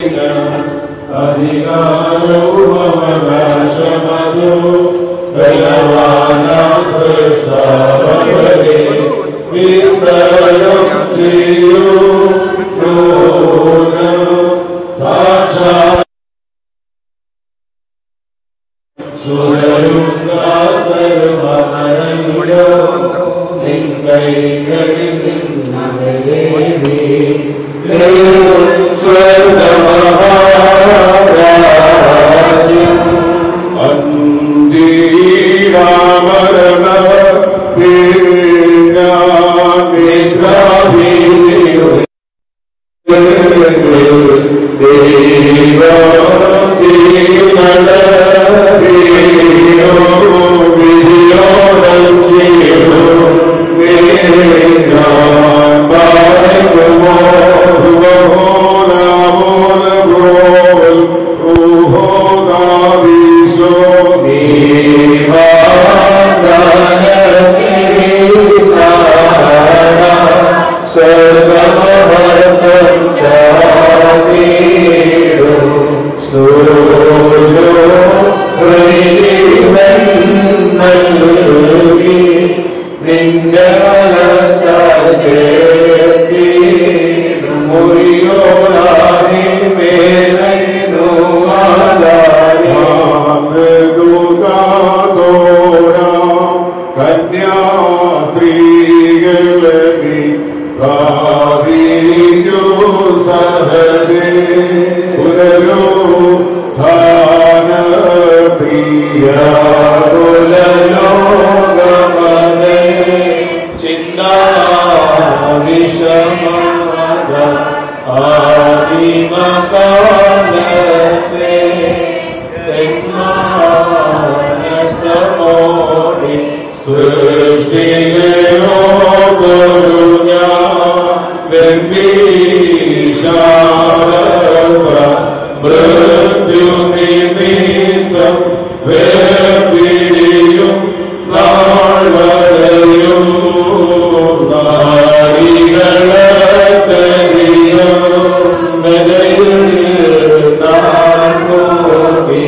അധികാരവും അവകാശമതു ബലവാനാം സൃഷ്ടാവരെ വിസ്തരം ചെയ്യൂ നൂനം സാക്ഷാ സുരരുദ്രാസരുമരോ നിങ്കൈകളിൽ നിന്നവരേവി ലേവും സ്വർഗമഹാരാജ്യം അന്തിരാമരണ നിദ്രാഭീതിയുടെ സർവമഹത്വം ചാവീടും സൂര്യോ ഹരിജീവൻ നൽകി നിന്റെ മലത്താൽ ചേർത്തിടും മുറിയോടാനി മേലു കന്യാസ്ത്രീകളെ പ്രാപിക്കൂ സഹജേ പുനരോ ധാന പ്രിയാകുലോകമേ ചിന്താവിഷമത ആദിമകാലത്തെ തെന്മാനസമോടി സൃഷ്ടികളോ കുരുഞ്ഞ വെമ്പീശാരത മൃത്യു നിമിത്തം വേർപിരിയും നാൾവരെയും നാരികളെ തെരിയും മെതയിൽ നാൻകൂടി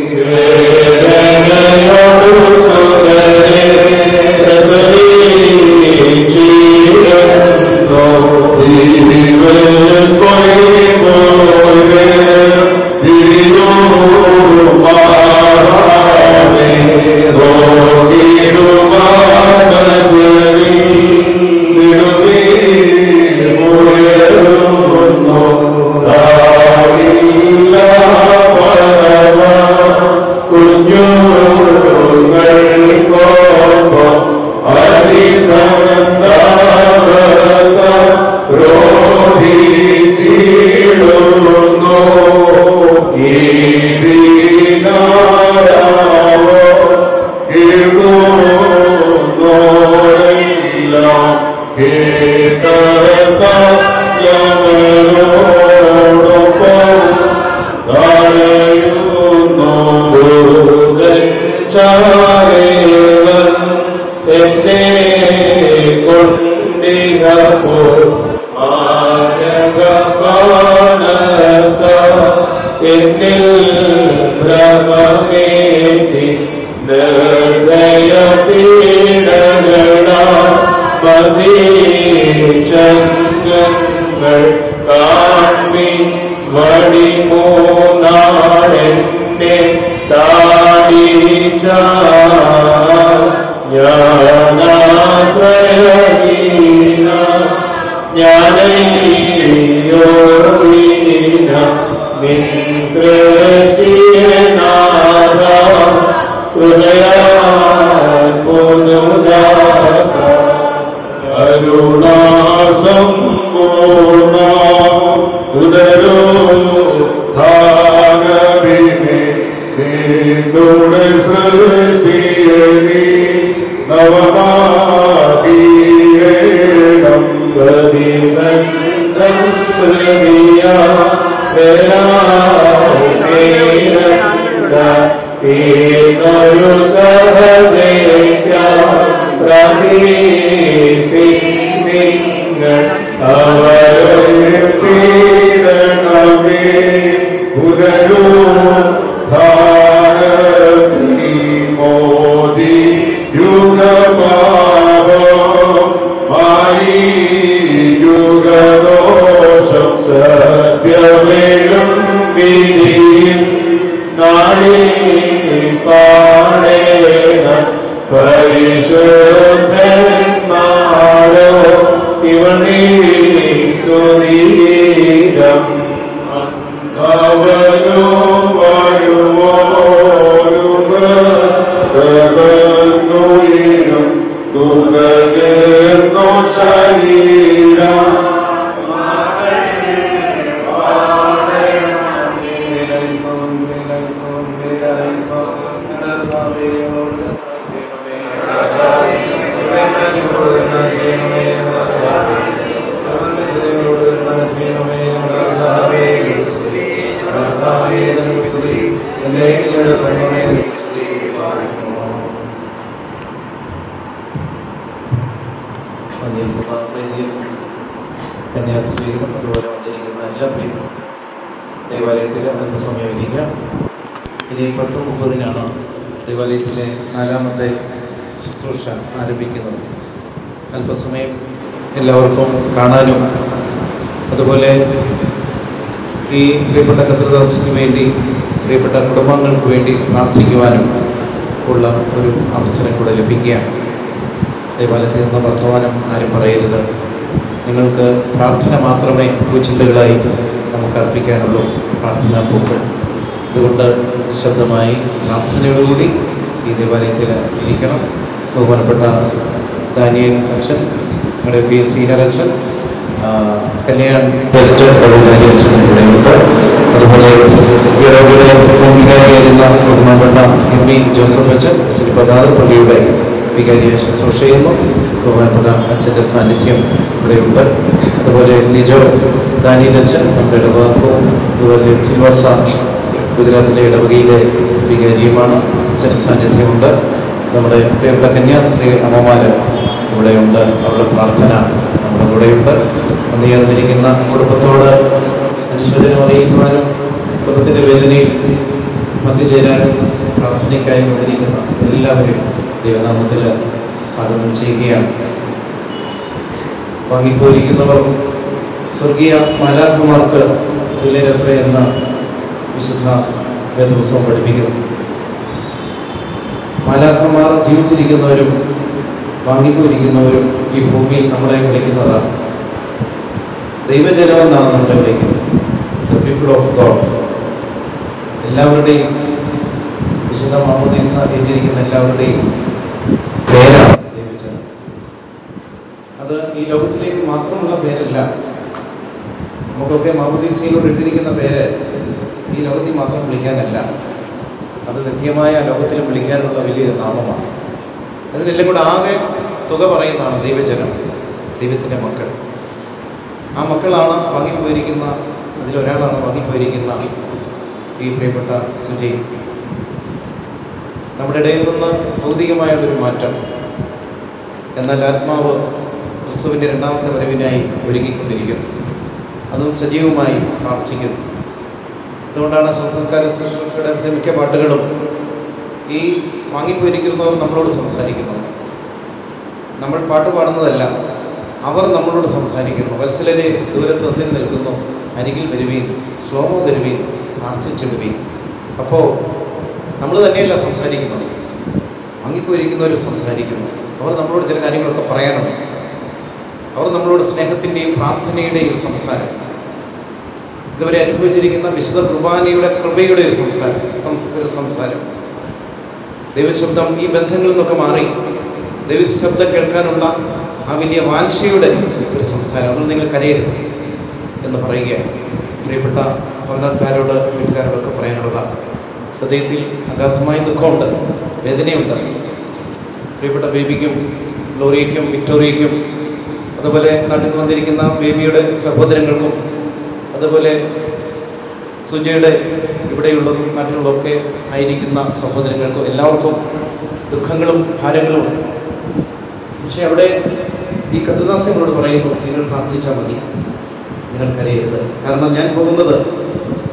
വേദനയോടു സുരരെ രസരീചിരുന്നു ജീവൻ പോയി പോലെ തിരിഞ്ഞു മാറാമേ ോഗിടുമാനജരിൽ നിടുമീ മുയരുന്നു താവില്ല പരമ കുഞ്ഞുങ്ങൾക്കൊപ്പം അതിസന്താനത രോധിച്ചിടുന്നു ഈ ദീനാരാവോ കേൾക്കുന്നോരെല്ലാം കേട്ടവരോടൊപ്പം തടയുന്നു ദൂതൻ ചാരേവൻ എന്നെ കൊണ്ടികപ്പോ ആരകപാനത്ത എന്നിൽ ഭ്രമമേറ്റി നിർദയ പീഡകള മതീചങ്ങൾ കാൺമി വടിമൂന്നാടെന്നെ താടിച്ച ജ്ഞാനാശ്രയീന ജ്ഞാനയോീന നിൻ സൃഷ്ടിയനാഥ ഹൃദയ പുനുദാത കരുണാസമ്പൂർണ ഉദരോ ധാനവിനെ നിന്നുടെ സൃഷ്ടിയനി നവമാകീടം പ്രതിബന്ധം പ്രതിയ ഒരു സഹദേക്ക പ്രതീപിങ്ങൾ അവരെ പീഡനമേ പുനരുദ്ധാനത്തിൽ മോദി യുഗപാപമായി യുഗദോഷം സത്യമേഴും വിധിയും നാളെ പാടേന പരിശുദ്ധന്മാരോ ഇവണീ സ്വരീരം അവനോ വരുവോരുമുയിരും ദുർഗീർന്നോ ശരീരം കന്യാസ്ത്രീകളും അതുപോലെ വന്നിരിക്കുന്ന എല്ലാ പേരും ദേവാലയത്തിൽ അല്പസമയം ഇരിക്കാം ഇനി പത്ത് മുപ്പതിനാണ് ദേവാലയത്തിലെ നാലാമത്തെ ശുശ്രൂഷ ആരംഭിക്കുന്നത് അല്പസമയം എല്ലാവർക്കും കാണാനും അതുപോലെ ഈ പ്രിയപ്പെട്ട കത്രദാസിന് വേണ്ടി പ്രിയപ്പെട്ട കുടുംബങ്ങൾക്ക് വേണ്ടി പ്രാർത്ഥിക്കുവാനും ഉള്ള ഒരു അവസരം കൂടെ ലഭിക്കുകയാണ് ദേവാലയത്തിൽ നിന്ന് വർത്തമാനം ആരും പറയരുത് നിങ്ങൾക്ക് പ്രാർത്ഥന മാത്രമേ പൂച്ചിന്തകളായി നമുക്ക് അർപ്പിക്കാനുള്ളൂ പ്രാർത്ഥനാ പൂക്കൾ അതുകൊണ്ട് നിശബ്ദമായി പ്രാർത്ഥനയോടുകൂടി ഈ ദേവാലയത്തിൽ ഇരിക്കണം ബഹുമാനപ്പെട്ട ദാനിയൽ അച്ഛൻ ഞങ്ങളുടെയൊക്കെ സീനിയർ അച്ഛൻ ആ, കല്യാൺ വെസ്റ്റ് ബഹുമാരി അച്ഛൻ ഇവിടെയുണ്ട് അതുപോലെ ഇടവിടെ വികാരിയായിരുന്ന ബഹുമാനപ്പെട്ട എം വി ജോസഫ് അച്ഛൻ അച്ഛൻ പതാറ് പള്ളിയുടെ വികാരിയെ ശുശ്രൂഷ ചെയ്യുന്നു ബഹുമാനപ്പെട്ട അച്ഛൻ്റെ സാന്നിധ്യം ഇവിടെയുണ്ട് അതുപോലെ ലിജോ ദാനിയൽ അച്ഛൻ നമ്മുടെ ഇടവകവും അതുപോലെ സിൽവസ ഗുജറാത്തിലെ ഇടവകയിലെ വികാരിയുമാണ് അച്ഛൻ്റെ സാന്നിധ്യമുണ്ട് നമ്മുടെ പ്രിയപ്പെട്ട കന്യാസ്ത്രീ അമ്മമാർ ഇവിടെയുണ്ട് അവരുടെ പ്രാർത്ഥന നമ്മുടെ കൂടെയുണ്ട് അന്ന് ചേർന്നിരിക്കുന്ന കുടുംബത്തോട് അനുശോചനം അറിയിക്കുവാനും കുടുംബത്തിൻ്റെ വേദനയിൽ പങ്കുചേരാനും പ്രാർത്ഥനയ്ക്കായി വന്നിരിക്കുന്ന എല്ലാവരും ദൈവനാമത്തിൽ സ്വാഗതം ചെയ്യുകയാണ് വാങ്ങിപ്പോയിരിക്കുന്നവർ സ്വർഗീയ മാലാഖമാർക്ക് തുല്യരത്ര എന്ന വിശുദ്ധ വേദപുസ്തകം പഠിപ്പിക്കുന്നു മാലാഖമാർ ജീവിച്ചിരിക്കുന്നവരും വാങ്ങിപ്പോയിരിക്കുന്നവരും ഈ ഭൂമിയിൽ നമ്മളെ വിളിക്കുന്നതാണ് ദൈവജനം എന്നാണ് നമ്മളെ വിളിക്കുന്നത് ദ പീപ്പിൾ ഓഫ് ഗോഡ് എല്ലാവരുടെയും വിശുദ്ധ മാമോദീസ ഏറ്റിരിക്കുന്ന എല്ലാവരുടെയും പേരാണ് ദൈവജനം അത് ഈ ലോകത്തിലേക്ക് മാത്രമുള്ള പേരല്ല നമുക്കൊക്കെ മാമോദീസയിലൂടെ ഇട്ടിരിക്കുന്ന പേര് ഈ ലോകത്തിൽ മാത്രം വിളിക്കാനല്ല അത് നിത്യമായ ലോകത്തിലും വിളിക്കാനുള്ള വലിയൊരു നാമമാണ് അതിനെല്ലാം കൂടെ ആകെ തുക പറയുന്നതാണ് ദൈവജനം ദൈവത്തിൻ്റെ മക്കൾ ആ മക്കളാണ് വാങ്ങിപ്പോയിരിക്കുന്ന അതിലൊരാളാണ് വാങ്ങിപ്പോയിരിക്കുന്ന ഈ പ്രിയപ്പെട്ട സുജയ് നമ്മുടെ ഇടയിൽ നിന്ന് ഭൗതികമായുള്ളൊരു മാറ്റം എന്നാൽ ആത്മാവ് ക്രിസ്തുവിൻ്റെ രണ്ടാമത്തെ വരവിനായി ഒരുങ്ങിക്കൊണ്ടിരിക്കുന്നു അതും സജീവമായി പ്രാർത്ഥിക്കുന്നു അതുകൊണ്ടാണ് സംസ്കാര ശുശ്രൂഷയുടെ മിക്ക പാട്ടുകളും ഈ വാങ്ങിപ്പോയിരിക്കുന്നവർ നമ്മളോട് സംസാരിക്കുന്നു നമ്മൾ പാട്ട് പാടുന്നതല്ല അവർ നമ്മളോട് സംസാരിക്കുന്നു വത്സലരെ ദൂരത്ത് എന്തിന് നിൽക്കുന്നു അരികിൽ വരുവീൻ ശ്ലോമോ തരുവീൻ പ്രാർത്ഥിച്ചിടുവീൻ അപ്പോൾ നമ്മൾ തന്നെയല്ല സംസാരിക്കുന്നത് വാങ്ങിപ്പോയിരിക്കുന്നവർ സംസാരിക്കുന്നു അവർ നമ്മളോട് ചില കാര്യങ്ങളൊക്കെ പറയാനുണ്ട് അവർ നമ്മളോട് സ്നേഹത്തിൻ്റെയും പ്രാർത്ഥനയുടെയും സംസാരം ഇതുവരെ അനുഭവിച്ചിരിക്കുന്ന വിശുദ്ധ കുർബാനയുടെ കൃപയുടെ ഒരു സംസാരം സം- ഒരു സംസാരം ദൈവശബ്ദം ഈ ബന്ധങ്ങളിൽ നിന്നൊക്കെ മാറി ദൈവശബ്ദം കേൾക്കാനുള്ള ആ വലിയ വാഞ്ചയുടെ ഒരു സംസാരം അതുകൊണ്ട് നിങ്ങൾ കരയരുത് എന്ന് പറയുകയാണ് പ്രിയപ്പെട്ട ഭവനക്കാരോട് വീട്ടുകാരോടൊക്കെ പറയാനുള്ളതാണ് ഹൃദയത്തിൽ അഗാധമായ ദുഃഖമുണ്ട് വേദനയുണ്ട് പ്രിയപ്പെട്ട ബേബിക്കും ഗ്ലോറിയയ്ക്കും വിക്ടോറിയയ്ക്കും അതുപോലെ നാട്ടിൽ നിന്ന് വന്നിരിക്കുന്ന ബേബിയുടെ സഹോദരങ്ങൾക്കും അതുപോലെ സുജയുടെ ഇവിടെയുള്ളതും നാട്ടിലുള്ളതൊക്കെ ആയിരിക്കുന്ന സഹോദരങ്ങൾക്കും എല്ലാവർക്കും ദുഃഖങ്ങളും ഭാരങ്ങളും ഉണ്ട് പക്ഷെ അവിടെ ഈ കത്തുദാസ്യങ്ങളോട് പറയുന്നു നിങ്ങൾ പ്രാർത്ഥിച്ചാൽ മതി നിങ്ങൾ കരയരുത് കാരണം ഞാൻ പോകുന്നത്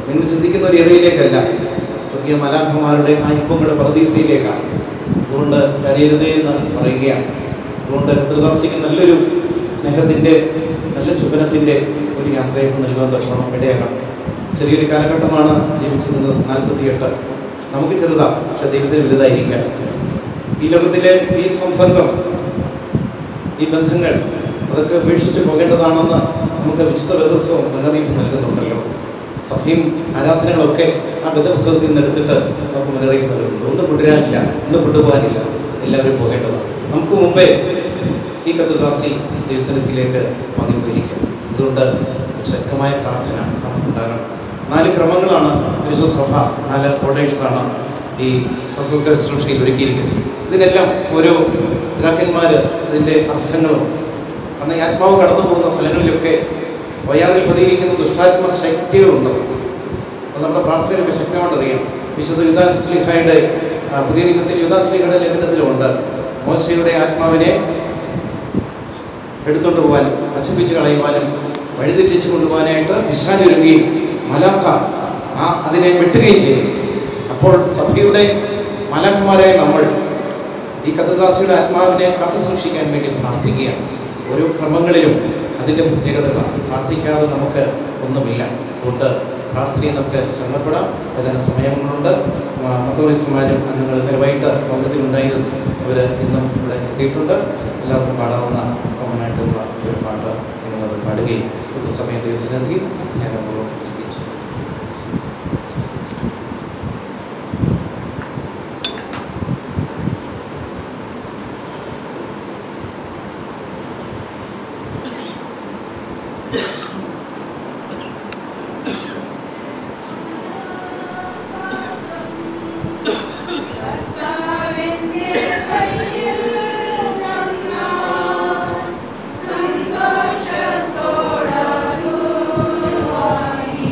നിങ്ങൾ ചിന്തിക്കുന്ന ഒരു ഏരിയയിലേക്കല്ല സ്വർഗീയ മലാഖമാരുടെ ആ ഇമ്പങ്ങളുടെ പ്രതീസയിലേക്കാണ് അതുകൊണ്ട് കരയരുതേ എന്ന് പറയുകയാണ് അതുകൊണ്ട് ഹൃദാസിക്ക് നല്ലൊരു സ്നേഹത്തിൻ്റെ നല്ല ചുബനത്തിൻ്റെ ഒരു യാത്രയൊക്കെ നൽകുവാൻ തരണം ഇടയാകണം ചെറിയൊരു കാലഘട്ടമാണ് ജീവിച്ചിരുന്നത് നാൽപ്പത്തിയെട്ട് നമുക്ക് ചെറുതാ പക്ഷെ ദൈവത്തിന് വലുതായിരിക്കാം ഈ ലോകത്തിലെ ഈ സംസർഗം ഈ ബന്ധങ്ങൾ അതൊക്കെ ഉപേക്ഷിച്ച് പോകേണ്ടതാണെന്ന് നമുക്ക് വിശുദ്ധ വേദോത്സവം മുന്നറിയിപ്പ് നൽകുന്നുണ്ടല്ലോ സഭയും ആരാധനകളൊക്കെ ആ ബന്ധപുസ്തകത്തിൽ നിന്ന് എടുത്തിട്ട് നമുക്ക് മുന്നറിയിപ്പ് നൽകുന്നുണ്ട് ഒന്നും വിടുരാനില്ല ഒന്നും വിട്ടുപോകാനില്ല എല്ലാവരും പോകേണ്ടതാണ് നമുക്ക് മുമ്പേ ഈ കത്തുദാസി ദൈവസനത്തിലേക്ക് വാങ്ങിപ്പോയിരിക്കും അതുകൊണ്ട് ശക്തമായ പ്രാർത്ഥന നമുക്കുണ്ടാകണം നാല് ക്രമങ്ങളാണ് പരിശുദ്ധ സഭ നാല് ഓർഡേഴ്സാണ് ഈ സംസ്കൃത ശുശ്രൂഷയിൽ ഒരുക്കിയിരിക്കുന്നത് ഇതിനെല്ലാം ഓരോ പിതാക്കന്മാർ ഇതിൻ്റെ അർത്ഥങ്ങളും കാരണം ഈ ആത്മാവ് കടന്നു പോകുന്ന സ്ഥലങ്ങളിലൊക്കെ വയാറിൽ പതിയിരിക്കുന്ന ദുഷ്ടാത്മ ശക്തികളുണ്ട് അത് നമ്മുടെ പ്രാർത്ഥനയിലൊക്കെ ശക്തമായിട്ട് അറിയാം വിശുദ്ധ യുദാസ്ലിഹയുടെ പുതിയ നിയമത്തിൽ യുദാസ്ലിഹയുടെ ലേഖനത്തിലുമുണ്ട് മോശയുടെ ആത്മാവിനെ എടുത്തുകൊണ്ട് പോകാനും നശിപ്പിച്ച് കളയുവാനും വഴിതെറ്റിച്ച് കൊണ്ടുപോകാനായിട്ട് പിശാച് ഒരുങ്ങുകയും മലാഖ ആ അതിനെ വെട്ടുകയും ചെയ്യും അപ്പോൾ സഭയുടെ മലാഖമാരായ നമ്മൾ ഈ കത്തദാസിയുടെ ആത്മാവിനെ കാത്തു സൂക്ഷിക്കാൻ വേണ്ടി പ്രാർത്ഥിക്കുകയാണ് ഓരോ ക്രമങ്ങളിലും അതിൻ്റെ പ്രത്യേകതകളാണ് പ്രാർത്ഥിക്കാതെ നമുക്ക് ഒന്നുമില്ല അതുകൊണ്ട് പ്രാർത്ഥനയെ നമുക്ക് ശ്രമപ്പെടാം ഏതാനും സമയങ്ങളുണ്ട് മത്തോറി സമാജം അംഗങ്ങൾ ഇന്നലെ വൈകിട്ട് ഭവനത്തിലുണ്ടായിരുന്നു അവർ ഇന്നും ഇവിടെ എത്തിയിട്ടുണ്ട് എല്ലാവർക്കും പാടാവുന്ന കോമനായിട്ടുള്ള ഒരു പാട്ട് നിങ്ങളത് പാടുകയും ഒരു സമയം ദിവസനധി ധ്യാനപൂർവ്വം ഇരിക്കുകയും ചെയ്യും. കർത്താവിന്റെ കയ്യിൽ തന്നാൽ സന്തോഷത്തോടതു വാങ്ങി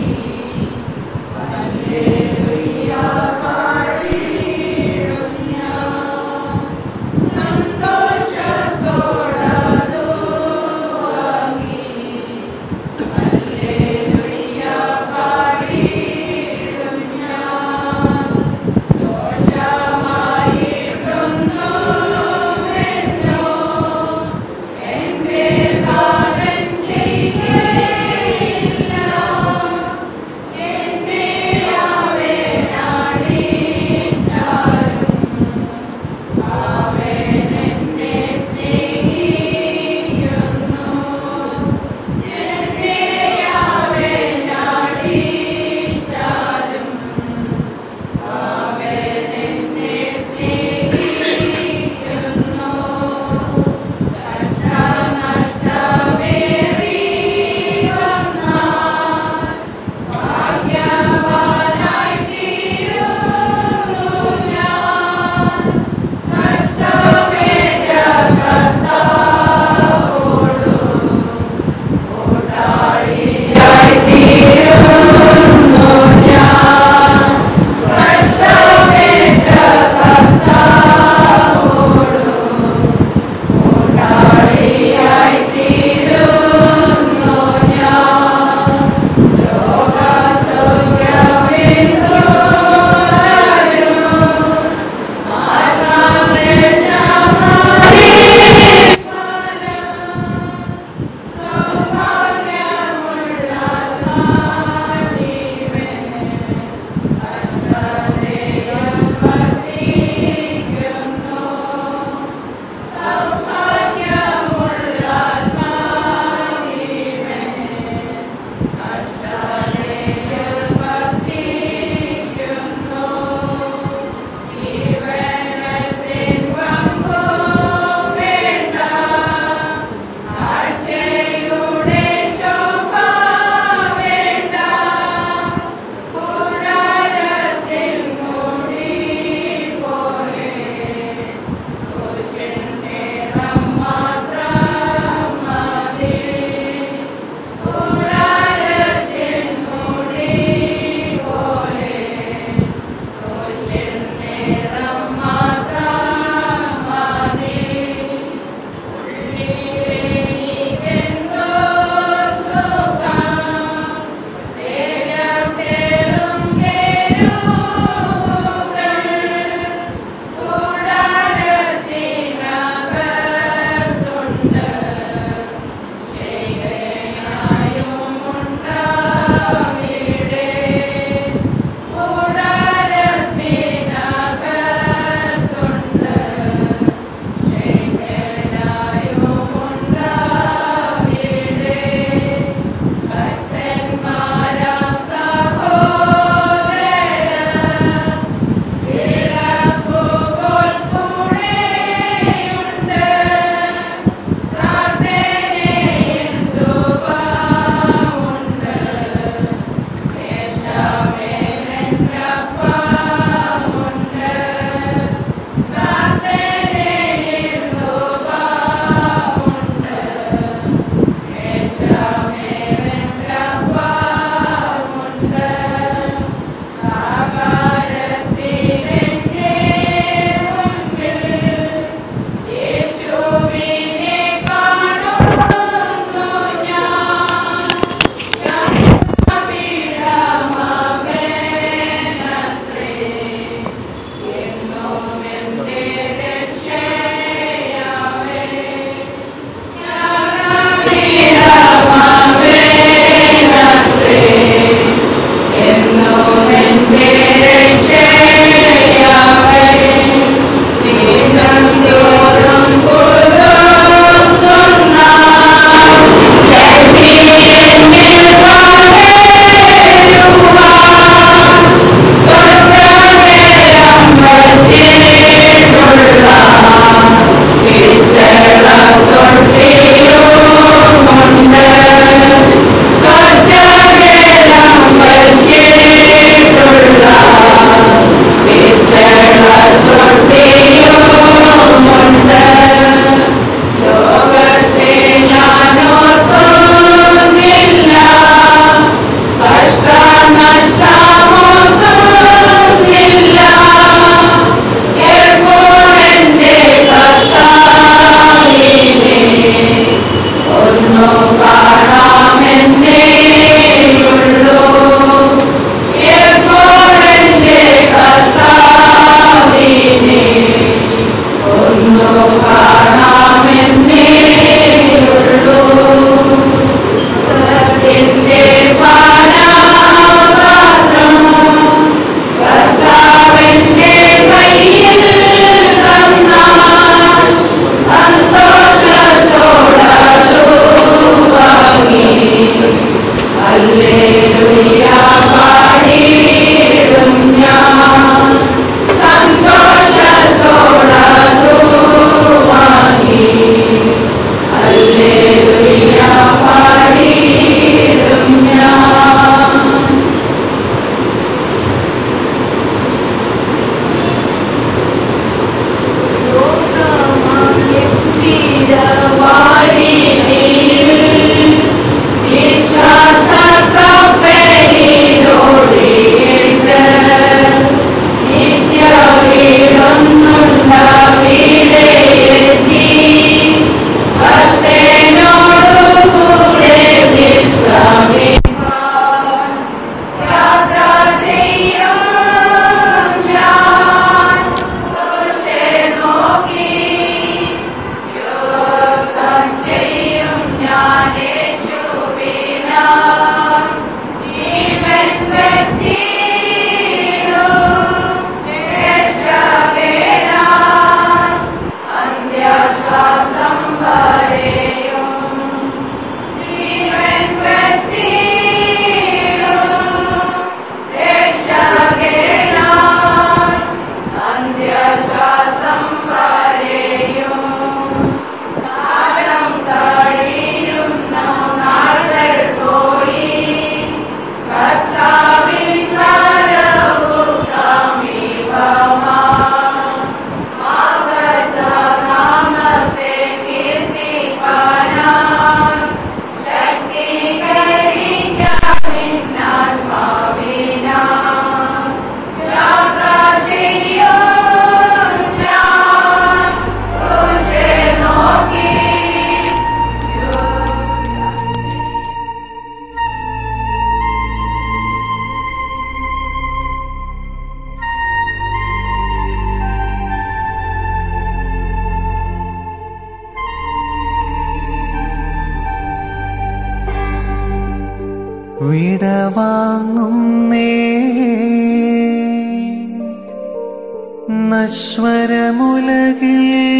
നശ്വരമുലകിൽ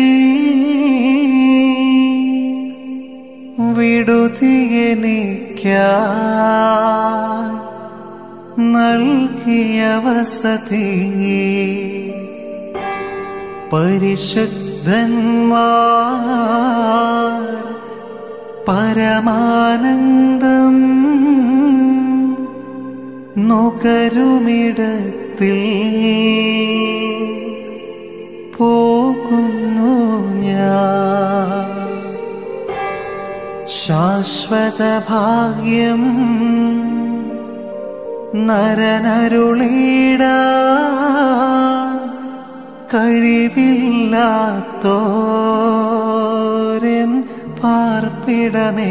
വിടുതിയെനിക്ക നൽകിയ വസതി പരിശുദ്ധന്മാർ പരമാനന്ദം നുകരുമിടത്തിൽ പോകുന്നു ഞാൻ ശാശ്വത ഭാഗ്യം നരനരുളീട കഴിവില്ലാത്തോരൻ പാർപ്പിടമേ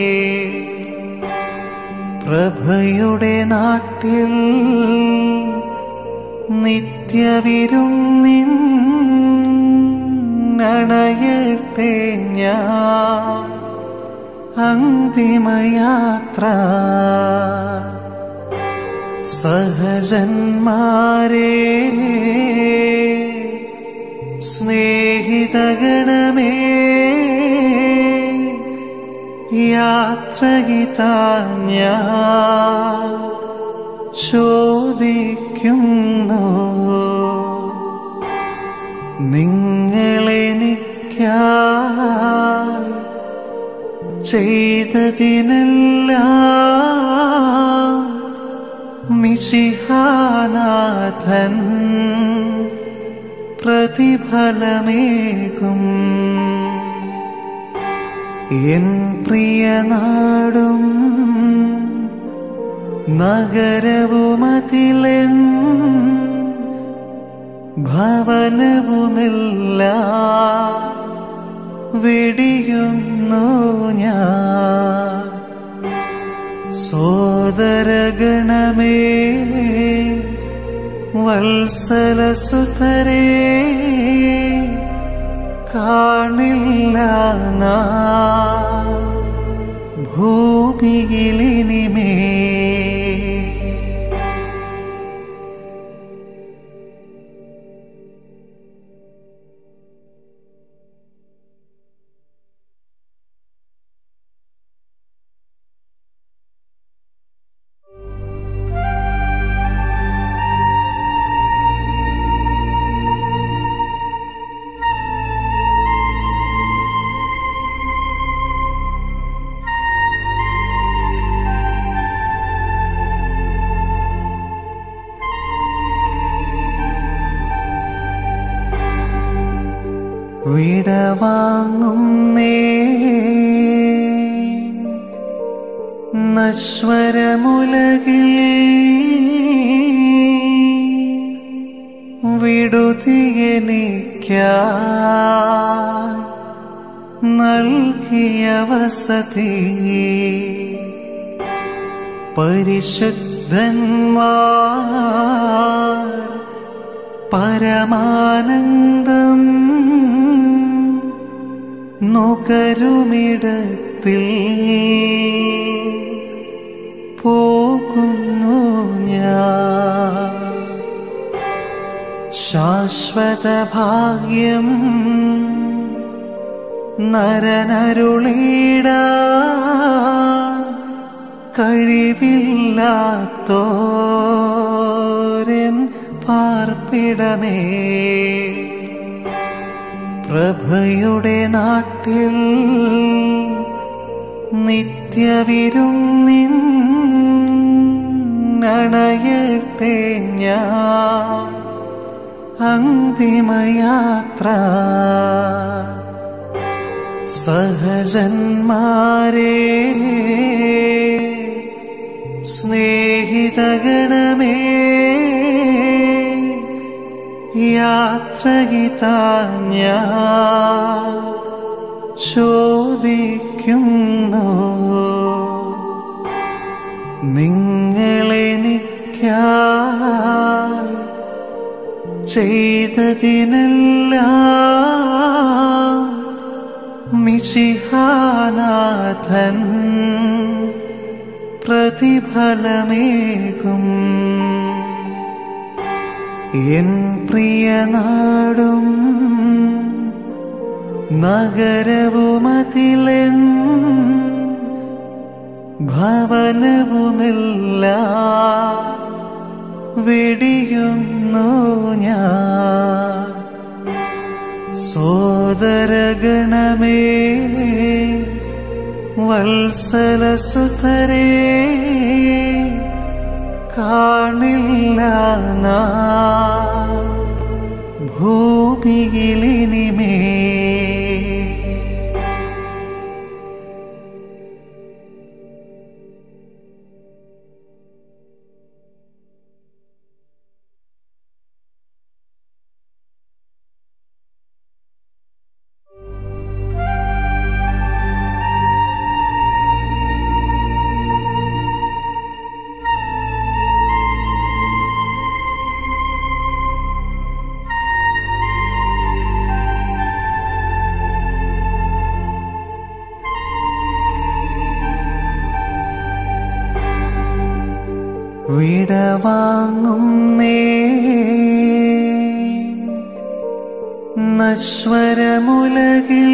പ്രഭയുടെ നാട്ടിൽ നിത്യവിരുന്നിൻ അണയട്ടെ ഞാൻ അന്തിമയാത്ര സഹജന്മാരെ സ്നേഹിതഗണമേ യാത്രയിതാഞ്ഞ ചോദിക്കുന്നു നിങ്ങളെനിക്കായി ചെയ്തതിനെല്ലാം മിശിഹാനാഥൻ പ്രതിഫലമേകും എൻ പ്രിയനാടും നഗരവുമതിലെൻ ഭവനവുമെല്ലാം വെടിയുന്നു ഞാൻ സോദരഗണമേ വത്സലസുതരേ കാണില്ല നാം ഭൂമിയിലിനിമേ വിടവാങ്ങും നേ നശ്വരമുലകിൽ വിടുതിയെനിക്ക നൽകിയ വസതി പരിശുദ്ധന്മാർ പരമാനന്ദം നുകരുമിടത്തിൽ പോകുന്നു ഞാൻ ശാശ്വത ഭാഗ്യം നരനരുളീട കഴിവില്ലാത്തോരൻ പാർപ്പിടമേ പ്രഭയുടെ നാട്ടിൽ നിത്യവിരുന്നിൻ അണയട്ടെ ഞാൻ അന്തിമയാത്ര സഹജന്മാരെ സ്നേഹിതഗണമേ യാത്രയിതാഞ്ഞ ചോദിക്കുന്നു നിങ്ങളെനിക്കായി ചെയ്തതിനെല്ലാം മിശിഹാനാഥൻ പ്രതിഫലമേകും എൻ പ്രിയനാടും നഗരവുമതിലെൻ ഭവനവുമെല്ലാം വെടിയുന്നു ഞാൻ സോദരഗണമേ വത്സലസുതരേ കാണില്ല നാം ഭൂമിയിലിനിമേ വിടവാങ്ങും നേ നശ്വരമുലകിൽ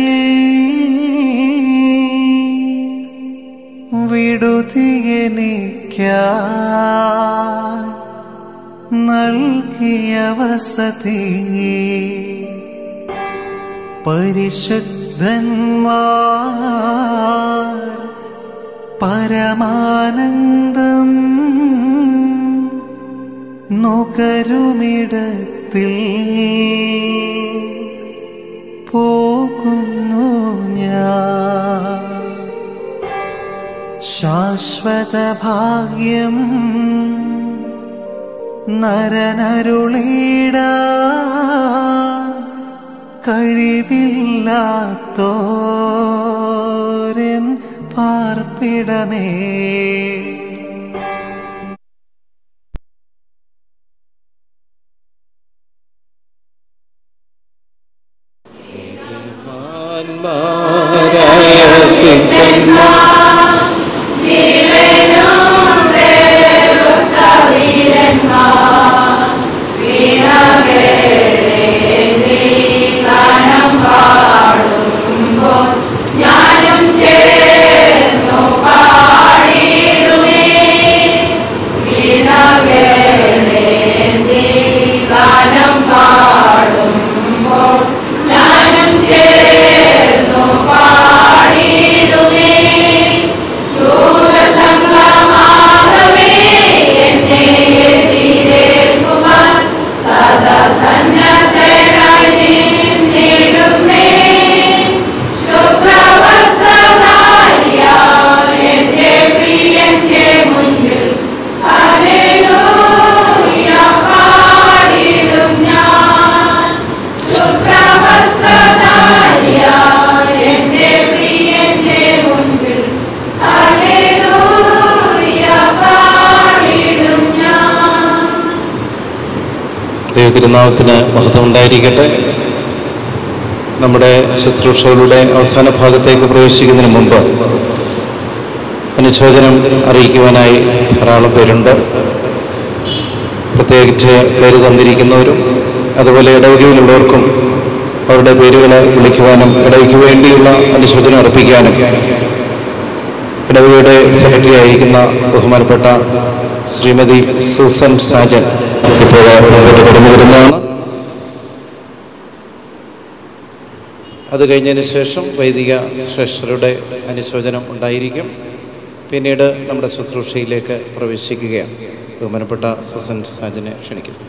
വിടുതിയെനിക്ക നൽകിയ വസതി പരിശുദ്ധന്മാർ പരമാനന്ദം നുകരുമിടത്തിൽ പോകുന്നു ഞാൻ ശാശ്വത ഭാഗ്യം നരനരുളീട കഴിവില്ലാത്തോരൻ പാർപ്പിടമേ മാന്മാരായ സിദ്ധന്മാർ ദൈവതിരുനാമത്തിന് മഹത്വം ഉണ്ടായിരിക്കട്ടെ നമ്മുടെ ശുശ്രൂഷകളുടെ അവസാന ഭാഗത്തേക്ക് പ്രവേശിക്കുന്നതിന് മുമ്പ് അനുശോചനം അറിയിക്കുവാനായി ധാരാളം പേരുണ്ട് പ്രത്യേകിച്ച് പേര് തന്നിരിക്കുന്നവരും അതുപോലെ ഇടവകയിലുള്ളവർക്കും അവരുടെ പേരുകൾ വിളിക്കുവാനും ഇടവയ്ക്ക് വേണ്ടിയുള്ള അനുശോചനം അർപ്പിക്കാനും ഇടവകയുടെ സെക്രട്ടറി ആയിരിക്കുന്ന ബഹുമാനപ്പെട്ട ശ്രീമതി സൂസൻ സാജൻ ഇപ്പോൾ മുമ്പോട്ട് കടന്നു വരുന്നതാണ് അത് കഴിഞ്ഞതിന് ശേഷം വൈദിക ശ്രേഷ്ഠരുടെ അനുശോചനം ഉണ്ടായിരിക്കും പിന്നീട് നമ്മുടെ ശുശ്രൂഷയിലേക്ക് പ്രവേശിക്കുകയാണ് ബഹുമാനപ്പെട്ട സുസൻ സാജനെ ക്ഷണിക്കുന്നു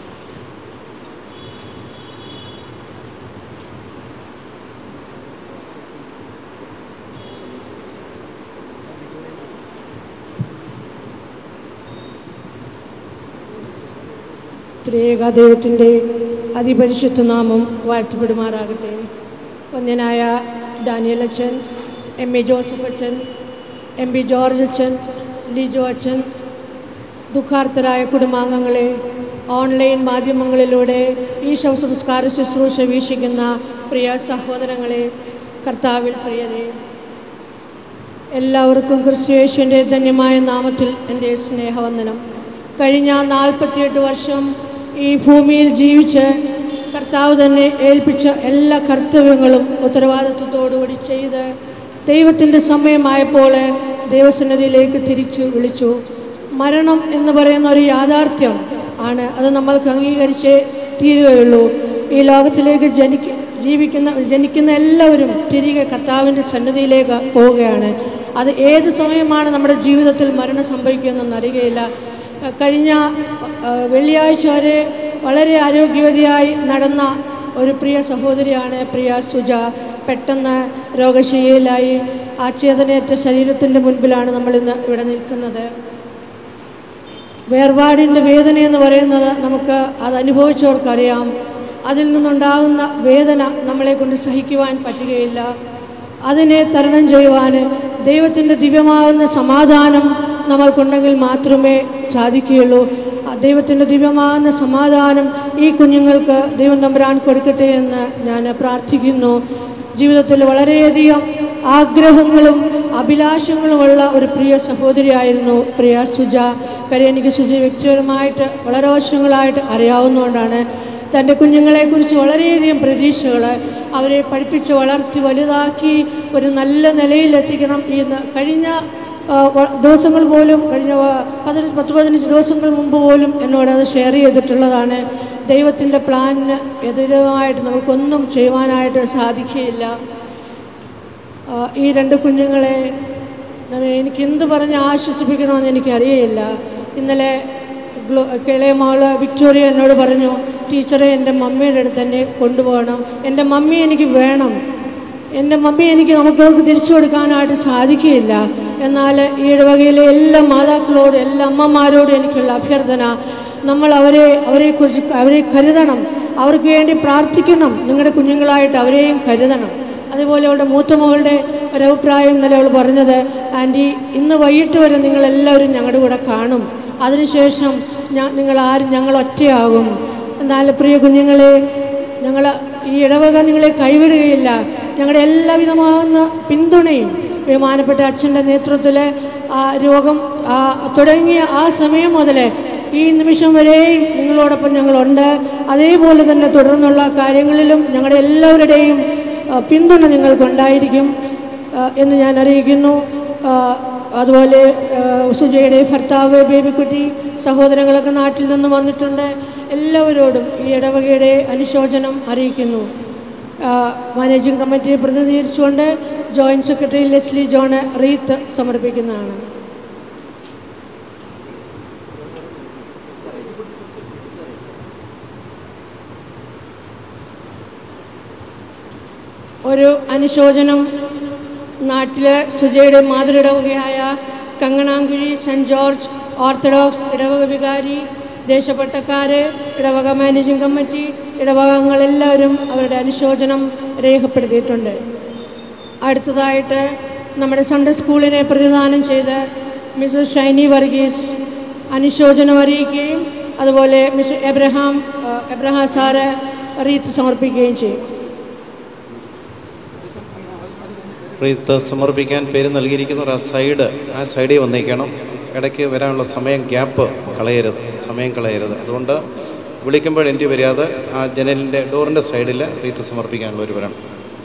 ത്രിയേക ദൈവത്തിൻ്റെ അതിപരിശുദ്ധ നാമം വാഴ്ത്തപ്പെടുമാറാകട്ടെ വന്യനായ ഡാനിയൽ അച്ഛൻ എം എ ജോസഫ് അച്ഛൻ എം പി ജോർജ് അച്ഛൻ ലിജോ അച്ഛൻ ദുഃഖാർത്ഥരായ കുടുംബാംഗങ്ങളെ ഓൺലൈൻ മാധ്യമങ്ങളിലൂടെ ഈ ശവസംസ്കാര ശുശ്രൂഷ വീക്ഷിക്കുന്ന പ്രിയ സഹോദരങ്ങളെ കർത്താവിൽ പ്രിയരെ എല്ലാവർക്കും ക്രിസ്തുയേശുവിൻ്റെ ധന്യമായ നാമത്തിൽ എൻ്റെ സ്നേഹവന്ദനം കഴിഞ്ഞ നാൽപ്പത്തിയെട്ട് വർഷം ഈ ഭൂമിയിൽ ജീവിച്ച് കർത്താവ് തന്നെ ഏൽപ്പിച്ച എല്ലാ കർത്തവ്യങ്ങളും ഉത്തരവാദിത്വത്തോടുകൂടി ചെയ്ത് ദൈവത്തിൻ്റെ സമയമായപ്പോൾ ദൈവസന്നിധിയിലേക്ക് തിരിച്ചു വിളിച്ചു മരണം എന്ന് പറയുന്ന ഒരു യാഥാർത്ഥ്യം ആണ് അത് നമ്മൾക്ക് അംഗീകരിച്ചേ തീരുകയുള്ളൂ ഈ ലോകത്തിലേക്ക് ജനിക്ക ജീവിക്കുന്ന ജനിക്കുന്ന എല്ലാവരും തിരികെ കർത്താവിൻ്റെ സന്നിധിയിലേക്ക് പോവുകയാണ് അത് ഏത് സമയമാണ് നമ്മുടെ ജീവിതത്തിൽ മരണം സംഭവിക്കുകയെന്നൊന്നും അറിയുകയില്ല കഴിഞ്ഞ ആ, വെള്ളിയാഴ്ച വരെ വളരെ ആരോഗ്യവതിയായി നടന്ന ഒരു പ്രിയ സഹോദരിയാണ് പ്രിയ സുജ പെട്ടെന്ന് രോഗശയ്യയിലായി ആ ചേതനയേറ്റ ശരീരത്തിൻ്റെ മുൻപിലാണ് നമ്മളിന്ന് ഇവിടെ നിൽക്കുന്നത് വേർപാടിൻ്റെ വേദന എന്ന് പറയുന്നത് നമുക്ക് അത് അനുഭവിച്ചവർക്കറിയാം അതിൽ നിന്നുണ്ടാകുന്ന വേദന നമ്മളെ കൊണ്ട് സഹിക്കുവാൻ പറ്റുകയില്ല അതിനെ തരണം ചെയ്യുവാൻ ദൈവത്തിൻ്റെ ദിവ്യമാകുന്ന സമാധാനം നമ്മൾക്കുണ്ടെങ്കിൽ മാത്രമേ സാധിക്കുകയുള്ളൂ ആ ദൈവത്തിൻ്റെ ദിവ്യമാകുന്ന സമാധാനം ഈ കുഞ്ഞുങ്ങൾക്ക് ദൈവം തമ്പുരാൻ കൊടുക്കട്ടെ എന്ന് ഞാൻ പ്രാർത്ഥിക്കുന്നു ജീവിതത്തിൽ വളരെയധികം ആഗ്രഹങ്ങളും അഭിലാഷങ്ങളുമുള്ള ഒരു പ്രിയ സഹോദരിയായിരുന്നു പ്രിയ സുജ കാര്യം എനിക്ക് സുജ വ്യക്തിപരമായിട്ട് വളരെ വർഷങ്ങളായിട്ട് അറിയാവുന്നതുകൊണ്ടാണ് തൻ്റെ കുഞ്ഞുങ്ങളെക്കുറിച്ച് വളരെയധികം പ്രതീക്ഷകൾ അവരെ പഠിപ്പിച്ച് വളർത്തി വലുതാക്കി ഒരു നല്ല നിലയിലെത്തിക്കണം ഈ ന- കഴിഞ്ഞ ആ, വ- ദിവസങ്ങൾ പോലും കഴിഞ്ഞ വ- പതിനഞ്ച് പത്ത് പതിനഞ്ച് ദിവസങ്ങൾ മുമ്പ് പോലും എന്നോട് അത് ഷെയർ ചെയ്തിട്ടുള്ളതാണ് ദൈവത്തിൻ്റെ പ്ലാനിന് എതിരുമായിട്ട് നമുക്കൊന്നും ചെയ്യുവാനായിട്ട് സാധിക്കുകയില്ല ആ, ഈ രണ്ട് കുഞ്ഞുങ്ങളെ നമ്മ- എനിക്ക് എന്ത് പറഞ്ഞ് ആശ്വസിപ്പിക്കണമെന്ന് എനിക്കറിയില്ല ഇന്നലെ ഗ്ലോ കിളയ മകള് വിക്ടോറിയ എന്നോട് പറഞ്ഞു ടീച്ചറെ എൻ്റെ മമ്മിയുടെ അടുത്ത് തന്നെ കൊണ്ടുപോകണം എൻ്റെ മമ്മി എനിക്ക് വേണം എൻ്റെ മമ്മി എനിക്ക് നമുക്കവർക്ക് തിരിച്ചു കൊടുക്കാനായിട്ട് സാധിക്കുകയില്ല എന്നാൽ ഈ ഇടവകയിലെ എല്ലാ മാതാക്കളോടും എല്ലാ അമ്മമാരോടും എനിക്കുള്ള അഭ്യർത്ഥന നമ്മൾ അവരെ അവരെക്കുറിച്ച് അവരെ കരുതണം അവർക്ക് വേണ്ടി പ്രാർത്ഥിക്കണം നിങ്ങളുടെ കുഞ്ഞുങ്ങളായിട്ട് അവരെയും കരുതണം അതുപോലെ അവളുടെ മൂത്ത മകളുടെ ഒരഭിപ്രായം ഇന്നലെ അവൾ പറഞ്ഞത് ആൻറ്റി ഇന്ന് വൈകിട്ട് വരെ നിങ്ങളെല്ലാവരും ഞങ്ങളുടെ കൂടെ കാണും അതിനുശേഷം ഞാൻ നിങ്ങൾ ആരും ഞങ്ങൾ ഒറ്റയാകും എന്നാൽ പ്രിയ കുഞ്ഞുങ്ങളെ ഞങ്ങൾ ഈ ഇടവക നിങ്ങളെ കൈവിടുകയില്ല ഞങ്ങളുടെ എല്ലാവിധമാകുന്ന പിന്തുണയും ബഹുമാനപ്പെട്ട അച്ഛൻ്റെ നേതൃത്വത്തിൽ ആ രോഗം ആ തുടങ്ങിയ ആ സമയം മുതൽ ഈ നിമിഷം വരെയും നിങ്ങളോടൊപ്പം ഞങ്ങളുണ്ട് അതേപോലെ തന്നെ തുടർന്നുള്ള കാര്യങ്ങളിലും ഞങ്ങളുടെ എല്ലാവരുടെയും ആ, പിന്തുണ നിങ്ങൾക്കുണ്ടായിരിക്കും ആ, എന്ന് ഞാൻ അറിയിക്കുന്നു ആ, അതുപോലെ ആ, സുജയുടെ ഭർത്താവ് ബേബിക്കുട്ടി സഹോദരങ്ങളൊക്കെ നാട്ടിൽ നിന്ന് വന്നിട്ടുണ്ട് എല്ലാവരോടും ഈ ഇടവകയുടെ അനുശോചനം അറിയിക്കുന്നു ആ, മാനേജിംഗ് കമ്മിറ്റിയെ പ്രതിനിധീകരിച്ചുകൊണ്ട് joint secretary Leslie John wreath സമർപ്പിക്കുന്നതാണ് ഒരു അനുശോചനം നാട്ടിലെ സുജയുടെ മാതൃഇടവകയായ കങ്ങണാങ്കുഴി സെൻറ് ജോർജ് ഓർത്തഡോക്സ് ഇടവക വികാരി ദേശപ്പട്ടക്കാര് ഇടവക മാനേജിംഗ് കമ്മിറ്റി ഇടവകങ്ങളെല്ലാവരും അവരുടെ അനുശോചനം രേഖപ്പെടുത്തിയിട്ടുണ്ട് അടുത്തതായിട്ട് നമ്മുടെ സൺഡേ സ്കൂളിനെ പ്രതിദാനം ചെയ്ത് മിസ്റ്റർ ഷൈനി വർഗീസ് അനുശോചനം അറിയിക്കുകയും അതുപോലെ മിസ്റ്റർ എബ്രഹാം ആ, എബ്രഹാം സാറ് റീത്ത് സമർപ്പിക്കുകയും ചെയ്യും പ്രീത്ത് സമർപ്പിക്കാൻ പേര് നൽകിയിരിക്കുന്നവർ ആ സൈഡ് ആ സൈഡിൽ വന്നേക്കണം ഇടയ്ക്ക് വരാനുള്ള സമയം ഗ്യാപ്പ് കളയരുത് സമയം കളയരുത് അതുകൊണ്ട് വിളിക്കുമ്പോൾ എൻ്റെ വരാതെ ആ ജനലിൻ്റെ ഡോറിൻ്റെ സൈഡിൽ റീത്ത് സമർപ്പിക്കാനുള്ളവർ വരണം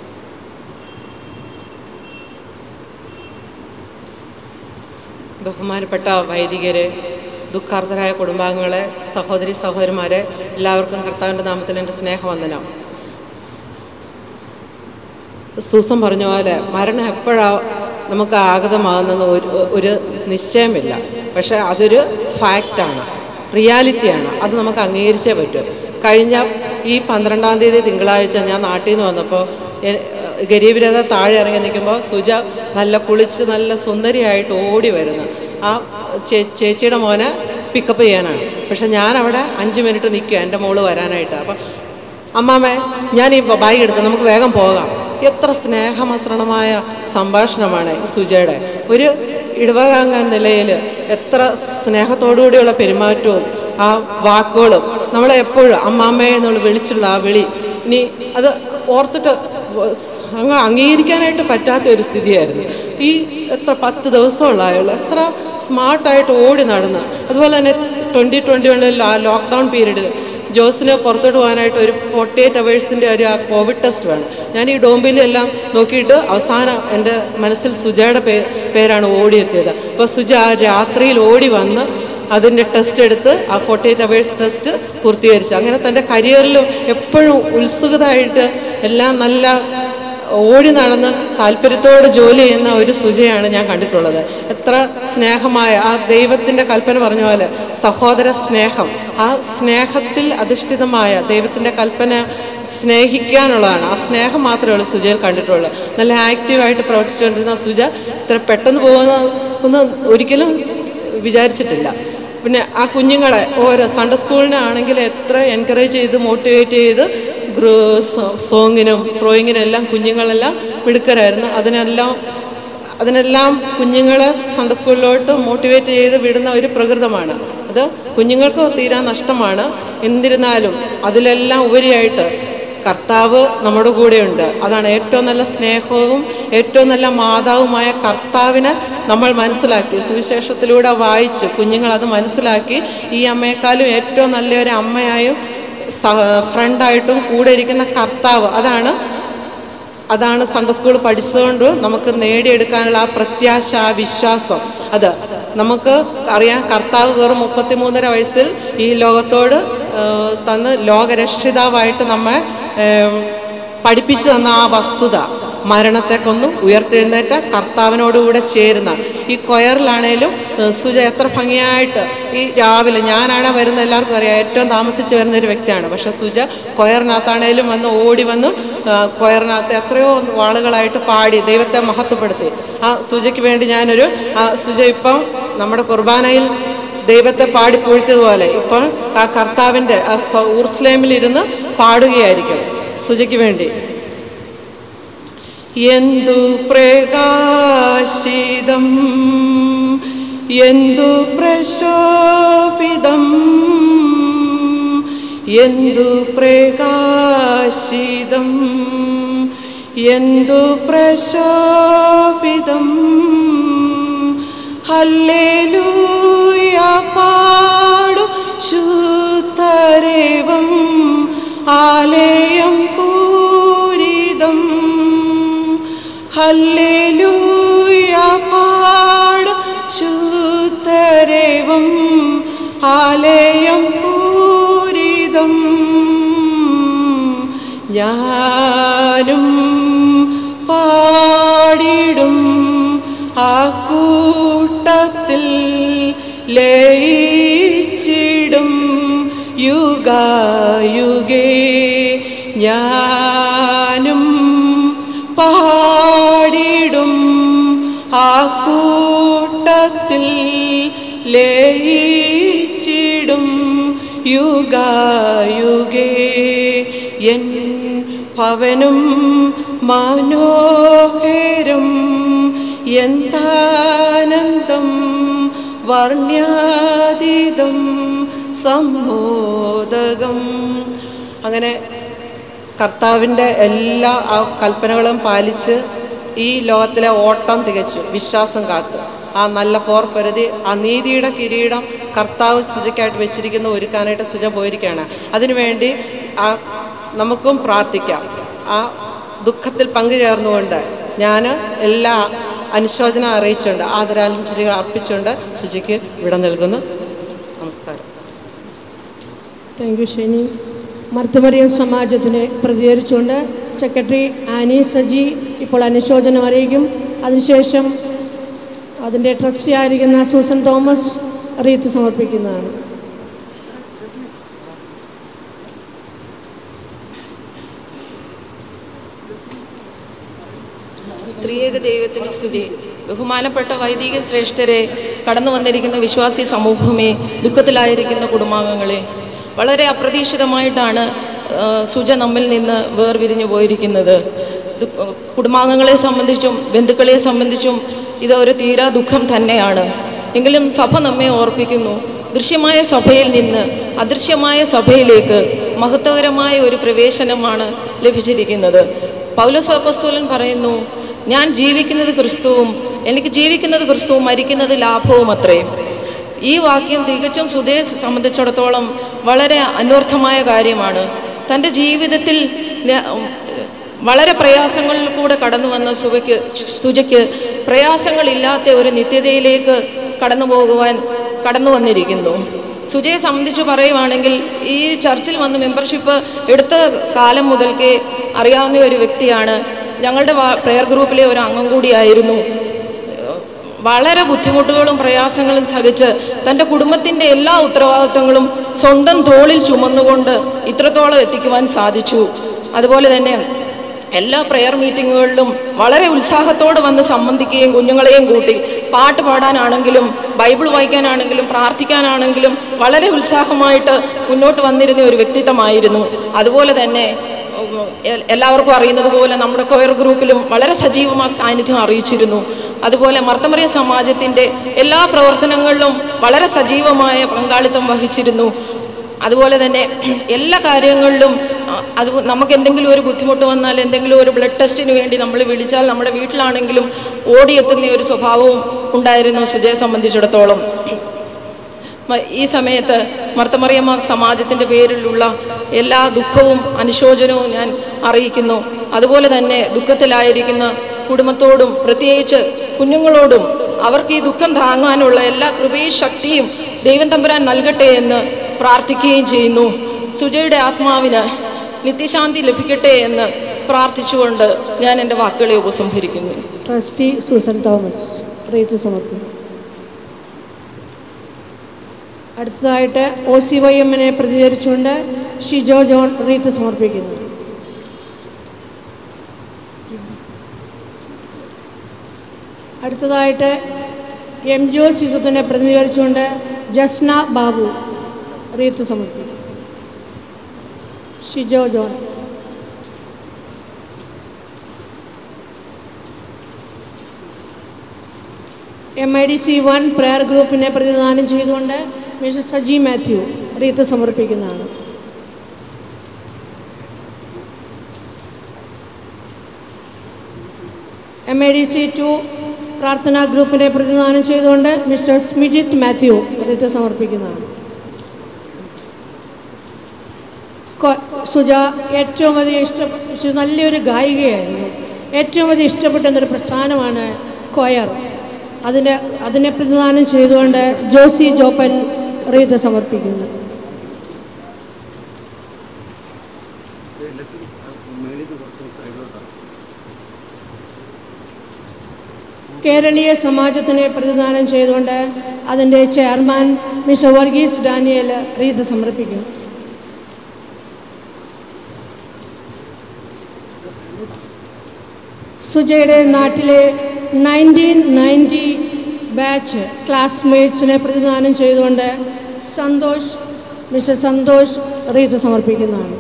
ബഹുമാനപ്പെട്ട വൈദികരെ ദുഃഖാർത്തരായ കുടുംബാംഗങ്ങളെ സഹോദരി സഹോദരന്മാരെ എല്ലാവർക്കും കർത്താവിൻ്റെ നാമത്തിൽ എൻ്റെ സ്നേഹവന്ദനം സൂസൻ പറഞ്ഞ പോലെ മരണം എപ്പോഴാണ് നമുക്ക് ആഗതമാകുന്നത് ഒരു ഒരു നിശ്ചയമില്ല പക്ഷേ അതൊരു ഫാക്റ്റാണ് റിയാലിറ്റിയാണ് അത് നമുക്ക് അംഗീകരിച്ചേ പറ്റൂ കഴിഞ്ഞ ഈ പന്ത്രണ്ടാം തീയതി തിങ്കളാഴ്ച ഞാൻ നാട്ടിൽ നിന്ന് വന്നപ്പോൾ എ- ഗരീബിരത താഴെ ഇറങ്ങി നിൽക്കുമ്പോൾ സുജ നല്ല കുളിച്ച് നല്ല സുന്ദരിയായിട്ട് ഓടി വരുന്നു ആ ചേ ചേച്ചിയുടെ മോനെ പിക്കപ്പ് ചെയ്യാനാണ് പക്ഷെ ഞാൻ അവിടെ അഞ്ച് മിനിറ്റ് നിൽക്കുക എൻ്റെ മോള് വരാനായിട്ട് അപ്പം അമ്മാമ്മേ ഞാൻ ഈ ബാഗ് എടുത്ത് നമുക്ക് വേഗം പോകാം എത്ര സ്നേഹമസൃണമായ സംഭാഷണമാണ് ഈ സുജയുടെ ഒരു ഇടവകാംഗ നിലയിൽ എത്ര സ്നേഹത്തോടുകൂടിയുള്ള പെരുമാറ്റവും ആ വാക്കുകളും നമ്മളെ എപ്പോഴും അമ്മാമ്മയെ എന്നുള്ള വിളിച്ചുള്ള ആ വിളി ഇനി അത് ഓർത്തിട്ട് അങ്ങ് അംഗീകരിക്കാനായിട്ട് പറ്റാത്ത ഒരു സ്ഥിതിയായിരുന്നു ഈ എത്ര പത്ത് ദിവസമുള്ള അയാൾ എത്ര സ്മാർട്ടായിട്ട് ഓടി നടന്ന് അതുപോലെ തന്നെ ട്വൻറ്റി ട്വൻറ്റി വണ്ണിൽ ആ ലോക്ക്ഡൗൺ പീരീഡിൽ ജോസിന് പുറത്തോട്ട് പോകാനായിട്ട് ഒരു ഫോർട്ടി എയ്റ്റ് അവേഴ്സിൻ്റെ ഒരു ആ കോവിഡ് ടെസ്റ്റ് വേണം ഞാൻ ഈ ഡോംബിലെല്ലാം നോക്കിയിട്ട് അവസാനം എൻ്റെ മനസ്സിൽ സുജയുടെ പേ പേരാണ് ഓടിയെത്തിയത് അപ്പോൾ സുജ ആ രാത്രിയിൽ ഓടി വന്ന് അതിൻ്റെ ടെസ്റ്റ് എടുത്ത് ആ ഫോർട്ടി എയ്റ്റ് അവേഴ്സ് ടെസ്റ്റ് പൂർത്തീകരിച്ചു അങ്ങനെ തൻ്റെ കരിയറിലും എപ്പോഴും ഉത്സുകതായിട്ട് എല്ലാം നല്ല ഓടി നടന്ന് താല്പര്യത്തോടെ ജോലി ചെയ്യുന്ന ഒരു സുജയാണ് ഞാൻ കണ്ടിട്ടുള്ളത് എത്ര സ്നേഹമായ ആ ദൈവത്തിൻ്റെ കൽപ്പന പറഞ്ഞ പോലെ സഹോദര സ്നേഹം ആ സ്നേഹത്തിൽ അധിഷ്ഠിതമായ ദൈവത്തിൻ്റെ കൽപ്പന സ്നേഹിക്കാനുള്ളതാണ് ആ സ്നേഹം മാത്രമേ ഉള്ളൂ സുജയിൽ കണ്ടിട്ടുള്ളൂ നല്ല ആക്റ്റീവായിട്ട് പ്രവർത്തിച്ചുകൊണ്ടിരുന്ന സുജ ഇത്ര പെട്ടെന്ന് പോകുന്ന ഒന്ന് ഒരിക്കലും വിചാരിച്ചിട്ടില്ല പിന്നെ ആ കുഞ്ഞുങ്ങളെ ഓരോ സൺഡേ സ്കൂളിനാണെങ്കിൽ എത്ര എൻകറേജ് ചെയ്ത് മോട്ടിവേറ്റ് ചെയ്ത് ഗ്രൂ സോങ്ങിനും ഡ്രോയിങ്ങിനും എല്ലാം കുഞ്ഞുങ്ങളെല്ലാം മിടുക്കരായിരുന്നു അതിനെല്ലാം അതിനെല്ലാം കുഞ്ഞുങ്ങളെ സൺഡേ സ്കൂളിലോട്ട് മോട്ടിവേറ്റ് ചെയ്ത് വിടുന്ന ഒരു പ്രകൃതമാണ് അത് കുഞ്ഞുങ്ങൾക്ക് തീരാ നഷ്ടമാണ് എന്നിരുന്നാലും അതിലെല്ലാം ഉപരിയായിട്ട് കർത്താവ് നമ്മുടെ കൂടെയുണ്ട് അതാണ് ഏറ്റവും നല്ല സ്നേഹവും ഏറ്റവും നല്ല മാതാവുമായ കർത്താവിനെ നമ്മൾ മനസ്സിലാക്കി സുവിശേഷത്തിലൂടെ വായിച്ച് കുഞ്ഞുങ്ങൾ അത് മനസ്സിലാക്കി ഈ അമ്മയെക്കാളും ഏറ്റവും നല്ലൊരു അമ്മയായും സഹ ഫ്രണ്ടായിട്ടും കൂടെ ഇരിക്കുന്ന കർത്താവ് അതാണ് അതാണ് സൺഡേ സ്കൂൾ പഠിച്ചതുകൊണ്ട് നമുക്ക് നേടിയെടുക്കാനുള്ള ആ പ്രത്യാശ ആ വിശ്വാസം അത് നമുക്ക് അറിയാം കർത്താവ് വെറും മുപ്പത്തിമൂന്നര വയസ്സിൽ ഈ ലോകത്തോട് ആ, തന്ന് ലോകരക്ഷിതാവായിട്ട് നമ്മെ ഏം, പഠിപ്പിച്ചു തന്ന ആ വസ്തുത മരണത്തെ കൊന്നും ഉയർത്തെഴുന്നേറ്റ കർത്താവിനോടുകൂടെ ചേരുന്ന ഈ കൊയറിലാണേലും ഏഹ്, സുജ എത്ര ഭംഗിയായിട്ട് ഈ രാവിലെ ഞാനാണ് വരുന്ന എല്ലാവർക്കും അറിയാം ഏറ്റവും താമസിച്ച് വരുന്ന ഒരു വ്യക്തിയാണ് പക്ഷെ സുജ കൊയറിനകത്താണേലും വന്ന് ഓടി വന്ന് ആ, കൊയറിനകത്ത് എത്രയോ ആളുകളായിട്ട് പാടി ദൈവത്തെ മഹത്വപ്പെടുത്തി ആ സുജയ്ക്ക് വേണ്ടി ഞാനൊരു ആ സുജ ഇപ്പം നമ്മുടെ കുർബാനയിൽ ദൈവത്തെ പാടി പൂഴ്ത്തിയതുപോലെ ഇപ്പോൾ ആ കർത്താവിൻ്റെ ആ സ- ഊർസ്ലേമിലിരുന്ന് പാടുകയായിരിക്കും സുജയ്ക്ക് വേണ്ടി എന്തു പ്രകാശിതം എന്തു പ്രശോഭിതം എന്തു പ്രകാശിതം എന്തു പ്രശോഭിതം ഹല്ലേലൂയ പാടു ശുദ്ധരേവം ആലയം പൂരിതം ഹല്ലേലൂയ പാടു ശുദ്ധരേവം ആലയം പൂരിതം ഞാനും പാടിടും ആ കൂട്ടത്തിൽ ലയിച്ചിടും യുഗായുഗേ ഞാനും പാടിടും ആ കൂട്ടത്തിൽ ലയിച്ചിടും യുഗായുഗേ എൻ ഭവനും മനോഹരം എന്താനന്ദം വർണ്യാതീതം സമ്മോദകം അങ്ങനെ കർത്താവിൻ്റെ എല്ലാ ആ കൽപ്പനകളും പാലിച്ച് ഈ ലോകത്തിലെ ഓട്ടം തികച്ചു വിശ്വാസം കാത്ത് ആ നല്ല പോർപ്പരുതി ആ നീതിയുടെ കിരീടം കർത്താവ് സുജയ്ക്കായിട്ട് വെച്ചിരിക്കുന്ന ഒരുക്കാനായിട്ട് സുജ പോയിരിക്കുകയാണ് അതിനുവേണ്ടി ആ നമുക്കും പ്രാർത്ഥിക്കാം ആ ദുഃഖത്തിൽ പങ്കുചേർന്നുകൊണ്ട് ഞാൻ എല്ലാ അനുശോചനം അറിയിച്ചുകൊണ്ട് ആദരാഞ്ജലികൾ അർപ്പിച്ചുകൊണ്ട് സുജയ്ക്ക് വിട നൽകുന്നു നമസ്കാരം താങ്ക് യു ഷെനി മർത്തമറിയം സമാജത്തിനെ പ്രതികരിച്ചുകൊണ്ട് സെക്രട്ടറി ആനി സജി ഇപ്പോൾ അനുശോചനം അറിയിക്കും അതിനുശേഷം അതിൻ്റെ ട്രസ്റ്റി ആയിരിക്കുന്ന സൂസൻ തോമസ് റീത്ത് സമർപ്പിക്കുന്നതാണ് ത്രിയേക ദൈവത്തിന് സ്തുതി ബഹുമാനപ്പെട്ട വൈദിക ശ്രേഷ്ഠരെ കടന്നു വന്നിരിക്കുന്ന വിശ്വാസി സമൂഹമേ ദുഃഖത്തിലായിരിക്കുന്ന കുടുംബാംഗങ്ങളെ വളരെ അപ്രതീക്ഷിതമായിട്ടാണ് ആ, സുജ നമ്മിൽ നിന്ന് വേർപിരിഞ്ഞു പോയിരിക്കുന്നത് ദു- കുടുംബാംഗങ്ങളെ സംബന്ധിച്ചും ബന്ധുക്കളെ സംബന്ധിച്ചും ഇത് ഒരു തീരാ ദുഃഖം തന്നെയാണ് എങ്കിലും സഭ നമ്മെ ഓർപ്പിക്കുന്നു ദൃശ്യമായ സഭയിൽ നിന്ന് അദൃശ്യമായ സഭയിലേക്ക് മഹത്വകരമായ ഒരു പ്രവേശനമാണ് ലഭിച്ചിരിക്കുന്നത് പൗലോസ് അപ്പസ്തോലൻ പറയുന്നു ഞാൻ ജീവിക്കുന്നത് ക്രിസ്തുവും എനിക്ക് ജീവിക്കുന്നത് ക്രിസ്തുവും മരിക്കുന്നത് ലാഭവും അത്രയും ഈ വാക്യം തികച്ചും സുധയെ സംബന്ധിച്ചിടത്തോളം വളരെ അന്വർത്ഥമായ കാര്യമാണ് തൻ്റെ ജീവിതത്തിൽ ന- വളരെ പ്രയാസങ്ങളിൽ കൂടെ കടന്നു വന്ന സുവയ്ക്ക് സുജയ്ക്ക് പ്രയാസങ്ങളില്ലാത്ത ഒരു നിത്യതയിലേക്ക് കടന്നു പോകുവാൻ കടന്നു വന്നിരിക്കുന്നു സുജയെ സംബന്ധിച്ച് പറയുവാണെങ്കിൽ ഈ ചർച്ചിൽ വന്ന് മെമ്പർഷിപ്പ് എടുത്ത കാലം മുതൽക്കേ അറിയാവുന്ന ഒരു വ്യക്തിയാണ് ഞങ്ങളുടെ പ്രെയർ ഗ്രൂപ്പിലെ ഒരു അംഗം കൂടിയായിരുന്നു വളരെ ബുദ്ധിമുട്ടുകളും പ്രയാസങ്ങളും സഹിച്ച് തൻ്റെ കുടുംബത്തിൻ്റെ എല്ലാ ഉത്തരവാദിത്വങ്ങളും സ്വന്തം തോളിൽ ചുമന്നുകൊണ്ട് ഇത്രത്തോളം എത്തിക്കുവാൻ സാധിച്ചു അതുപോലെ തന്നെ എല്ലാ പ്രെയർ മീറ്റിങ്ങുകളിലും വളരെ ഉത്സാഹത്തോടെ വന്ന് സംബന്ധിക്കുകയും കുഞ്ഞുങ്ങളെയും കൂട്ടി പാട്ട് പാടാനാണെങ്കിലും ബൈബിൾ വായിക്കാനാണെങ്കിലും പ്രാർത്ഥിക്കാനാണെങ്കിലും വളരെ ഉത്സാഹമായിട്ട് മുന്നോട്ട് വന്നിരുന്ന ഒരു വ്യക്തിത്വമായിരുന്നു അതുപോലെ തന്നെ ഉം, എ- എല്ലാവർക്കും അറിയുന്നത് പോലെ നമ്മുടെ കൊയർ ഗ്രൂപ്പിലും വളരെ സജീവമായ സാന്നിധ്യം അറിയിച്ചിരുന്നു അതുപോലെ മർത്തമറിയ സമാജത്തിൻ്റെ എല്ലാ പ്രവർത്തനങ്ങളിലും വളരെ സജീവമായ പങ്കാളിത്തം വഹിച്ചിരുന്നു അതുപോലെ തന്നെ എല്ലാ കാര്യങ്ങളിലും ആ, അത് നമുക്ക് എന്തെങ്കിലും ഒരു ബുദ്ധിമുട്ട് വന്നാൽ എന്തെങ്കിലും ഒരു ബ്ലഡ് ടെസ്റ്റിന് വേണ്ടി നമ്മൾ വിളിച്ചാൽ നമ്മുടെ വീട്ടിലാണെങ്കിലും ഓടിയെത്തുന്ന ഒരു സ്വഭാവവും ഉണ്ടായിരുന്നു സുജയെ സംബന്ധിച്ചിടത്തോളം മ- ഈ സമയത്ത് മർത്തമറിയമ്മ സമാജത്തിൻ്റെ പേരിലുള്ള എല്ലാ ദുഃഖവും അനുശോചനവും ഞാൻ അറിയിക്കുന്നു അതുപോലെ തന്നെ ദുഃഖത്തിലായിരിക്കുന്ന കുടുംബത്തോടും പ്രത്യേകിച്ച് കുഞ്ഞുങ്ങളോടും അവർക്ക് ഈ ദുഃഖം താങ്ങാനുള്ള എല്ലാ കൃപയും ശക്തിയും ദൈവം തമ്പുരാൻ നൽകട്ടെ എന്ന് പ്രാർത്ഥിക്കുകയും ചെയ്യുന്നു സുജയുടെ ആത്മാവിന് നിത്യശാന്തി ലഭിക്കട്ടെ എന്ന് പ്രാർത്ഥിച്ചുകൊണ്ട് ഞാൻ എൻ്റെ വാക്കുകളെ ഉപസംഹരിക്കുന്നു ട്രസ്റ്റി സൂസൻ തോമസ് റീത്ത് സമർപ്പിക്കും അടുത്തതായിട്ട് ഒ സി വൈ എമ്മിനെ പ്രതികരിച്ചുകൊണ്ട് ഷിജോ ജോൺ റീത്ത് സമർപ്പിക്കുന്നു അടുത്തതായിട്ട് എം ജി ഒ ശിശുത്തിനെ പ്രതിനിധീകരിച്ചുകൊണ്ട് ജസ്ന ബാബു റീത്ത് സമർപ്പിക്കും Shijo John M I D C one prayer ഗ്രൂപ്പിനെ പ്രതിനിധാനം ചെയ്തുകൊണ്ട് മിസ്റ്റർ സജി മാത്യു റീത്ത് സമർപ്പിക്കുന്നതാണ് M I D C two പ്രാർത്ഥനാ ഗ്രൂപ്പിനെ പ്രതിനിധാനം ചെയ്തുകൊണ്ട് മിസ്റ്റർ സ്മിജിത്ത് മാത്യു റീത്ത് സമർപ്പിക്കുന്നതാണ് കൊ- സുജ ഏറ്റവും അധികം ഇഷ്ടപ്പെട്ട നല്ലൊരു ഗായികയായിരുന്നു ഏറ്റവും അധികം ഇഷ്ടപ്പെട്ടെന്നൊരു പ്രസ്ഥാനമാണ് കൊയർ അതിൻ്റെ അതിനെ പ്രതിദാനം ചെയ്തുകൊണ്ട് ജോസി ജോപ്പൻ റീത്ത് സമർപ്പിക്കുന്നു കേരളീയ സമാജത്തിനെ പ്രതിദാനം ചെയ്തുകൊണ്ട് അതിൻ്റെ chairman mister Varghese Daniel wreath സമർപ്പിക്കുന്നു സുജയുടെ നാട്ടിലെ നയൻറ്റീൻ നയൻറ്റി ബാച്ച് ക്ലാസ്മേറ്റ്സിനെ പ്രതിദാനം ചെയ്തുകൊണ്ട് സന്തോഷ് മിസ്റ്റർ സന്തോഷ് റീത്ത് സമർപ്പിക്കുന്നതാണ്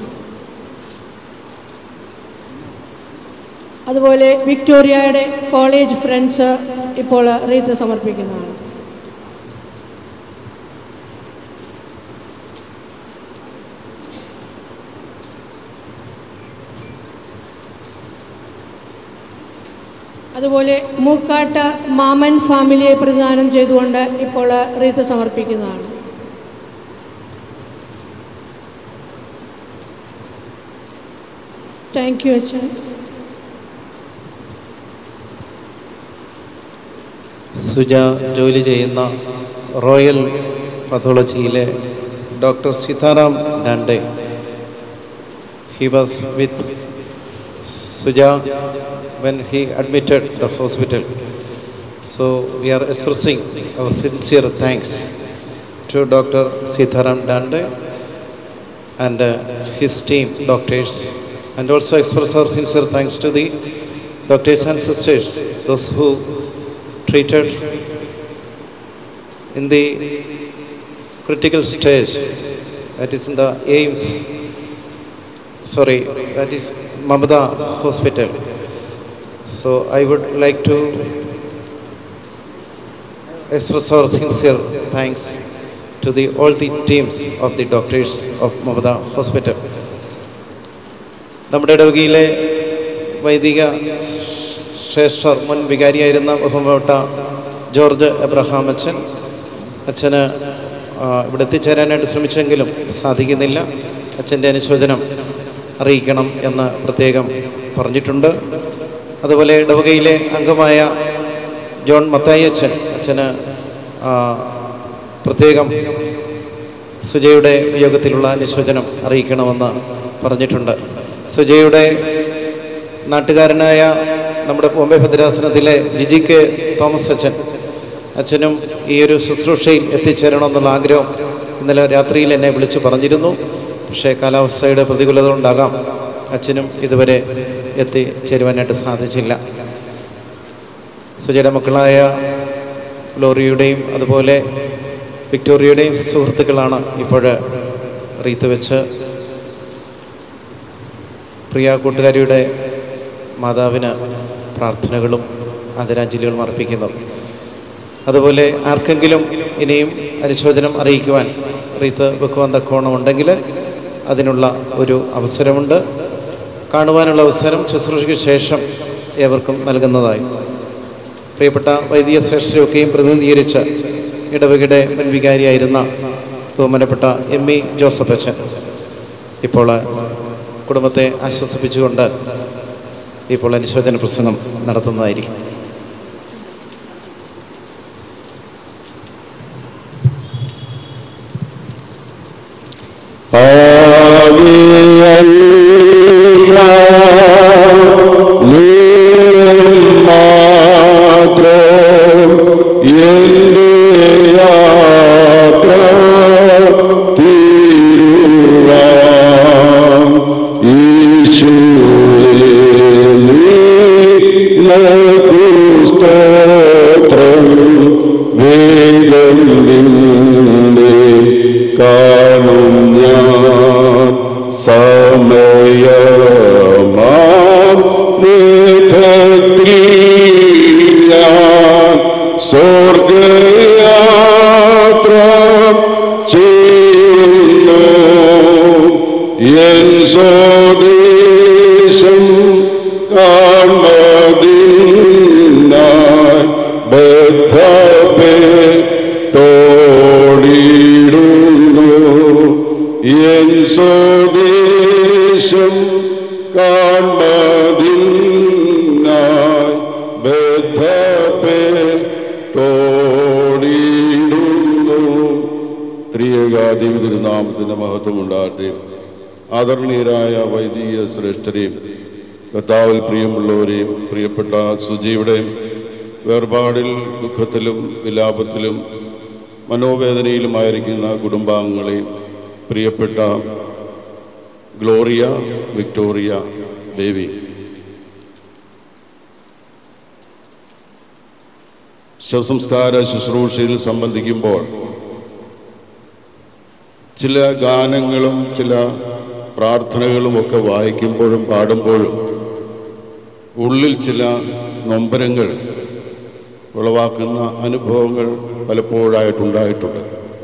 അതുപോലെ വിക്ടോറിയയുടെ കോളേജ് ഫ്രണ്ട്സ് ഇപ്പോൾ റീത്ത് സമർപ്പിക്കുന്നതാണ് അതുപോലെ മൂക്കാട്ട് മാമൻ ഫാമിലിയെ പ്രതിദാനം ചെയ്തുകൊണ്ട് ഇപ്പോൾ റീത്ത് സമർപ്പിക്കുന്നതാണ് താങ്ക് യു അച്ഛൻ സുജ ജോലി ചെയ്യുന്ന റോയൽ പത്തോളജിയിലെ doctor Sitaram Dande he was with Suja when he admitted the hospital. So we are expressing our sincere thanks to Dr. Sitharam Dande and uh, his team, doctors, and also express our sincere thanks to the doctors and sisters, those who treated in the critical stage, that is in the AIMS, sorry, that is Mamada Hospital. So I would like to express our sincere thanks to the, all the teams of the doctors of Mamada Hospital. നമ്മുടെ ഇടവകയിലെ വൈദിക ശ്രേഷ്ഠർ മുൻ വികാരിയായിരുന്ന ബഹുമപ്പെട്ട George Abraham അച്ഛൻ അച്ഛന് ആ, ഇവിടെ എത്തിച്ചേരാനായിട്ട് ശ്രമിച്ചെങ്കിലും സാധിക്കുന്നില്ല അച്ഛൻ്റെ അനുശോചനം അറിയിക്കണം എന്ന് പ്രത്യേകം പറഞ്ഞിട്ടുണ്ട് അതുപോലെ ഇടവകയിലെ അംഗമായ ജോൺ മത്തായി അച്ഛൻ അച്ഛന് ആ, പ്രത്യേകം സുജയുടെ വിയോഗത്തിലുള്ള അനുശോചനം അറിയിക്കണമെന്ന് പറഞ്ഞിട്ടുണ്ട് സുജയുടെ നാട്ടുകാരനായ നമ്മുടെ ബോംബെ ഭദ്രാസനത്തിലെ ജിജി കെ തോമസ് അച്ഛൻ അച്ഛനും ഈ ഒരു ശുശ്രൂഷയിൽ എത്തിച്ചേരണമെന്നുള്ള ആഗ്രഹം ഇന്നലെ രാത്രിയിൽ എന്നെ വിളിച്ചു പറഞ്ഞിരുന്നു പക്ഷേ കാലാവസ്ഥയുടെ പ്രതികൂലത ഉണ്ടാകാം അച്ഛനും ഇതുവരെ എത്തിച്ചേരുവാനായിട്ട് സാധിച്ചില്ല സുജയുടെ മക്കളായ ലോറിയുടെയും അതുപോലെ വിക്ടോറിയയുടെയും സുഹൃത്തുക്കളാണ് ഇപ്പോൾ റീത്ത് വെച്ച് പ്രിയ കൂട്ടുകാരിയുടെ മാതാവിന് പ്രാർത്ഥനകളും ആദരാഞ്ജലികളും അർപ്പിക്കുന്നത് അതുപോലെ ആർക്കെങ്കിലും ഇനിയും അനുശോചനം അറിയിക്കുവാൻ റീത്ത് വെക്കുവാൻ തക്കോണം ഉണ്ടെങ്കിൽ അതിനുള്ള ഒരു അവസരമുണ്ട് കാണുവാനുള്ള അവസരം ശുശ്രൂഷയ്ക്ക് ശേഷം ഏവർക്കും നൽകുന്നതായി പ്രിയപ്പെട്ട വൈദിക ശ്രേഷ്ഠരെയൊക്കെയും പ്രതിനിധീകരിച്ച് ഇടവകയുടെ മുൻവികാരിയായിരുന്ന ബഹുമാനപ്പെട്ട എം ഇ ജോസഫ് അച്ഛൻ ഇപ്പോൾ കുടുംബത്തെ ആശ്വസിപ്പിച്ചുകൊണ്ട് ഇപ്പോൾ അനുശോചന പ്രസംഗം നടത്തുന്നതായിരിക്കും വേഗം നിന്നെ കാണും ഞാൻ സമയമാം നേത്രത്തിൽ ഞാൻ സ്വർഗയാത്ര ചെയ്യുന്നു എൻ സ്വദേശം കാണുന്നതിനായി ബദ്ധപ്പെട്ടോടിയിടുന്നു എൻ സ്വദേശം കാണുന്നതിനായി ബദ്ധപ്പെട്ടോടിയിടുന്നു ത്രിയേകാദേവി തിരുനാമത്തിൻ്റെ മഹത്വം ഉണ്ടാകട്ടെ ആദരണീയരായ വൈദിക ശ്രേഷ്ഠരെയും കർത്താവിൽ പ്രിയമുള്ളവരെയും പ്രിയപ്പെട്ട സുജിയുടെ വേർപാടിൽ ദുഃഖത്തിലും വിലാപത്തിലും മനോവേദനയിലുമായിരിക്കുന്ന കുടുംബാംഗങ്ങളെയും പ്രിയപ്പെട്ട ഗ്ലോറിയ വിക്ടോറിയ ദേവി ശവസംസ്കാര ശുശ്രൂഷയിൽ സംബന്ധിക്കുമ്പോൾ ചില ഗാനങ്ങളും ചില പ്രാർത്ഥനകളും ഒക്കെ വായിക്കുമ്പോഴും പാടുമ്പോഴും ഉള്ളിൽ ചില നൊമ്പരങ്ങൾ ഉളവാക്കുന്ന അനുഭവങ്ങൾ പലപ്പോഴായിട്ടുണ്ടായിട്ടുണ്ട്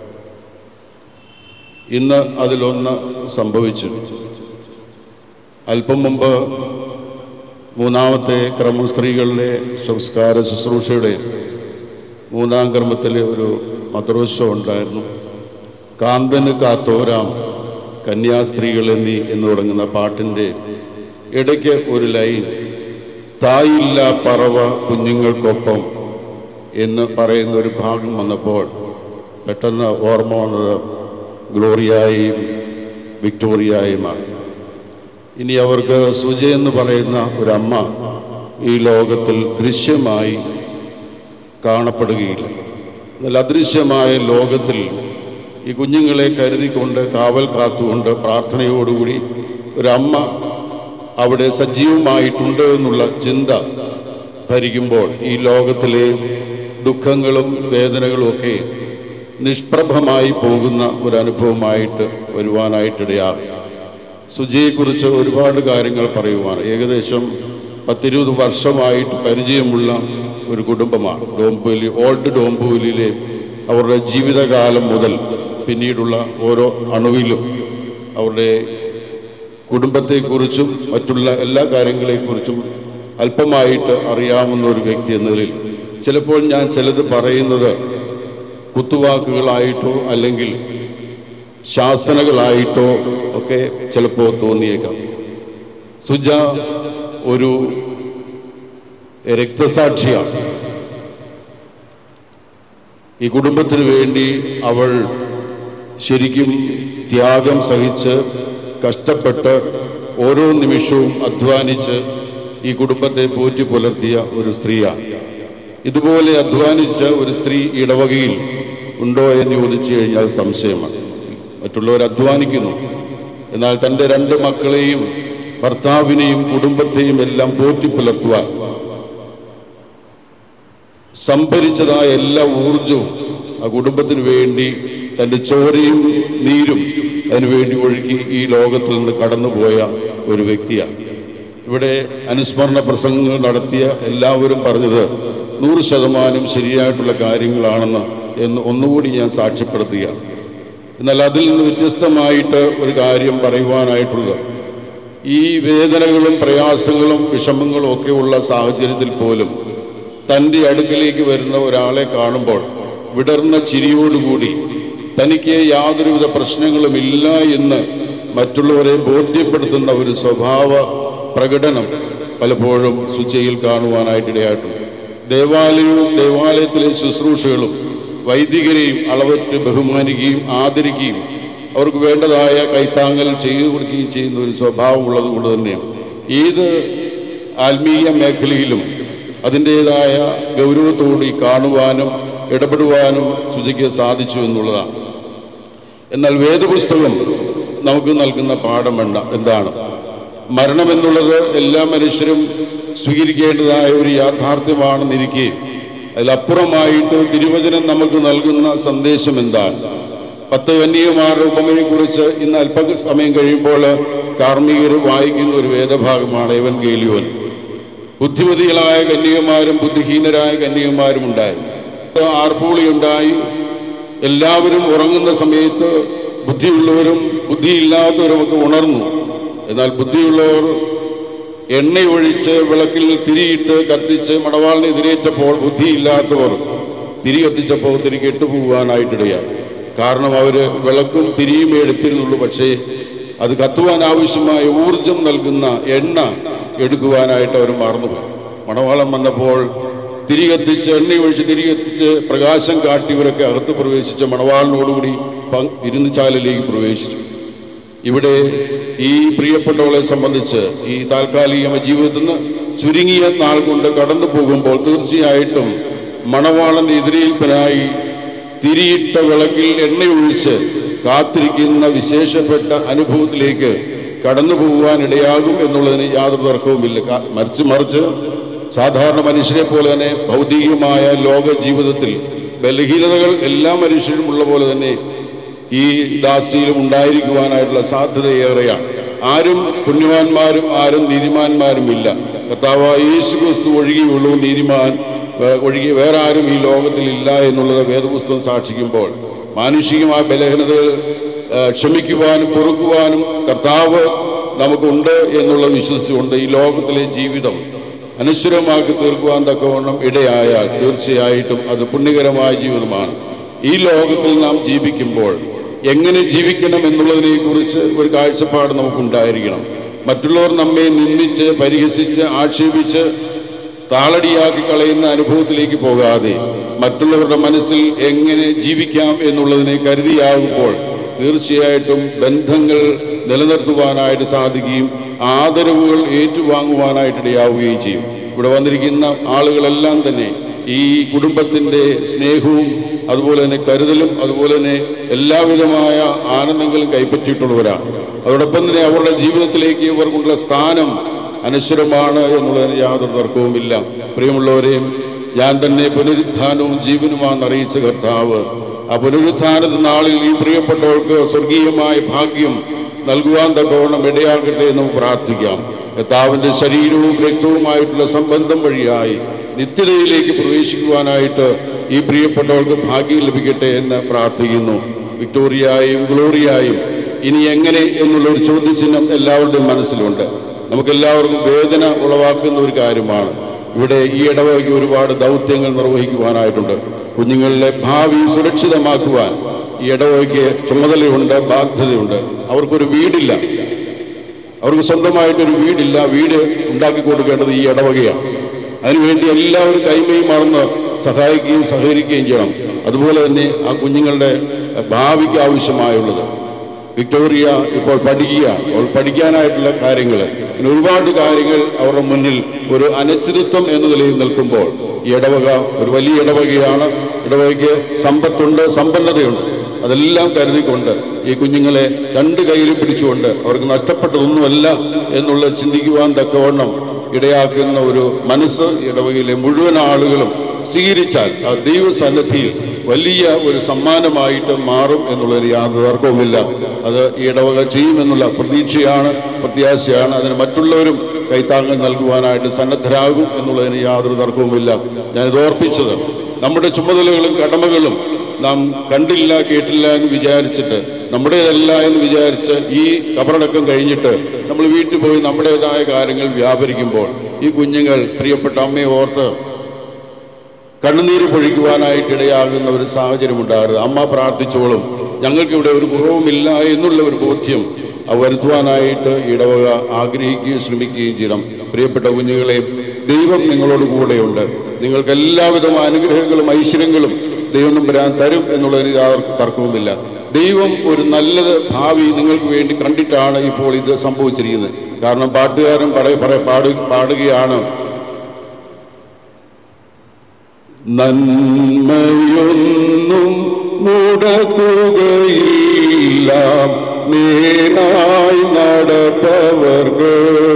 ഇന്ന് അതിലൊന്ന് സംഭവിച്ചു അല്പം മുമ്പ് മൂന്നാമത്തെ ക്രമം സ്ത്രീകളുടെ സംസ്കാര ശുശ്രൂഷയുടെ മൂന്നാം ക്രമത്തിലെ ഒരു മദ്രോത്സവം ഉണ്ടായിരുന്നു കാന്തന് കാത്തോരാം കന്യാസ്ത്രീകൾ എന്നീ എന്ന് തുടങ്ങുന്ന പാട്ടിൻ്റെ ഇടയ്ക്ക് ഒരു ലൈൻ തായില്ല പറവ കുഞ്ഞുങ്ങൾക്കൊപ്പം എന്ന് പറയുന്ന ഒരു ഭാഗം വന്നപ്പോൾ പെട്ടെന്ന് ഓർമ്മ വന്നത് ഗ്ലോറിയായും വിക്ടോറിയായുമാണ് ഇനി അവർക്ക് സുജ എന്ന് പറയുന്ന ഒരമ്മ ഈ ലോകത്തിൽ ദൃശ്യമായി കാണപ്പെടുകയില്ല എന്നാൽ അദൃശ്യമായ ലോകത്തിൽ ഈ കുഞ്ഞുങ്ങളെ കരുതിക്കൊണ്ട് കാവൽ കാത്തുകൊണ്ട് പ്രാർത്ഥനയോടുകൂടി ഒരമ്മ അവിടെ സജീവമായിട്ടുണ്ട് എന്നുള്ള ചിന്ത ഭരിക്കുമ്പോൾ ഈ ലോകത്തിലെ ദുഃഖങ്ങളും വേദനകളും ഒക്കെ നിഷ്പ്രഭമായി പോകുന്ന ഒരു അനുഭവമായിട്ട് വരുവാനായിട്ടിടയാകും സുജിയെക്കുറിച്ച് ഒരുപാട് കാര്യങ്ങൾ പറയുവാണ് ഏകദേശം പത്തിരുപത് വർഷമായിട്ട് പരിചയമുള്ള ഒരു കുടുംബമാണ് ഡോംപുലി ഓൾഡ് ഡോംപുലിയിലെ അവരുടെ ജീവിതകാലം മുതൽ പിന്നീടുള്ള ഓരോ അണുവിലും അവരുടെ കുടുംബത്തെക്കുറിച്ചും മറ്റുള്ള എല്ലാ കാര്യങ്ങളെക്കുറിച്ചും അല്പമായിട്ട് അറിയാവുന്ന ഒരു വ്യക്തി എന്നതിൽ ചിലപ്പോൾ ഞാൻ ചിലത് പറയുന്നത് കുത്തുവാക്കുകളായിട്ടോ അല്ലെങ്കിൽ ശാസനകളായിട്ടോ ഒക്കെ ചിലപ്പോൾ തോന്നിയേക്കാം സുജ ഒരു രക്തസാക്ഷിയാണ് ഈ കുടുംബത്തിന് വേണ്ടി അവൾ ശരിക്കും ത്യാഗം സഹിച്ച് കഷ്ടപ്പെട്ട് ഓരോ നിമിഷവും അധ്വാനിച്ച് ഈ കുടുംബത്തെ പോറ്റി പുലർത്തിയ ഒരു സ്ത്രീയാണ് ഇതുപോലെ അധ്വാനിച്ച ഒരു സ്ത്രീ ഇടവകയിൽ ഉണ്ടോ എന്ന് ചോദിച്ചു കഴിഞ്ഞാൽ സംശയമാണ് മറ്റുള്ളവർ അധ്വാനിക്കുന്നു എന്നാൽ തൻ്റെ രണ്ട് മക്കളെയും ഭർത്താവിനെയും കുടുംബത്തെയും എല്ലാം പോറ്റി പുലർത്തുവാൻ സംഭരിച്ചതായ എല്ലാ ഊർജവും ആ കുടുംബത്തിന് വേണ്ടി തൻ്റെ ചോരയും നീരും അതിനുവേണ്ടി ഒഴുകി ഈ ലോകത്തിൽ നിന്ന് കടന്നുപോയ ഒരു വ്യക്തിയാണ് ഇവിടെ അനുസ്മരണ പ്രസംഗങ്ങൾ നടത്തിയ എല്ലാവരും പറഞ്ഞത് നൂറ് ശതമാനം ശരിയായിട്ടുള്ള കാര്യങ്ങളാണെന്ന് എന്ന് ഒന്നുകൂടി ഞാൻ സാക്ഷ്യപ്പെടുത്തുകയാണ് എന്നാൽ അതിൽ നിന്ന് വ്യത്യസ്തമായിട്ട് ഒരു കാര്യം പറയുവാനായിട്ടുള്ളത് ഈ വേദനകളും പ്രയാസങ്ങളും വിഷമങ്ങളും ഒക്കെ ഉള്ള സാഹചര്യത്തിൽ പോലും തൻ്റെ അടുക്കലേക്ക് വരുന്ന ഒരാളെ കാണുമ്പോൾ വിടർന്ന ചിരിയോടുകൂടി തനിക്ക് യാതൊരുവിധ പ്രശ്നങ്ങളുമില്ല എന്ന് മറ്റുള്ളവരെ ബോധ്യപ്പെടുത്തുന്ന ഒരു സ്വഭാവ പ്രകടനം പലപ്പോഴും സുചയിൽ കാണുവാനായിട്ടിടയായിട്ടുണ്ട് ദേവാലയവും ദേവാലയത്തിലെ ശുശ്രൂഷകളും വൈദികരെയും അളവറ്റ് ബഹുമാനിക്കുകയും ആദരിക്കുകയും അവർക്ക് വേണ്ടതായ കൈത്താങ്ങൽ ചെയ്തു കൊടുക്കുകയും ചെയ്യുന്ന ഒരു സ്വഭാവമുള്ളത് കൊണ്ട് തന്നെയാണ് ഏത് ആത്മീയ മേഖലയിലും അതിൻ്റേതായ ഗൗരവത്തോടെ കാണുവാനും ഇടപെടുവാനും സുജിക്ക് സാധിച്ചു എന്നുള്ളതാണ് എന്നാൽ വേദപുസ്തകം നമുക്ക് നൽകുന്ന പാഠം വേണ്ട എന്താണ് മരണം എന്നുള്ളത് എല്ലാ മനുഷ്യരും സ്വീകരിക്കേണ്ടതായ ഒരു യാഥാർത്ഥ്യമാണെന്നിരിക്കെ അതിലപ്പുറമായിട്ട് തിരുവചനം നമുക്ക് നൽകുന്ന സന്ദേശം എന്താണ് പത്ത് കന്യകമാരുടെ ഉപമയെക്കുറിച്ച് ഇന്ന് അല്പ സമയം കഴിയുമ്പോൾ കാർമ്മികർ വായിക്കുന്ന ഒരു വേദഭാഗമാണ് എവൻ ഗേലിയോൻ ബുദ്ധിമതികളായ കന്യകമാരും ബുദ്ധിഹീനരായ കന്യകമാരും ഉണ്ടായി ആർപ്പൂളി ഉണ്ടായി എല്ലാവരും ഉറങ്ങുന്ന സമയത്ത് ബുദ്ധിയുള്ളവരും ബുദ്ധിയില്ലാത്തവരുമൊക്കെ ഉണർന്നു എന്നാൽ ബുദ്ധിയുള്ളവർ എണ്ണയൊഴിച്ച് വിളക്കിൽ തിരിയിട്ട് കത്തിച്ച് മണവാളിനെ എതിരേറ്റപ്പോൾ ബുദ്ധിയില്ലാത്തവർ തിരി കത്തിച്ചപ്പോൾ തിരി കെട്ടുപോകാനായിട്ടിടയായി കാരണം അവർ വിളക്കും തിരിയുമേ എടുത്തിരുന്നുള്ളൂ പക്ഷേ അത് കത്തുവാൻ ആവശ്യമായ ഊർജം നൽകുന്ന എണ്ണ എടുക്കുവാനായിട്ട് അവർ മറന്നുപോയി മണവാളം വന്നപ്പോൾ തിരി കത്തിച്ച് എണ്ണ ഒഴിച്ച് തിരി കത്തിച്ച് പ്രകാശം കാട്ടിയവരൊക്കെ അകത്ത് പ്രവേശിച്ച മണവാളിനോടുകൂടി പങ്ക് ഇരുന്നുചാലിലേക്ക് പ്രവേശിച്ചു ഇവിടെ ഈ പ്രിയപ്പെട്ടവളെ സംബന്ധിച്ച് ഈ താൽക്കാലിക ജീവിതത്തിൽ നിന്ന് ചുരുങ്ങിയ നാൾ കൊണ്ട് കടന്നു പോകുമ്പോൾ തീർച്ചയായിട്ടും മണവാളന്റെ എതിരേൽപ്പനായി തിരിയിട്ട വിളക്കിൽ എണ്ണയൊഴിച്ച് കാത്തിരിക്കുന്ന വിശേഷപ്പെട്ട അനുഭവത്തിലേക്ക് കടന്നു പോകുവാൻ ഇടയാകും എന്നുള്ളതിന് യാതൊരു തർക്കവുമില്ല കാ- മറിച്ച് മറിച്ച് സാധാരണ മനുഷ്യരെ പോലെ തന്നെ ഭൗതികമായ ലോക ജീവിതത്തിൽ ബലഹീനതകൾ എല്ലാ മനുഷ്യരും ഉള്ള പോലെ തന്നെ ഈ ദാസിയിലും ഉണ്ടായിരിക്കുവാനായിട്ടുള്ള സാധ്യത ഏറെയാണ് ആരും പുണ്യവാന്മാരും ആരും നീതിമാന്മാരും ഇല്ല കർത്താവ് യേശു ക്രിസ്തു ഒഴികെയുള്ളൂ നീതിമാൻ വേ- ഒഴികെ വേറെ ആരും ഈ ലോകത്തിൽ ഇല്ല എന്നുള്ളത് വേദപുസ്തകം സാക്ഷിക്കുമ്പോൾ മാനുഷികമായ ബലഹീനതകൾ ആ, ക്ഷമിക്കുവാനും പൊറുക്കുവാനും കർത്താവ് നമുക്കുണ്ട് എന്നുള്ളത് വിശ്വസിച്ചുകൊണ്ട് ഈ ലോകത്തിലെ ജീവിതം അനശ്വരമാക്കി തീർക്കുവാൻ തക്കവണ്ണം ഇടയായാൽ തീർച്ചയായിട്ടും അത് പുണ്യകരമായ ജീവിതമാണ് ഈ ലോകത്തിൽ നാം ജീവിക്കുമ്പോൾ എങ്ങനെ ജീവിക്കണം എന്നുള്ളതിനെ കുറിച്ച് ഒരു കാഴ്ചപ്പാട് നമുക്കുണ്ടായിരിക്കണം മറ്റുള്ളവർ നമ്മെ നിന്ദിച്ച് പരിഹസിച്ച് ആക്ഷേപിച്ച് താളടിയാക്കി കളയുന്ന അനുഭവത്തിലേക്ക് പോകാതെ മറ്റുള്ളവരുടെ മനസ്സിൽ എങ്ങനെ ജീവിക്കാം എന്നുള്ളതിനെ കരുതിയാകുമ്പോൾ തീർച്ചയായിട്ടും ബന്ധങ്ങൾ നിലനിർത്തുവാനായിട്ട് സാധിക്കുകയും ആദരവുകൾ ഏറ്റുവാങ്ങുവാനായിട്ടിടയാവുകയും ചെയ്യും ഇവിടെ വന്നിരിക്കുന്ന ആളുകളെല്ലാം തന്നെ ഈ കുടുംബത്തിൻ്റെ സ്നേഹവും അതുപോലെ തന്നെ കരുതലും അതുപോലെ തന്നെ എല്ലാവിധമായ ആനന്ദങ്ങളും കൈപ്പറ്റിയിട്ടുള്ളവരാണ് അതോടൊപ്പം തന്നെ അവരുടെ ജീവിതത്തിലേക്ക് ഇവർക്കുള്ള സ്ഥാനം അനശ്വരമാണ് എന്നുള്ളതിന് യാതൊരു തർക്കവുമില്ല പ്രിയമുള്ളവരെയും ഞാൻ തന്നെ പുനരുത്ഥാനവും ജീവനുമാണെന്ന് അറിയിച്ച കർത്താവ് ആ പുനരുത്ഥാന നാളിൽ ഈ പ്രിയപ്പെട്ടവർക്ക് സ്വർഗീയമായ ഭാഗ്യം നൽകുവാൻ തക്കവണ്ണം ഇടയാകട്ടെ എന്ന് പ്രാർത്ഥിക്കാം കർത്താവിൻ്റെ ശരീരവും രക്തവുമായിട്ടുള്ള സംബന്ധം വഴിയായി നിത്യതയിലേക്ക് പ്രവേശിക്കുവാനായിട്ട് ഈ പ്രിയപ്പെട്ടവർക്ക് ഭാഗ്യം ലഭിക്കട്ടെ എന്ന് പ്രാർത്ഥിക്കുന്നു വിക്ടോറിയായും ഗ്ലോറിയായും ഇനി എങ്ങനെ എന്നുള്ള ഒരു ചോദ്യചിഹ്നം എല്ലാവരുടെയും മനസ്സിലുണ്ട് നമുക്കെല്ലാവർക്കും വേദന ഉളവാക്കുന്ന ഒരു കാര്യമാണ് ഇവിടെ ഈ ഇടവകയ്ക്ക് ഒരുപാട് ദൗത്യങ്ങൾ നിർവഹിക്കുവാനായിട്ടുണ്ട് കുഞ്ഞുങ്ങളുടെ ഭാവി സുരക്ഷിതമാക്കുവാൻ ഈ ഇടവകയ്ക്ക് ചുമതലയുണ്ട് ബാധ്യതയുണ്ട് അവർക്കൊരു വീടില്ല അവർക്ക് സ്വന്തമായിട്ടൊരു വീടില്ല വീട് ഉണ്ടാക്കി കൊടുക്കേണ്ടത് ഈ ഇടവകയാണ് അതിനുവേണ്ടി എല്ലാവരും കൈമയും മറന്ന് സഹായിക്കുകയും സഹകരിക്കുകയും ചെയ്യണം അതുപോലെ തന്നെ ആ കുഞ്ഞുങ്ങളുടെ ഭാവിക്ക് ആവശ്യമായുള്ളത് വിക്ടോറിയ ഇപ്പോൾ പഠിക്കുകയാണ് അവൾ പഠിക്കാനായിട്ടുള്ള കാര്യങ്ങൾ പിന്നെ ഒരുപാട് കാര്യങ്ങൾ അവരുടെ മുന്നിൽ ഒരു അനിശ്ചിതത്വം എന്ന നിലയിൽ നിൽക്കുമ്പോൾ ഈ ഇടവക ഒരു വലിയ ഇടവകയാണ് ഇടവകയ്ക്ക് സമ്പത്തുണ്ട് സമ്പന്നതയുണ്ട് അതെല്ലാം കരുതിക്കൊണ്ട് ഈ കുഞ്ഞുങ്ങളെ രണ്ട് കൈയിലും പിടിച്ചുകൊണ്ട് അവർക്ക് നഷ്ടപ്പെട്ടതൊന്നുമല്ല എന്നുള്ളത് ചിന്തിക്കുവാൻ തക്കവണ്ണം ഇടയാക്കുന്ന ഒരു മനസ്സ് ഇടവകയിലെ മുഴുവൻ ആളുകളും സ്വീകരിച്ചാൽ ആ ദൈവസന്നിധിയിൽ വലിയ ഒരു സമ്മാനമായിട്ട് മാറും എന്നുള്ളതിന് യാതൊരു തർക്കവുമില്ല അത് ഈ ഇടവക ചെയ്യുമെന്നുള്ള പ്രതീക്ഷയാണ് പ്രത്യാശയാണ് അതിന് മറ്റുള്ളവരും കൈത്താങ്ങൽ നൽകുവാനായിട്ട് സന്നദ്ധരാകും എന്നുള്ളതിന് യാതൊരു തർക്കവുമില്ല ഞാനിത് ഓർപ്പിച്ചത് നമ്മുടെ ചുമതലകളും കടമകളും നാം കണ്ടില്ല കേട്ടില്ല എന്ന് വിചാരിച്ചിട്ട് നമ്മുടേതല്ല എന്ന് വിചാരിച്ച് ഈ കബറടക്കം കഴിഞ്ഞിട്ട് നമ്മൾ വീട്ടിൽ പോയി നമ്മുടേതായ കാര്യങ്ങൾ വ്യാപരിക്കുമ്പോൾ ഈ കുഞ്ഞുങ്ങൾ പ്രിയപ്പെട്ട അമ്മയെ ഓർത്ത് കണ്ണുനീര് പൊഴിക്കുവാനായിട്ട് ഇടയാകുന്ന ഒരു സാഹചര്യം ഉണ്ടാകരുത് അമ്മ പ്രാർത്ഥിച്ചോളും ഞങ്ങൾക്കിവിടെ ഒരു കുറവുമില്ല എന്നുള്ള ഒരു ബോധ്യം അത് വരുത്തുവാനായിട്ട് ഇടവക ആഗ്രഹിക്കുകയും ശ്രമിക്കുകയും ചെയ്യണം പ്രിയപ്പെട്ട കുഞ്ഞുങ്ങളെ ദൈവം നിങ്ങളോട് കൂടെയുണ്ട് നിങ്ങൾക്ക് എല്ലാവിധമായ അനുഗ്രഹങ്ങളും ഐശ്വര്യങ്ങളും ദൈവം നമ്പരാൻ തരും എന്നുള്ളതിന് യാതൊരു തർക്കവുമില്ല ദൈവം ഒരു നല്ലത് ഭാവി നിങ്ങൾക്ക് വേണ്ടി കണ്ടിട്ടാണ് ഇപ്പോൾ ഇത് സംഭവിച്ചിരിക്കുന്നത് കാരണം പാട്ടുകാരൻ പറ പറ- പാടു പാടുകയാണ് നന്മയൊന്നും മുടക്കുകയില്ല നേരായി നടപ്പവർക്ക്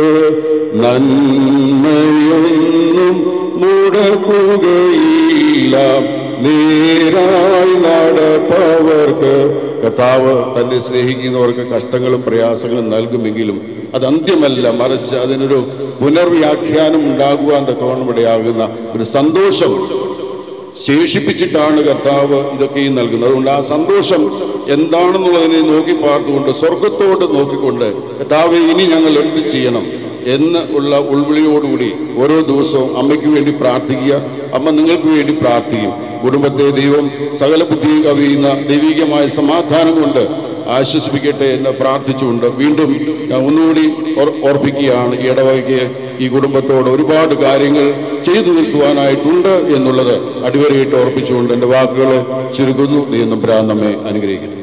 നന്മയൊന്നും മുടക്കുകയില്ല നേരായി നടപ്പവർക്ക് കർത്താവ് തന്നെ സ്നേഹിക്കുന്നവർക്ക് കഷ്ടങ്ങളും പ്രയാസങ്ങളും നൽകുമെങ്കിലും അത് അന്ത്യമല്ല മറിച്ച് അതിനൊരു പുനർവ്യാഖ്യാനം ഉണ്ടാകുവാൻ തക്കവണ്ണം ഇടയാകുന്ന ഒരു സന്തോഷം ശേഷിപ്പിച്ചിട്ടാണ് കർത്താവ് ഇതൊക്കെയും നൽകുന്നത് അതുകൊണ്ട് ആ സന്തോഷം എന്താണെന്നുള്ളതിനെ നോക്കി പാർത്തുകൊണ്ട് സ്വർഗത്തോട് നോക്കിക്കൊണ്ട് കർത്താവ് ഇനി ഞങ്ങൾ എന്ത് ചെയ്യണം എന്ന് ഉള്ള ഉൾവിളിയോടുകൂടി ഓരോ ദിവസവും അമ്മയ്ക്ക് വേണ്ടി പ്രാർത്ഥിക്കുക അമ്മ നിങ്ങൾക്ക് വേണ്ടി പ്രാർത്ഥിക്കും കുടുംബത്തെ ദൈവം സകല ബുദ്ധിയും കവിയുന്ന ദൈവികമായ സമാധാനം കൊണ്ട് ആശ്വസിപ്പിക്കട്ടെ എന്ന് പ്രാർത്ഥിച്ചുകൊണ്ട് വീണ്ടും ഞാൻ ഒന്നുകൂടി ഓർ- ഓർപ്പിക്കുകയാണ് ഈ ഇടവകയ്ക്ക് ഈ കുടുംബത്തോട് ഒരുപാട് കാര്യങ്ങൾ ചെയ്തു തീർക്കുവാനായിട്ടുണ്ട് എന്നുള്ളത് അടിവരയിട്ട് ഓർപ്പിച്ചുകൊണ്ട് എൻ്റെ വാക്കുകൾ ചുരുക്കുന്നു ദൈവം നമ്മെ അനുഗ്രഹിക്കട്ടെ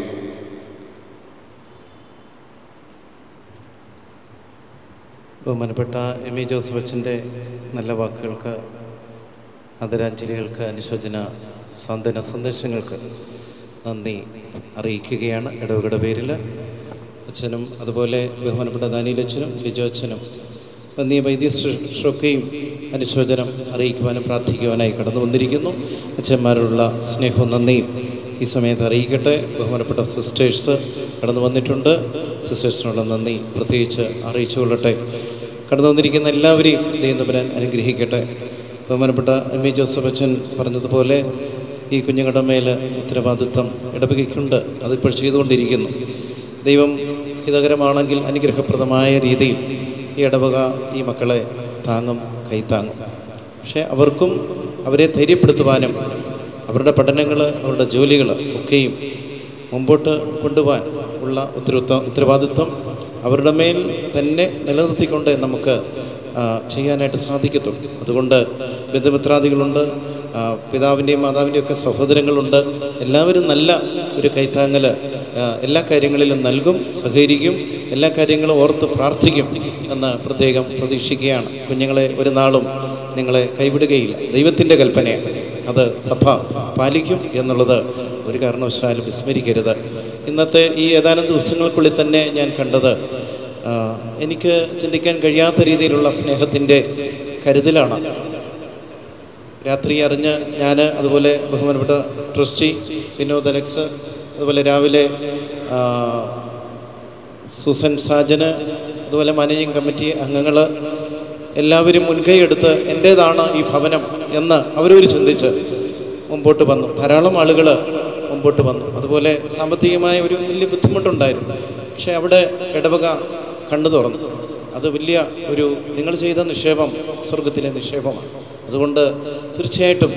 ബഹുമാനപ്പെട്ട എം ഇ ജോസഫ് അച്ഛൻ്റെ നല്ല വാക്കുകൾക്ക് ആദരാഞ്ജലികൾക്ക് അനുശോചന സാന്ത്വന സന്ദേശങ്ങൾക്ക് നന്ദി അറിയിക്കുകയാണ് ഇടവകയുടെ പേരിൽ അച്ഛനും അതുപോലെ ബഹുമാനപ്പെട്ട ദാനിയിലച്ഛനും ലിജോ അച്ഛനും വന്യ വൈദ്യശ്രൊക്കെയും അനുശോചനം അറിയിക്കുവാനും പ്രാർത്ഥിക്കുവാനായി കടന്നു വന്നിരിക്കുന്നു അച്ഛന്മാരോടുള്ള സ്നേഹവും നന്ദിയും ഈ സമയത്ത് അറിയിക്കട്ടെ ബഹുമാനപ്പെട്ട സിസ്റ്റേഴ്സ് കടന്നു വന്നിട്ടുണ്ട് സിസ്റ്റേഴ്സിനുള്ള നന്ദി പ്രത്യേകിച്ച് അറിയിച്ചു കൊള്ളട്ടെ കടന്നു വന്നിരിക്കുന്ന എല്ലാവരെയും ദൈവം അനുഗ്രഹിക്കട്ടെ ബഹുമാനപ്പെട്ട എം ഇ ജോസഫ് അച്ഛൻ പറഞ്ഞതുപോലെ ഈ കുഞ്ഞുങ്ങളുടെ മേൽ ഉത്തരവാദിത്വം ഇടവകയ്ക്കുണ്ട് അതിപ്പോൾ ചെയ്തുകൊണ്ടിരിക്കുന്നു ദൈവം ഹിതകരമാണെങ്കിൽ അനുഗ്രഹപ്രദമായ രീതിയിൽ ഈ ഇടവക ഈ മക്കളെ താങ്ങും കൈത്താങ്ങും പക്ഷേ അവർക്കും അവരെ ധൈര്യപ്പെടുത്തുവാനും അവരുടെ പഠനങ്ങൾ അവരുടെ ജോലികൾ ഒക്കെയും മുമ്പോട്ട് കൊണ്ടുപോകാൻ ഉള്ള ഉത്തരവാദിത്വം ഉത്തരവാദിത്വം അവരുടെ മേൽ തന്നെ നിലനിർത്തിക്കൊണ്ട് നമുക്ക് ആ, ചെയ്യാനായിട്ട് സാധിക്കത്തുള്ളൂ അതുകൊണ്ട് ബന്ധുമിത്രാദികളുണ്ട് ആ, പിതാവിൻ്റെയും മാതാവിൻ്റെയും ഒക്കെ സഹോദരങ്ങളുണ്ട് എല്ലാവരും നല്ല ഒരു കൈത്താങ്ങൽ ആ, എല്ലാ കാര്യങ്ങളിലും നൽകും സഹകരിക്കും എല്ലാ കാര്യങ്ങളും ഓർത്ത് പ്രാർത്ഥിക്കും എന്ന് പ്രത്യേകം പ്രതീക്ഷിക്കുകയാണ് കുഞ്ഞുങ്ങളെ ഒരു നാളും നിങ്ങളെ കൈവിടുകയില്ല ദൈവത്തിൻ്റെ കൽപ്പനയാണ് അത് സഭ പാലിക്കും എന്നുള്ളത് ഒരു കാരണവശാലും വിസ്മരിക്കരുത് ഇന്നത്തെ ഈ ഏതാനും ദിവസങ്ങൾക്കുള്ളിൽ തന്നെ ഞാൻ കണ്ടത് ആ, എനിക്ക് ചിന്തിക്കാൻ കഴിയാത്ത രീതിയിലുള്ള സ്നേഹത്തിൻ്റെ കരുതലാണ് രാത്രി അറിഞ്ഞ് ഞാൻ അതുപോലെ ബഹുമാനപ്പെട്ട ട്രസ്റ്റി വിനോദ് അലക്സ് അതുപോലെ രാവിലെ ആ, സുസൻ സാജന് അതുപോലെ മാനേജിങ് കമ്മിറ്റി അംഗങ്ങൾ എല്ലാവരും മുൻകൈ എടുത്ത് എൻ്റേതാണ് ഈ ഭവനം എന്ന് അവരൊരു ചിന്തിച്ച് മുമ്പോട്ട് വന്നു ധാരാളം ആളുകൾ മുമ്പോട്ട് വന്നു അതുപോലെ സാമ്പത്തികമായ ഒരു വലിയ ബുദ്ധിമുട്ടുണ്ടായിരുന്നു പക്ഷേ അവിടെ ഇടവക കണ്ണു തുറന്നു അത് വലിയ ഒരു നിങ്ങൾ ചെയ്ത നിക്ഷേപം സ്വർഗത്തിലെ നിക്ഷേപമാണ് അതുകൊണ്ട് തീർച്ചയായിട്ടും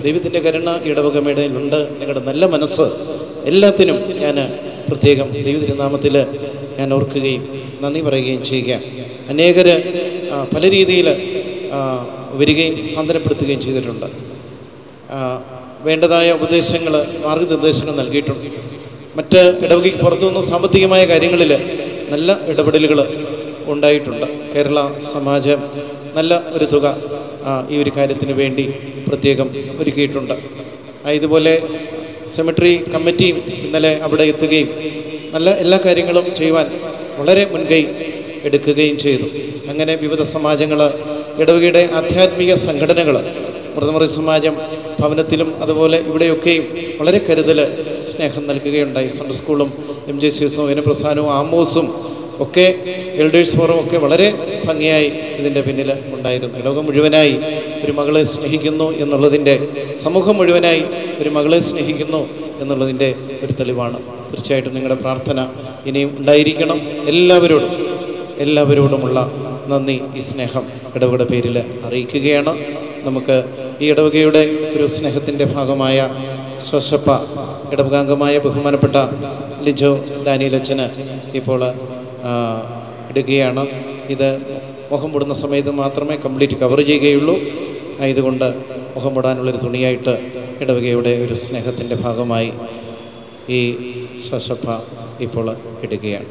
ദൈവത്തിൻ്റെ കരുണ ഇടവകമേടയിലുണ്ട് നിങ്ങളുടെ നല്ല മനസ്സ് എല്ലാത്തിനും ഞാൻ പ്രത്യേകം ദൈവതിരുനാമത്തിൽ ഞാൻ ഓർക്കുകയും നന്ദി പറയുകയും ചെയ്യുക അനേകർ പല രീതിയിൽ വരികയും സാന്ത്വനപ്പെടുത്തുകയും ചെയ്തിട്ടുണ്ട് ആ, വേണ്ടതായ ഉപദേശങ്ങൾ മാർഗനിർദ്ദേശങ്ങൾ നൽകിയിട്ടുണ്ട് മറ്റ് ഇടവകയ്ക്ക് പുറത്തുനിന്ന് സാമ്പത്തികമായ കാര്യങ്ങളിൽ നല്ല ഇടപെടലുകൾ ഉണ്ടായിട്ടുണ്ട് കേരള സമാജം നല്ല ഒരു തുക ആ, ഈ ഒരു കാര്യത്തിന് വേണ്ടി പ്രത്യേകം ഒരുക്കിയിട്ടുണ്ട് ആ, ഇതുപോലെ സെമിട്രി കമ്മിറ്റിയും ഇന്നലെ അവിടെ എത്തുകയും നല്ല എല്ലാ കാര്യങ്ങളും ചെയ്യുവാൻ വളരെ മുൻകൈ എടുക്കുകയും ചെയ്തു അങ്ങനെ വിവിധ സമാജങ്ങൾ ഇടവകയുടെ ആധ്യാത്മിക സംഘടനകൾ മൃതമുറി സമാജം ഭവനത്തിലും അതുപോലെ ഇവിടെയൊക്കെയും വളരെ കരുതൽ സ്നേഹം നൽകുകയുണ്ടായി സൺഡർ സ്കൂളും എം ജെ സി എസും വിനപ്രസ്ഥാനവും ആമോസും ഒക്കെ എൽഡേഴ്സ് ഫോറും ഒക്കെ വളരെ ഭംഗിയായി ഇതിൻ്റെ പിന്നിൽ ഉണ്ടായിരുന്നു ലോകം മുഴുവനായി ഒരു മകളെ സ്നേഹിക്കുന്നു എന്നുള്ളതിൻ്റെ സമൂഹം മുഴുവനായി ഒരു മകളെ സ്നേഹിക്കുന്നു എന്നുള്ളതിൻ്റെ ഒരു തെളിവാണ് തീർച്ചയായിട്ടും നിങ്ങളുടെ പ്രാർത്ഥന ഇനിയും ഉണ്ടായിരിക്കണം എല്ലാവരോടും എല്ലാവരോടുമുള്ള നന്ദി ഈ സ്നേഹം ഇടവകയുടെ പേരിൽ അറിയിക്കുകയാണ് നമുക്ക് ഈ ഇടവകയുടെ ഒരു സ്നേഹത്തിൻ്റെ ഭാഗമായ സ്വശപ്പ ഇടവകാംഗമായ ബഹുമാനപ്പെട്ട ലിജോ ദാനിയലച്ചന് ഇപ്പോൾ ആ, ഇടുകയാണ് ഇത് മുഖം മൂടുന്ന സമയത്ത് മാത്രമേ കംപ്ലീറ്റ് കവർ ചെയ്യുകയുള്ളൂ ആ, ഇതുകൊണ്ട് മുഖം മൂടാനുള്ളൊരു തുണിയായിട്ട് ഇടവകയുടെ ഒരു സ്നേഹത്തിൻ്റെ ഭാഗമായി ഈ സ്വശപ്പ ഇപ്പോൾ ഇടുകയാണ്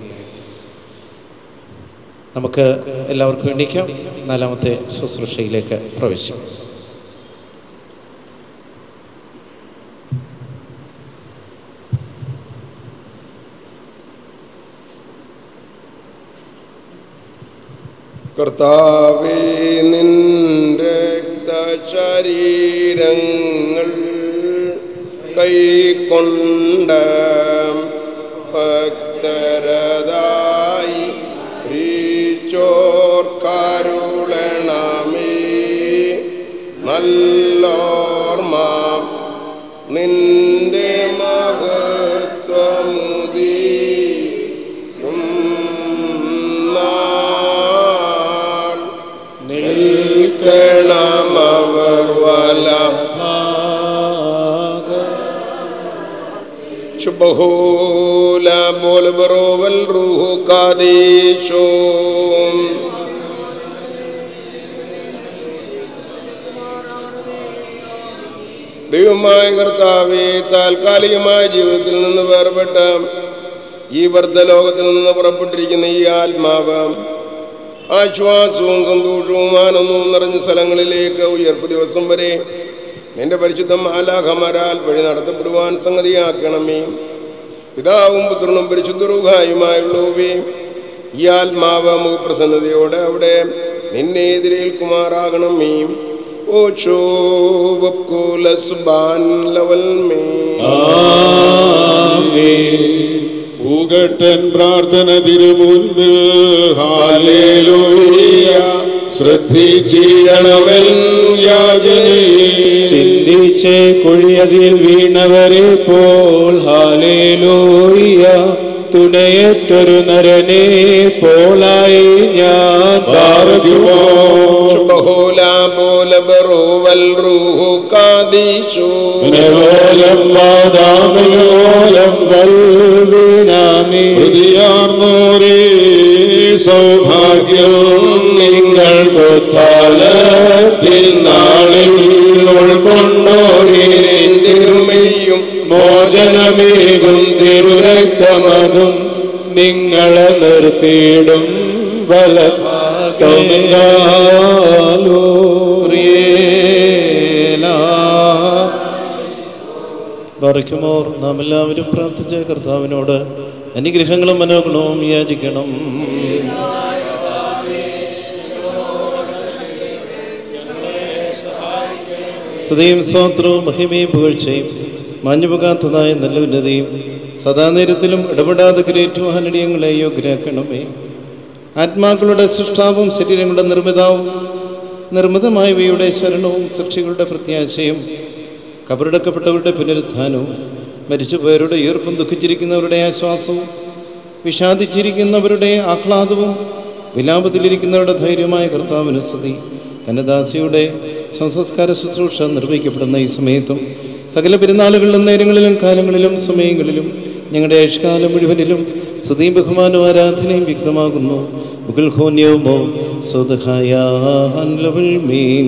നമുക്ക് എല്ലാവർക്കും എണീക്കാം നാലാമത്തെ ശുശ്രൂഷയിലേക്ക് പ്രവേശിക്കാം കർത്താവേ നിന്റെ ശരീരങ്ങൾ കൈക്കൊണ്ട ഭക്തരതായി പ്രീച്ചോർ കരുളണമേ നല്ലോർമ്മ നിന്റെ മഹത്വമുദീ നാൾ നിൽക്കണമവർ വലം ശുഭഹൂല ബോൽ ബറോവൽ റൂഹു കാദീശോ ദൈവമായ കർത്താവെ താൽക്കാലികമായ ജീവിതത്തിൽ നിന്ന് വേർപെട്ട ഈ വർദ്ധലോകത്തിൽ നിന്ന് പുറപ്പെട്ടിരിക്കുന്ന ഈ ആത്മാവ് ആശ്വാസവും സന്തോഷവും ആനന്ദവും നിറഞ്ഞ സ്ഥലങ്ങളിലേക്ക് ഉയർപ്പ് ദിവസം വരെ നിന്റെ പരിശുദ്ധ മാലാഖമാരാൽ വഴി നടത്തപ്പെടുവാൻ സംഗതിയാക്കണമേ പിതാവും പുത്രനും പരിശുദ്ധറുഹായുമായുള്ളവേ ഈ ആത്മാവ് മുഖപ്രസന്നതയോടെ അവിടെ നിന്നെ എതിരേൽക്കുമാറാകണമേ ഓ ശോഭക്കുലസുബാൻ ലവൽ മേ പൂകട്ടൻ പ്രാർത്ഥന തിരുമുൻപിൽ ഹാലേലൂയ ശ്രദ്ധിച്ചിടണമെൻ യാചനയെ ചിന്തിച്ച് കുഴിയതിൽ വീണവരെ പോൽ ഹാലേലൂയ തുണയറ്റൊരു നരനെ പോലായി ഞാൻ ഭാരതിമോ ബഹുല ബോല ബറോവൽ റൂഹു കാദീശു നവോലം വാദാമലോലം വൽവിനാമി ഹൃദയാർന്നോരേ സൗഭാഗ്യം നിങ്ങൾ നാളിൽ ഉൾക്കൊണ്ടോരീരിൻ തിരുമയും മോചനമേകും തിരുരക്തമതും നിങ്ങളെ നിർത്തിയിടും ബലഭാഗോ ബറിക്കുമോർ നാം എല്ലാവരും പ്രാർത്ഥിച്ച കർത്താവിനോട് അനുഗ്രഹങ്ങളും മനോഗുണവും യാചിക്കണം സ്തുതിയും സ്വാത്രവും മഹിമയും പുകഴ്ചയും മാഞ്ഞുപോകാത്തതായ നല്ല ഉന്നതിയും സദാനേരത്തിലും ഇടപെടാതെ ഗ്രേറ്റുവാനടിയങ്ങളെ യോഗ്യരാക്കണമേ ആത്മാക്കളുടെ സൃഷ്ടാവും ശരീരങ്ങളുടെ നിർമ്മിതാവും നിർമ്മിതമായവയുടെ ശരണവും സൃഷ്ടികളുടെ പ്രത്യാശയും കബറടക്കപ്പെട്ടവരുടെ പുനരുത്ഥാനവും മരിച്ചുപോയവരുടെ ഈർപ്പും ദുഃഖിച്ചിരിക്കുന്നവരുടെ ആശ്വാസവും വിഷാദിച്ചിരിക്കുന്നവരുടെ ആഹ്ലാദവും വിലാപത്തിലിരിക്കുന്നവരുടെ ധൈര്യമായ കർത്താവിന് സ്തുതി തൻ്റെ ദാസിയുടെ സംസ്കാര ശുശ്രൂഷ നിർവഹിക്കപ്പെടുന്ന ഈ സമയത്തും സകല പെരുന്നാളുകളിലും നേരങ്ങളിലും കാലങ്ങളിലും സമയങ്ങളിലും ഞങ്ങളുടെ ആയുഷ്കാലം മുഴുവനിലും സ്തുതിയും ബഹുമാനവും ആരാധനയും വ്യക്തമാകുന്നു മുഗൾ ഹോന്യവുമോ മീൻ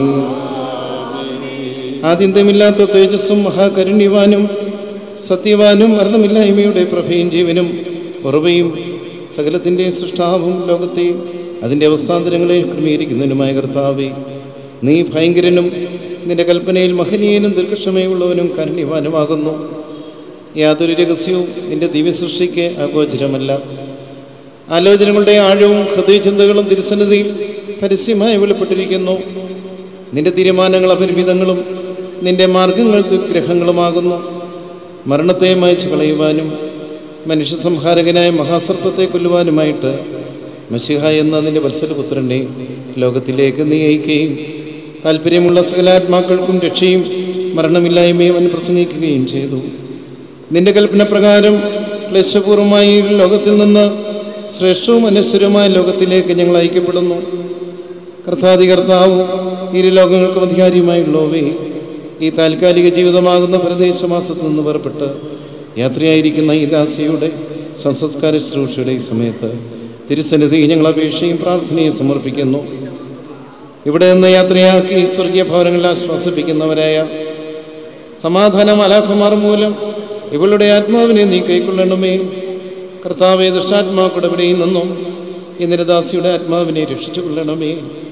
ആദ്യന്തമില്ലാത്ത തേജസ്സും മഹാകരുണ്യവാനും സത്യവാനും മരണമില്ലായ്മയുടെ പ്രഭയും ജീവനും ഉറവയും സകലത്തിൻ്റെയും സൃഷ്ടാവും ലോകത്തെയും അതിൻ്റെ അവസ്ഥാന്തരങ്ങളെയും ക്രമീകരിക്കുന്നതിനുമായ കർത്താവേ നീ ഭയങ്കരനും നിന്റെ കൽപ്പനയിൽ മഹനീയനും ദീർഘക്ഷമയുള്ളവനും കരുണ്യവാനുമാകുന്നു യാതൊരു രഹസ്യവും നിന്റെ ദിവ്യ സൃഷ്ടിക്ക് അഗോചരമല്ല ആലോചനകളുടെ ആഴവും ഹൃദയചിന്തകളും തിരുസന്നിധിയിൽ പരസ്യമായി വെളിപ്പെട്ടിരിക്കുന്നു നിന്റെ തീരുമാനങ്ങൾ അപരിമിതങ്ങളും നിന്റെ മാർഗങ്ങൾ ദുർഗ്രഹങ്ങളുമാകുന്നു മരണത്തെ മായ്ച്ചു കളയുവാനും മനുഷ്യ സംഹാരകനായ മഹാസർപ്പത്തെ കൊല്ലുവാനുമായിട്ട് മഷിഹ എന്ന നിന്റെ വത്സലപുത്രനെ ലോകത്തിലേക്ക് നീ അയക്കുകയും താല്പര്യമുള്ള സകലാത്മാക്കൾക്കും രക്ഷയും മരണമില്ലായ്മയും അവൻ പ്രസംഗിക്കുകയും ചെയ്തു നിന്റെ കൽപ്പന പ്രകാരം ക്ലേശപൂർവമായി ഈ ലോകത്തിൽ നിന്ന് ശ്രേഷ്ഠവും അനശ്വരവുമായ ലോകത്തിലേക്ക് ഞങ്ങൾ അയക്കപ്പെടുന്നു കർത്താതി കർത്താവും ഇരു ലോകങ്ങൾക്കും അധികാരിയുമായുള്ളവേ ഈ താൽക്കാലിക ജീവിതമാകുന്ന പ്രദേശമാസത്തിൽ നിന്ന് പുറപ്പെട്ട് യാത്രയായിരിക്കുന്ന ഈ ദാസിയുടെ സംസ്കാര ശുശ്രൂഷയുടെ ഈ സമയത്ത് തിരുസന്നിധി ഞങ്ങൾ അപേക്ഷയും പ്രാർത്ഥനയും സമർപ്പിക്കുന്നു ഇവിടെ നിന്ന് യാത്രയാക്കി സ്വർഗീയ ഭവനങ്ങളിൽ ആശ്വാസിപ്പിക്കുന്നവരായ സമാധാനം അലാഖമാർ മൂലം ഇവളുടെ ആത്മാവിനെ നീ കൈക്കൊള്ളണമേ കർത്താവെ ദുഷ്ടാത്മാക്കളുടെ ഇവിടെയിൽ നിന്നും ഈ നിരദാസിയുടെ ആത്മാവിനെ രക്ഷിച്ചു കൊള്ളണമേ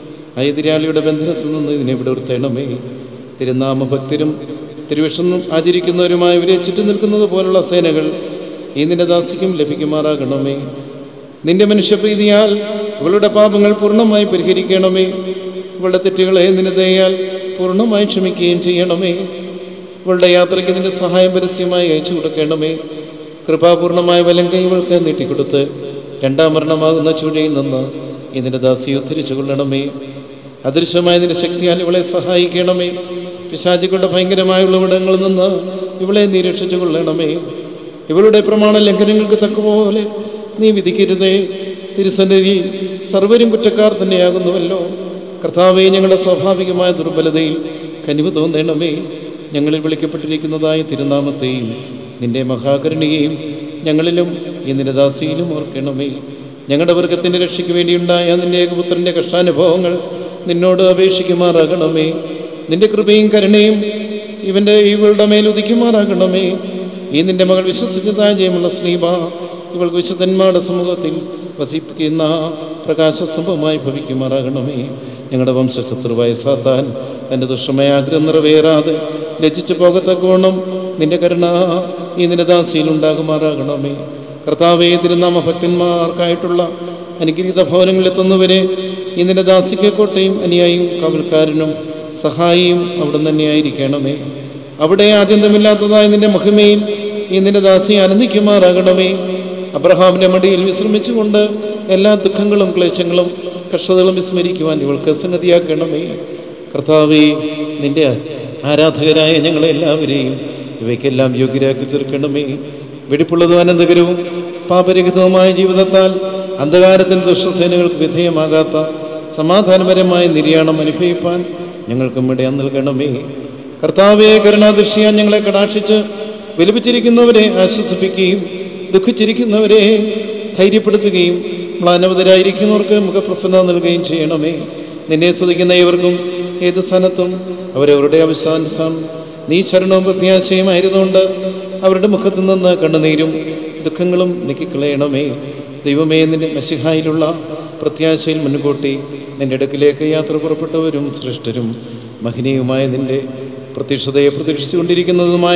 ആ എതിരാളിയുടെ ബന്ധനത്തിൽ നിന്ന് ഇതിനെ വിടുർത്തണമേ തിരുനാമ ഭക്തരും തിരുവിഷം ആചരിക്കുന്നവരുമായി ഇവരെ ചുറ്റി നിൽക്കുന്നത് പോലുള്ള സേനകൾ ഈ നിരദാസിക്കും ലഭിക്കുമാറാകണമേ നിന്റെ മനുഷ്യപ്രീതിയാൽ ഇവളുടെ പാപങ്ങൾ പൂർണ്ണമായി പരിഹരിക്കണമേ ഇവളുടെ തെറ്റുകളെ നിന്റെ ദയാൽ പൂർണ്ണമായി ക്ഷമിക്കുകയും ചെയ്യണമേ ഇവളുടെ യാത്രയ്ക്ക് നിന്റെ സഹായം പരസ്യമായി അയച്ചു കൊടുക്കണമേ കൃപാപൂർണമായ വലം കൈവൾക്ക് നീട്ടിക്കൊടുത്ത് രണ്ടാം മരണമാകുന്ന ചുഴയിൽ നിന്ന് ഇതിൻ്റെ ദാസിയെ ഉദ്ധരിച്ചു കൊള്ളണമേ അദൃശ്യമായ നിന്റെ ശക്തിയാൽ ഇവളെ സഹായിക്കണമേ പിശാചികളുടെ ഭയങ്കരമായുള്ള ഇവിടങ്ങളിൽ നിന്ന് ഇവളെ നീ രക്ഷിച്ചു കൊള്ളണമേ ഇവളുടെ പ്രമാണ ലംഘനങ്ങൾക്ക് തക്കപോലെ നീ വിധിക്കരുതേ തിരുസന്നിധി സർവരും കുറ്റക്കാർ തന്നെയാകുന്നുവല്ലോ കർത്താവെ ഞങ്ങളുടെ സ്വാഭാവികമായ ദുർബലതയിൽ കനിവ് തോന്നണമേ ഞങ്ങളിൽ വിളിക്കപ്പെട്ടിരിക്കുന്നതായ തിരുനാമത്തെയും നിന്റെ മഹാകരുണിയെയും ഞങ്ങളിലും ഈ നിരദാസിയിലും ഓർക്കണമേ ഞങ്ങളുടെ വർഗത്തിൻ്റെ രക്ഷയ്ക്ക് വേണ്ടിയുണ്ടായ നിന്റെ ഏകപുത്രൻ്റെ കഷ്ടാനുഭവങ്ങൾ നിന്നോട് അപേക്ഷിക്കുമാറാകണമേ നിന്റെ കൃപയും കരുണയും ഇവൻ്റെ ഇവളുടെ മേൽ ഉദിക്കുമാറാകണമേ ഈ നിന്റെ മകൾ വിശ്വസിച്ചതായ ജയമുള്ള ശ്രീബ ഇവൾക്ക് വിശുദ്ധന്മാരുടെ സമൂഹത്തിൽ വസിപ്പിക്കുന്ന പ്രകാശസ്തംഭമായി ഭവിക്കുമാറാകണമേ ഞങ്ങളുടെ വംശശത്രുവായ സാത്താൻ തൻ്റെ ദുഷ്ടമായ ആഗ്രഹം നിറവേറാതെ ലജ്ജിച്ചു പോകത്തക്കവണ്ണം നിന്റെ കരുണ ഈ നിന്റെ ദാസിയിൽ ഉണ്ടാകുമാറാകണമേ കർത്താവേ തിരുനാമ ഭക്തന്മാർക്കായിട്ടുള്ള അനുഗ്രഹീത ഭവനങ്ങളിലെത്തുന്നവരെ ഈ നിന്റെ ദാസിക്ക് കോട്ടയും അനുയായിയും കാവൽക്കാരനും സഹായിയും അവിടെ തന്നെയായിരിക്കണമേ അവിടെ ആദ്യന്തമില്ലാത്തതായ നിന്റെ മഹിമയിൽ ഈ നിന്റെ ദാസി ആനന്ദിക്കുമാറാകണമേ അബ്രഹാമിൻ്റെ മടിയിൽ വിശ്രമിച്ചുകൊണ്ട് എല്ലാ ദുഃഖങ്ങളും ക്ലേശങ്ങളും കഷ്ടതകളും വിസ്മരിക്കുവാൻ ഇവൾക്ക് സംഗതിയാക്കണമേ കർത്താവേ നിന്റെ ആരാധകരായ ഞങ്ങളെല്ലാവരെയും ഇവയ്ക്കെല്ലാം യോഗ്യരാക്കി തീർക്കണമേ വെടിപ്പുള്ളതും അനന്തകരവും പാപരഹിതവുമായ ജീവിതത്താൽ അന്ധകാരത്തിന് ദുഷ്ടസേനകൾക്ക് വിധേയമാകാത്ത സമാധാനപരമായ നിര്യാണം അനുഭവിപ്പാൻ ഞങ്ങൾക്കും ഇടയാൻ നൽകണമേ കർത്താവെ കരുണാദൃഷ്ടിയാ ഞങ്ങളെ കടാക്ഷിച്ച് വിലപിച്ചിരിക്കുന്നവരെ ആശ്വസിപ്പിക്കുകയും ദുഃഖിച്ചിരിക്കുന്നവരെ ധൈര്യപ്പെടുത്തുകയും മ്ലാനവതരായിരിക്കുന്നവർക്ക് മുഖപ്രസന്ന നൽകുകയും ചെയ്യണമേ നിന്നെ സ്തുതിക്കുന്ന ഇവർക്കും ഏത് സ്ഥാനത്തും അവരവരുടെ അവസാനം നീ ശരണവും പ്രത്യാശയുമായിരുന്നുകൊണ്ട് അവരുടെ മുഖത്തു നിന്ന് കണ്ണുനീരും ദുഃഖങ്ങളും നീക്കിക്കളയണമേ ദൈവമേ നിന്റെ മഷിഹായിലുള്ള പ്രത്യാശയിൽ മുൻകൂട്ടി നിന്റെ അടുക്കിലേക്ക് യാത്ര പുറപ്പെട്ടവരും ശ്രേഷ്ഠരും മഹനീയവുമായ നിന്റെ പ്രത്യക്ഷതയെ പ്രതീക്ഷിച്ചുകൊണ്ടിരിക്കുന്നതുമായ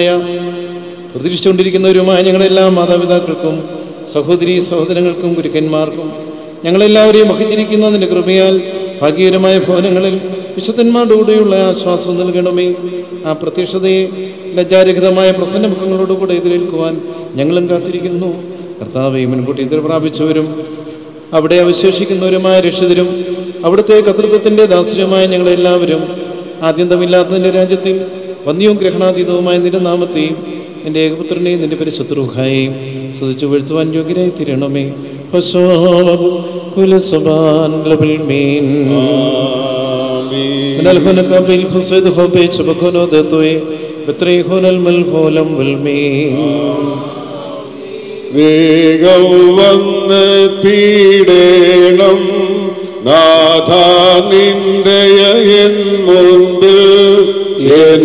പ്രതീക്ഷിച്ചുകൊണ്ടിരിക്കുന്നവരുമായ ഞങ്ങളെല്ലാ മാതാപിതാക്കൾക്കും സഹോദരി സഹോദരങ്ങൾക്കും ഗുരുക്കന്മാർക്കും ഞങ്ങളെല്ലാവരെയും വഹിച്ചിരിക്കുന്ന നിന്റെ കൃപയാൽ ഭാഗ്യകരമായ ഭവനങ്ങളിൽ വിശുദ്ധന്മാരുടെ കൂടെയുള്ള ആശ്വാസം നൽകണമേ ആ പ്രത്യക്ഷതയെ ലജ്ജാരഹിതമായ പ്രസന്നമുഖങ്ങളോടുകൂടെ എതിരേൽക്കുവാൻ ഞങ്ങളും കാത്തിരിക്കുന്നു കർത്താവെ മുൻകൂട്ടി എതിർ പ്രാപിച്ചവരും അവിടെ അവശേഷിക്കുന്നവരുമായ രക്ഷിതരും അവിടുത്തെ കതൃത്വത്തിൻ്റെ ദാസ്യമായ ഞങ്ങളെല്ലാവരും ആദ്യന്തമില്ലാത്തതിൻ്റെ രാജ്യത്തിൽ വന്യവും ഗ്രഹണാതീതവുമായ നിന്റെ നാമത്തെയും എൻ്റെ ഏകപുത്രനെയും നിന്റെ പരിശത്രുഹായും സ്തുതിച്ചു വീഴ്ത്തുവാൻ യോഗ്യരായി തീരണമേ കുലസബാൻ ലബൽ മീൻ من الخلق بالخصد خبي شبكونو دتوي بطريخون الملخولم والمين വേഗം വന്ന് തീടേണം നാഥ നിന്ദയൻ മുൻപ് എൻ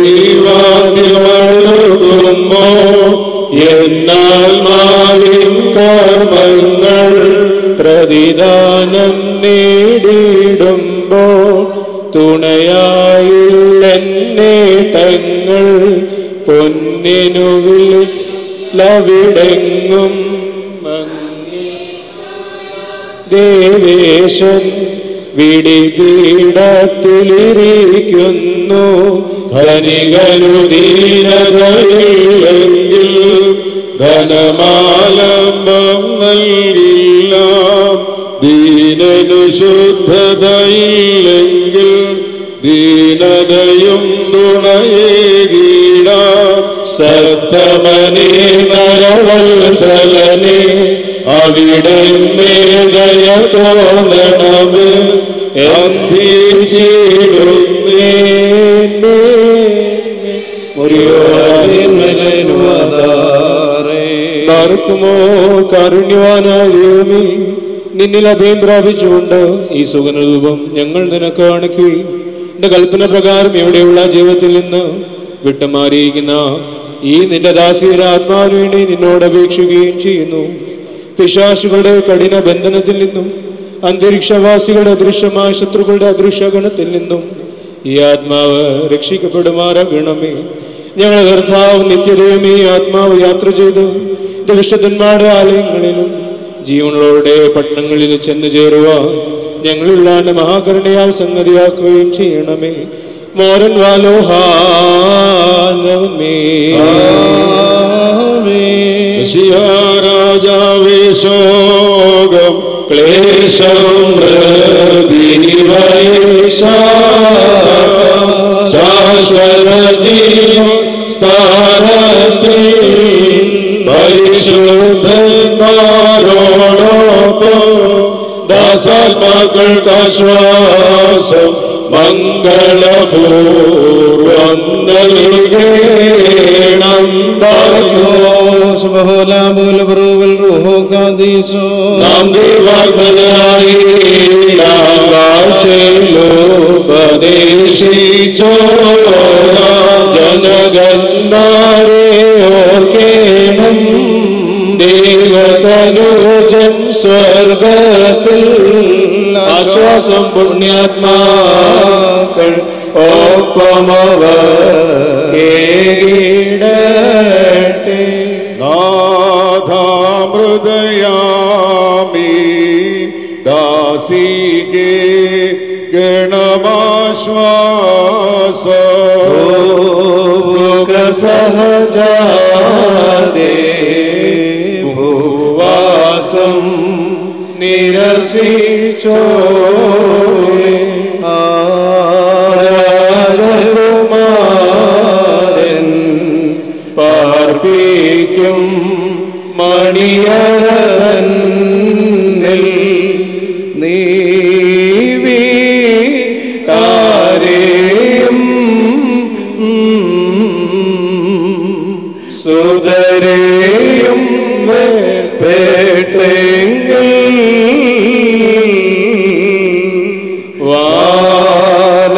ജീവാദ്യമടുക്കുമ്പോ എന്നാൽ മാവിൻ കർമ്മങ്ങൾ പ്രതിദാനം നേടിയിടുമ്പോ തുണയായില്ലെന്നേട്ടങ്ങൾ പൊന്നിനുവിലവിടെങ്ങും ദേവേശൻ വിടിപീഠത്തിലിരിക്കുന്നു ധനികരുദീനതയില്ലെങ്കിൽ ധനമാലംബം നൽകില്ല ദീനനു ശുദ്ധതയില്ലെങ്കിൽ ദീനതയും തുണയേകീട സത്തമനേ നരവത്സലനെ അവിടെ മേദയ തോന്നണമേ അന്തിച്ചിടുന്നേ പാർക്കുമോ കാരുണ്യവാനായ ദൈവമേ നിന്നിൽ അഭയം പ്രാപിച്ചുകൊണ്ട് ഈ സുഗനരൂപം ഞങ്ങൾ നിനക്ക് കാണിക്കുകയും നിന്റെ കൽപ്പന പ്രകാരം ഇവിടെയുള്ള ജീവിതത്തിൽ നിന്ന് വിട്ടുമാറിയിരിക്കുന്ന ഈ നിന്റെ ദാസിയുടെ ആത്മാവിന് വേണ്ടി നിന്നോട് അപേക്ഷിക്കുകയും ചെയ്യുന്നു പിശാശുകളുടെ കഠിന ബന്ധനത്തിൽ നിന്നും അന്തരീക്ഷവാസികളുടെ അദൃശ്യമായ ശത്രുക്കളുടെ അദൃശ്യഗണത്തിൽ നിന്നും ഈ ആത്മാവ് രക്ഷിക്കപ്പെടുമാറാകണമേ ഞങ്ങൾ കർത്താവ് നിത്യതയും ഈ ആത്മാവ് യാത്ര ചെയ്ത് ഇത് വിശുദ്ധന്മാരുടെ ആലയങ്ങളിലും ജീവനുള്ളവരുടെ പട്ടണങ്ങളിൽ ചെന്ന് ചേരുവാൻ ഞങ്ങളുള്ളാണ്ട് മഹാകരുണയാൽ സംഗതിയാക്കുകയും ചെയ്യണമേ മോരൻ വാലോഹാനമേ രാജാവേ ശോകം ക്ലേശം ശാശ്വത ജീവ സ്ഥാനത്തിൽ പരിശുദ്ധന്മാരോടൊപ്പം ദാസാത്മാക്കൾക്ക് ആശ്വാസം മംഗളപൂർവം നൽകേണം നാം ദൈവാത്മനായി ഉപദേശിച്ചോ ജനകന്മാരെ ഓർക്കേണം ദേവതനുജൻ സ്വർഗത്തിൽ ആശ്വാസം പുണ്യാത്മാക്കൾ ഒപ്പമവർ കേടട്ടെ നാഥാമൃദയാമി ദാസികേ ഗണമാശ്വാസ സഹജാദേ ഭൂവാസം നിരസിച്ചോളെ രാജകുമാരൻ പാർപ്പിക്കും മണിയറന്നിൽ നീവി താരേയും സുതരേയും പേട്ടെങ്കിൽ വാനവ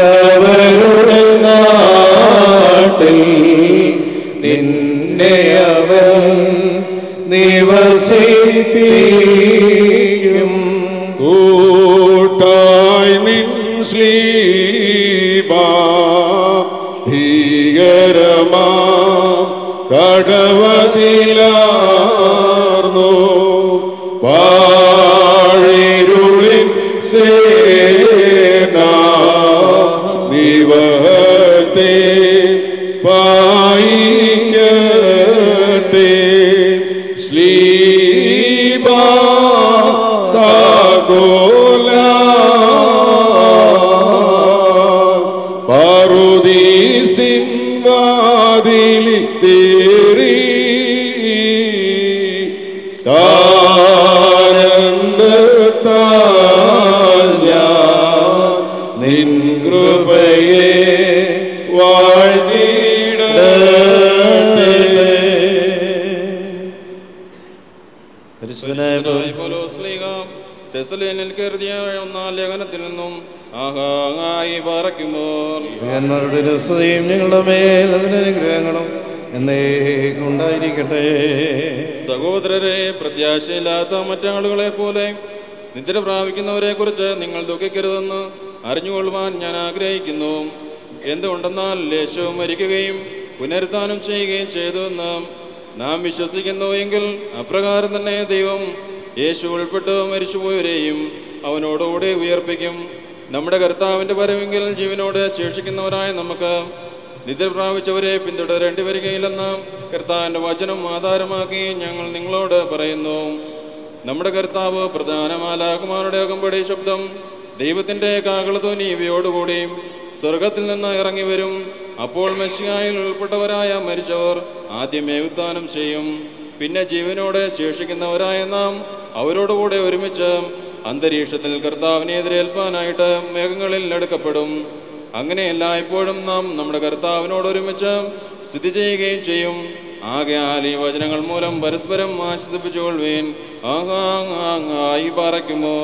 പൗലോസ്ലീഗ തെസലേനിൽ കരുതിയ ഒന്നാം ലേഖനത്തിൽ നിന്നും ആഹാങ്ങായി പറയ്ക്കുമ്പോൾ ദേവന്മാരുടെ രസതയും ഞങ്ങളുടെ മേൽ അതിന് അനുഗ്രഹങ്ങളും എന്നേക്കും ഉണ്ടായിരിക്കട്ടെ സഹോദരരെ പ്രത്യാശയില്ലാത്ത മറ്റാളുകളെ പോലെ നിദ്ര പ്രാപിക്കുന്നവരെ കുറിച്ച് നിങ്ങൾ ദുഃഖിക്കരുതെന്ന് അറിഞ്ഞുകൊള്ളുവാൻ ഞാൻ ആഗ്രഹിക്കുന്നു എന്തുകൊണ്ടെന്നാൽ യേശു മരിക്കുകയും പുനരുത്ഥാനം ചെയ്യുകയും ചെയ്തു എന്ന് നാം വിശ്വസിക്കുന്നു എങ്കിൽ അപ്രകാരം തന്നെ ദൈവം യേശു ഉൾപ്പെട്ട് മരിച്ചുപോയവരെയും അവനോടുകൂടി ഉയർപ്പിക്കും നമ്മുടെ കർത്താവിൻ്റെ വരവെങ്കിൽ ജീവനോട് ശേഷിക്കുന്നവരായ നമുക്ക് നിദ്ര പ്രാപിച്ചവരെ പിന്തുടരേണ്ടി വരികയില്ലെന്ന് കർത്താവിൻ്റെ വചനം ആധാരമാക്കി ഞങ്ങൾ നിങ്ങളോട് പറയുന്നു നമ്മുടെ കർത്താവ് പ്രധാന മാലാകുമാരുടെ അകമ്പടി ശബ്ദം ദൈവത്തിൻ്റെ കാകളധ്വനി ഇവയോടുകൂടി സ്വർഗത്തിൽ നിന്ന് ഇറങ്ങി വരും അപ്പോൾ മെസ്സിയായിൽ ഉൾപ്പെട്ടവരായ മരിച്ചവർ ആദ്യമേ ഉത്ഥാനം ചെയ്യും പിന്നെ ജീവനോടെ ശേഷിക്കുന്നവരായ നാം അവരോടുകൂടെ ഒരുമിച്ച് അന്തരീക്ഷത്തിൽ കർത്താവിനെ എതിരേൽപ്പാനായിട്ട് മേഘങ്ങളിൽ എടുക്കപ്പെടും അങ്ങനെ എല്ലായ്പ്പോഴും നാം നമ്മുടെ കർത്താവിനോട് ഒരുമിച്ച് സ്ഥിതി ചെയ്യുകയും ചെയ്യും ആകയാൽ ഈ വചനങ്ങൾ മൂലം പരസ്പരം ആശ്വസിപ്പിച്ചുകൊള്ളുവീൻ ആഹാങ്ങായി പറയ്ക്കുമോ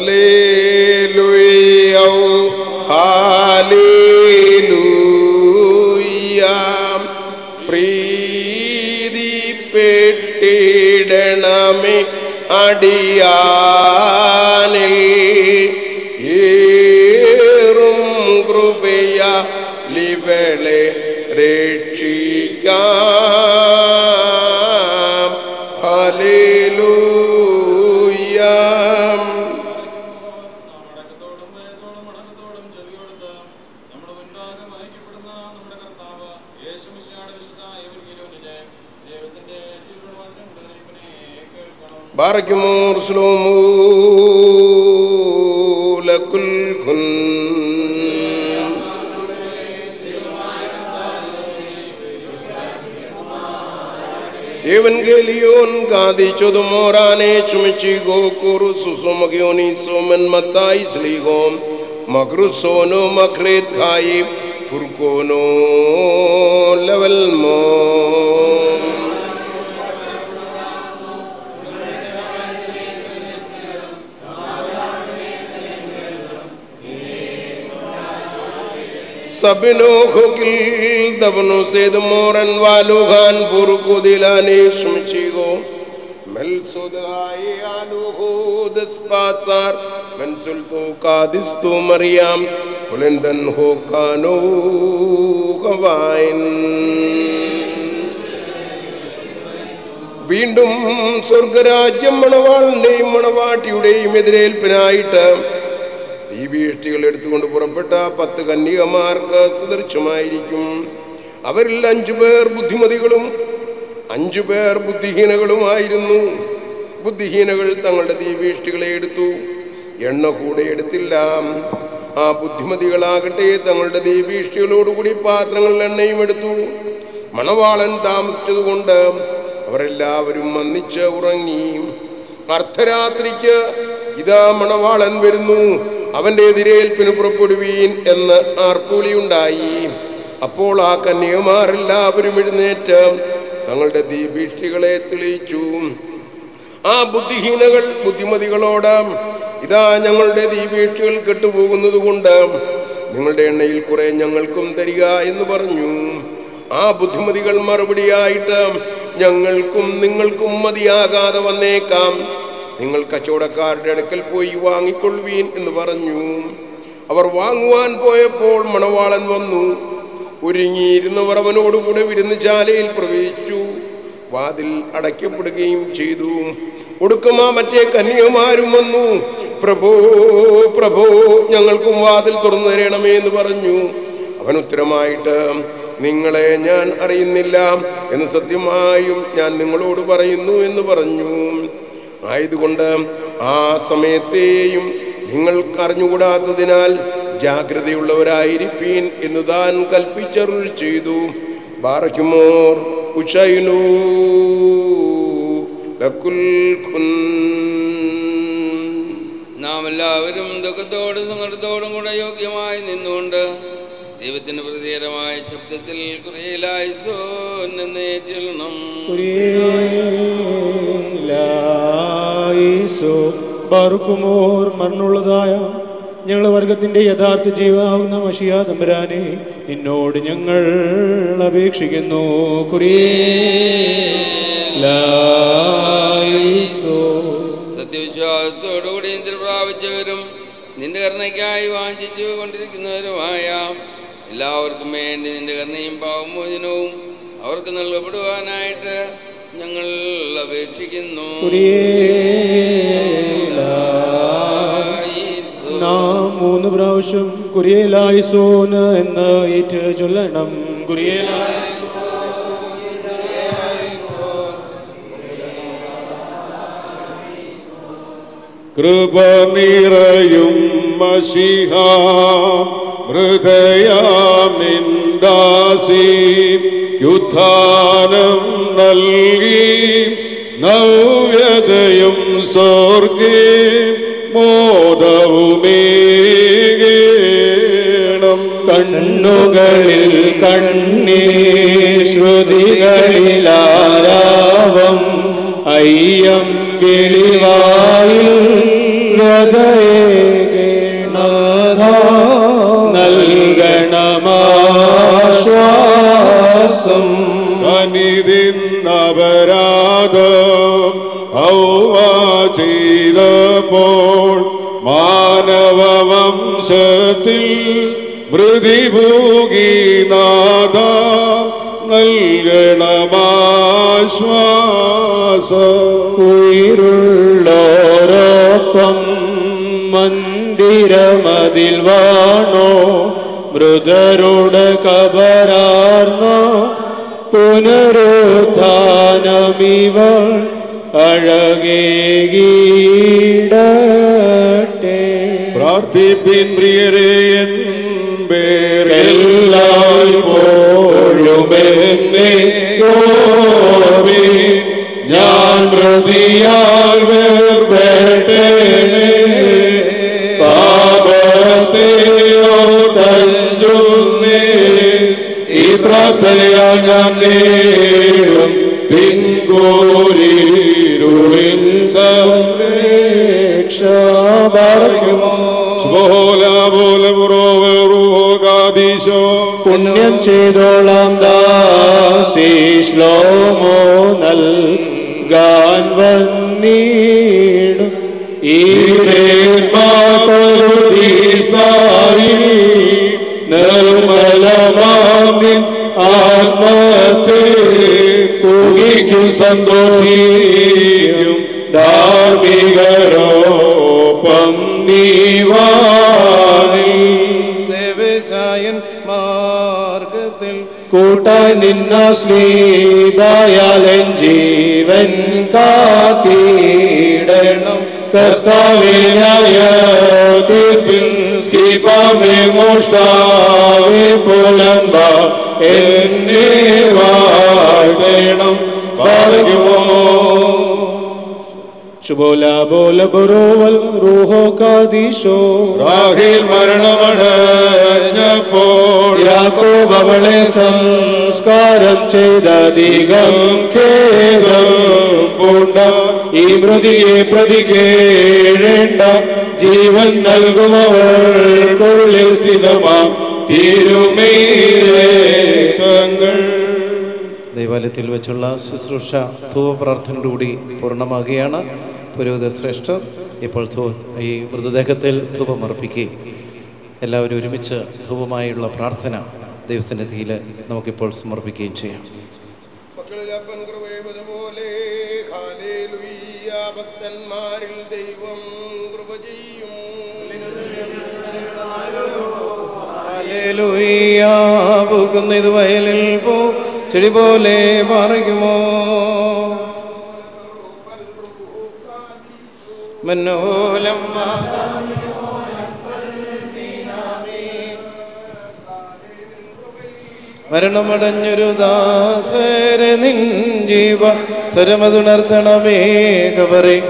ഹല്ലേലൂയ ഹല്ലേലൂയ പ്രീതിപ്പെട്ടിടണമേ അടിയാനിൽ ഏറും കൃപയ ലിവളെ രക്ഷിക്കാം ഹല്ലേലൂയ ബാറയ്ക്കുമോർ സ്ലോമൂ ലക്കുൽ ഖുൻ Evangelion gadichodu morane chumichi go kuru susumagioni somen matai sligom magrusono makret hai furkono level mo सबनो खुकिल दबनो सेद मोरन वालो खान पुर को दिलाने सुमचिगो मल सुदाए आलू हो दस पासार मंसुल तो कादिस तो मरियाम बुलंदन हो कानो कवाइन വീണ്ടും സ്വർഗരാജ്യം മണവാളിന്റെയും മണവാട്ടിയുടെയും എതിരേൽപ്പിനായിട്ട് ഈ വീഴ്ചകൾ എടുത്തുകൊണ്ട് പുറപ്പെട്ട പത്ത് കന്യകമാർക്ക് സദൃശമായിരിക്കും അവരിൽ അഞ്ചു പേർ ബുദ്ധിമതികളും അഞ്ചു പേർ ബുദ്ധിഹീനകളുമായിരുന്നു ബുദ്ധിഹീനകൾ തങ്ങളുടെ ദീപീഷ്ടികളെ എടുത്തു എണ്ണ കൂടെ എടുത്തില്ല ആ ബുദ്ധിമതികളാകട്ടെ തങ്ങളുടെ ദീപീഷ്ടികളോടുകൂടി പാത്രങ്ങളിൽ എണ്ണയും എടുത്തു മണവാളൻ താമസിച്ചതുകൊണ്ട് അവരെല്ലാവരും വന്നിച്ച് ഉറങ്ങി അർദ്ധരാത്രിക്ക് ഇതാ മണവാളൻ വരുന്നു അവന്റെ എതിരേൽപ്പിന് പുറപ്പെടുവീൻ എന്ന് ആർപ്പുളിയുണ്ടായി അപ്പോൾ ആ കന്യകമാരെല്ലാവരും എഴുന്നേറ്റ് തങ്ങളുടെ ദീപീഷ്ടികളെ തെളിയിച്ചു ആ ബുദ്ധിഹീനകൾ ബുദ്ധിമതികളോട് ഇതാ ഞങ്ങളുടെ ദീപീഷ്ടികൾ കെട്ടുപോകുന്നത് കൊണ്ട് നിങ്ങളുടെ എണ്ണയിൽ കുറെ ഞങ്ങൾക്കും തരിക എന്ന് പറഞ്ഞു ആ ബുദ്ധിമതികൾ മറുപടിയായിട്ട് ഞങ്ങൾക്കും നിങ്ങൾക്കും മതിയാകാതെ വന്നേക്കാം നിങ്ങൾ കച്ചവടക്കാരുടെ അടുക്കൽ പോയി വാങ്ങിക്കൊള്ളുവീൻ എന്ന് പറഞ്ഞു അവർ വാങ്ങുവാൻ പോയപ്പോൾ മണവാളൻ വന്നു ഒരുങ്ങിയിരുന്നവർ അവനോടുകൂടെ വിരുന്നുശാലയിൽ പ്രവേശിച്ചു വാതിൽ അടയ്ക്കപ്പെടുകയും ചെയ്തു ഒടുക്കമാ മറ്റേ കന്യകുമാരും വന്നു പ്രഭോ പ്രഭോ ഞങ്ങൾക്കും വാതിൽ തുറന്നു തരണമേ എന്ന് പറഞ്ഞു അവൻ ഉത്തരമായിട്ട് നിങ്ങളെ ഞാൻ അറിയുന്നില്ല എന്ന് സത്യമായും ഞാൻ നിങ്ങളോട് പറയുന്നു എന്ന് പറഞ്ഞു ആയതുകൊണ്ട് ആ സമയത്തെയും നിങ്ങൾ അറിഞ്ഞുകൂടാത്തതിനാൽ ജാഗ്രതയുള്ളവരായിരിപ്പീൻ എന്ന് താൻ കൽപ്പിച്ചരുൾ ചെയ്തു ബാറയ്ക്കുമോർ ഉഷൈനു ലക്കുൽ ഖുൻ നാം എല്ലാവരും ദുഃഖത്തോടും സങ്കടത്തോടും കൂടെ യോഗ്യമായി നിന്നുകൊണ്ട് ദൈവത്തിന്റെ പ്രതികരമായ ശബ്ദത്തിൽ കുറേലായിസോന്നേറ്റണം ഈശോ ബാറുക്കുമോർ മരണുള്ളതായ ഞങ്ങളുടെ വർഗത്തിന്റെ യഥാർത്ഥ ജീവാകുന്ന മഷിയ തമ്പുരാനെ നിന്നോട് ഞങ്ങൾ അപേക്ഷിക്കുന്നു കുറിയേലായിസോ സത്യവിശ്വാസത്തോടുകൂടി നിദ്ര പ്രാപിച്ചവരും നിന്റെ കരുണയ്ക്കായി വാഞ്ചിച്ചു കൊണ്ടിരിക്കുന്നവരുമായ എല്ലാവർക്കും വേണ്ടി നിന്റെ കരുണയും പാവമോചനവും അവർക്ക് നൽകപ്പെടുവാനായിട്ട് ഞങ്ങൾ അപേക്ഷിക്കുന്നു നാം മൂന്ന് പ്രാവശ്യം കുരിയേലായിസോന് എന്ന് ഏറ്റ് ചൊല്ലണം കുരിയേലായി കൃപ നിറയും മഷിഹ ഹൃദയാം നിന്ദാസി യുദ്ധാനം നൽകി നവ്യതയും സ്വർഗേ മോദവുമേകേണം കണ്ണുകളിൽ കണ്ണീർ ശ്രുതികളിലാരാവം അയ്യം കിളിവായിൽ നൽകണമാശ്വാസം അനിതിന്നപരാധം ഔവ ചെയ്തപ്പോൾ മാനവവംശത്തിൽ മൃതിഭൂഗീനാഥ നൽകണമാശ്വാസം ഉயிருള്ളോരോപ്പം മന്ദിരമതിൽ വാണോ മൃതരുടെ കബരാർന്ന പുനരുത്ഥാനമിവൾ അഴകേകീടട്ടെ പ്രാർത്ഥിപ്പിൻ പ്രിയരേ എൻ എല്ലായ്പ്പോഴുമെന്നെ ഓർമ്മിൻ. ഞാൻ പ്രതിയാൽ വേർപെട്ടേനെ പാപത്തെയോ തഞ്ചുന്നേ ഈ പ്രാർത്ഥനയാൽ ഞാൻ നേടും പിൻകോരിരുളിൻ സംരക്ഷ പറയുമോ പുണ്യം ചെയ്തോളാം ദാസി ശ്ലോമോ നൽകാൻ വന്നീടും ഈ സായിൽ നിർമ്മലമാമിൻ ആത്മത്തെ പുകിക്കും സന്തോഷിക്കും ധാർമ്മികരോപ്പം നീവാനിൽ ദേവശായൻ മാർഗത്തിൽ കൂട്ടായി നിന്ന ശ്രീദായാലൻ ജീവൻ കാത്തിടണം കർത്താവിനായ തീർപ്പിൽ സ്കീപാമേ മോഷ്ടാവേ പുലമ്പ എന്നെ വാഴ്ത്തണം പറയുമോ ശുഭോല ബോല ബറോവൽ റൂഹോ കാദീശോ രാഹിൽ മരണമടഞ്ഞപ്പോൾ യാക്കോബ് അവളെ സംസ്കാരം ചെയ്തധികം ഖേദം പൂണ്ട ഈ മൃതിയെ പ്രതി കേഴേണ്ട ജീവൻ നൽകുമവൾക്കുള്ളിൽ സ്ഥിതമാം തിരുമേരങ്ങൾ ദൈവാലയത്തിൽ വെച്ചുള്ള ശുശ്രൂഷ ധൂവ പ്രാർത്ഥനയോടുകൂടി പൂർണ്ണമാകുകയാണ് പുരോഹിത ശ്രേഷ്ഠർ ഇപ്പോൾ ധൂ- ഈ മൃതദേഹത്തിൽ ധൂപം അർപ്പിക്കുകയും എല്ലാവരും ഒരുമിച്ച് ധൂപമായുള്ള പ്രാർത്ഥന ദൈവസന്നിധിയിൽ നമുക്കിപ്പോൾ സമർപ്പിക്കുകയും ചെയ്യാം മക്കളിൽ അപ്പൻ കൃപ പോലെ ഹാലേലുയ്യ ഭക്തന്മാരിൽ ദൈവം കൃപ ചെയ്യും പോകുന്ന ഇത് വയലിൽ പോ ചെടി പോലെ പറയുമോ മനോലം മരണമടഞ്ഞൊരു ദാസരെ നിൻ ജീവ സ്വരമതുണർത്തണമേ കബറേ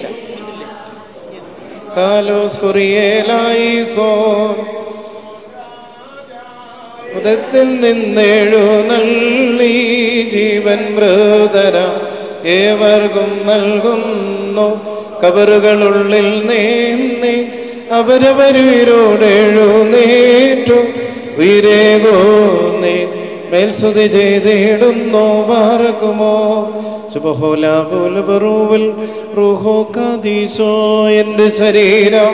കാലോസ് കുറിയേലായി സോ ഉദത്തിൽ നിന്നെഴുന്നള്ളി ജീവൻ മൃതര ഏവർക്കും നൽകുന്നു കബറുകളുള്ളിൽ നീന്നി അവരവരുവിരോടെഴുന്നേറ്റു ഉയരേകോന്നേ മേൽസ്തുതി ചെയ്തിടുന്നു പാർക്കുമോ ശുഭഹോല പോല ബറൂവിൽ റൂഹോ കാദീശോ എൻ്റെ ശരീരം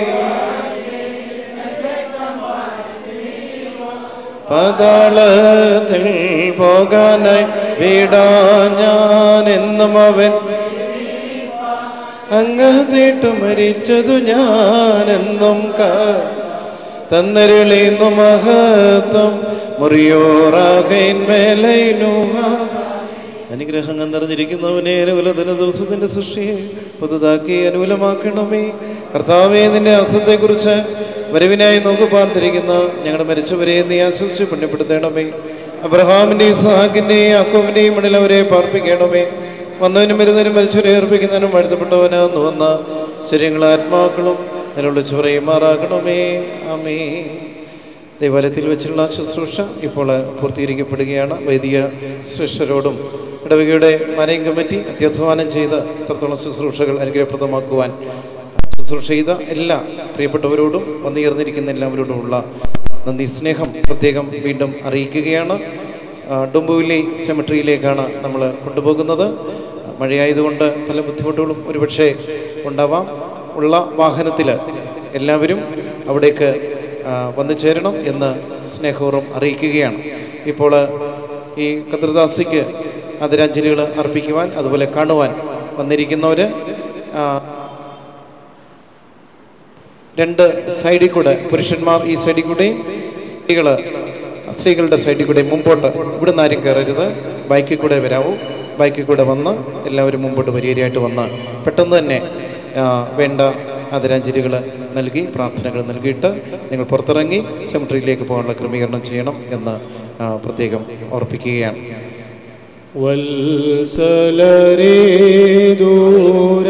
പതാളത്തിൽ പോകാനായി വീടാ ഞാൻ എന്നും അവൻ അങ്ങേട്ടു മരിച്ചതു ഞാനെന്നും കാ തന്നരുളിന്നു മഹത്വം മുറിയോറാകൈന്മേലൈനുഹ അനുഗ്രഹങ്ങൾ നിറഞ്ഞിരിക്കുന്നവനെ അനുകൂലത്തിന് ദിവസത്തിന്റെ സൃഷ്ടിയെ പുതുതാക്കി അനുകൂലമാക്കണമേ കർത്താവെ നിന്റെ അസത്തെക്കുറിച്ച് വരവിനായി നോക്കി പാർത്തിരിക്കുന്ന ഞങ്ങളുടെ മരിച്ചവരെ നീ ആശ്വസിച്ച് പുണ്യപ്പെടുത്തണമേ അബ്രഹാമിൻ്റെയും ഇസ്ഹാക്കിൻ്റെയും അക്കോവിൻ്റെയും മണിൽ അവരെ പാർപ്പിക്കണമേ വന്നവനും വരുന്നവനും മരിച്ചവരെ ഏർപ്പിക്കുന്നതിനും വാഴ്ത്തപ്പെട്ടവനാന്ന് വന്ന ശരീരങ്ങളും ആത്മാക്കളും നിലവിളിച്ച് പറയുമാറാക്കണമേ അമേ ദേവാലയത്തിൽ വെച്ചുള്ള ശുശ്രൂഷ ഇപ്പോൾ പൂർത്തീകരിക്കപ്പെടുകയാണ് വൈദിക ശ്രേഷ്ഠരോടും ഇടവകയുടെ മനയും കമ്മിറ്റി അത്യധ്വാനം ചെയ്ത് ഇത്രത്തോളം ശുശ്രൂഷകൾ അനുഗ്രഹപ്രദമാക്കുവാൻ ശുശ്രൂഷ ചെയ്ത എല്ലാ പ്രിയപ്പെട്ടവരോടും വന്നുയർന്നിരിക്കുന്ന എല്ലാവരോടുമുള്ള നന്ദി സ്നേഹം പ്രത്യേകം വീണ്ടും അറിയിക്കുകയാണ് ആ, ഡുംബുവിലി സെമിട്രിയിലേക്കാണ് നമ്മൾ കൊണ്ടുപോകുന്നത് മഴയായതുകൊണ്ട് പല ബുദ്ധിമുട്ടുകളും ഒരുപക്ഷെ ഉണ്ടാവാം ഉള്ള വാഹനത്തിൽ എല്ലാവരും അവിടേക്ക് ആ, വന്നു ചേരണം എന്ന് സ്നേഹപൂർവ്വം അറിയിക്കുകയാണ് ഇപ്പോൾ ഈ കദ്രദാസിക്ക് ആദരാഞ്ജലികൾ അർപ്പിക്കുവാൻ അതുപോലെ കാണുവാൻ വന്നിരിക്കുന്നവർ രണ്ട് സൈഡിൽ കൂടെ പുരുഷന്മാർ ഈ സൈഡിൽ കൂടെയും സ്ത്രീകൾ സ്ത്രീകളുടെ സൈഡിൽ കൂടെ മുമ്പോട്ട് ഇവിടുന്ന് ആരും കയറരുത് ബൈക്കിൽ കൂടെ വരാവൂ ബൈക്കിൽ കൂടെ വന്ന് എല്ലാവരും മുമ്പോട്ട് വരികയായിട്ട് വന്ന് പെട്ടെന്ന് തന്നെ ആ, വേണ്ട ആദരാഞ്ജലികൾ നൽകി പ്രാർത്ഥനകൾ നൽകിയിട്ട് നിങ്ങൾ പുറത്തിറങ്ങി സെമിട്രിയിലേക്ക് പോകാനുള്ള ക്രമീകരണം ചെയ്യണം എന്ന് ആ, പ്രത്യേകം ഓർപ്പിക്കുകയാണ് വത്സലരേ ദൂര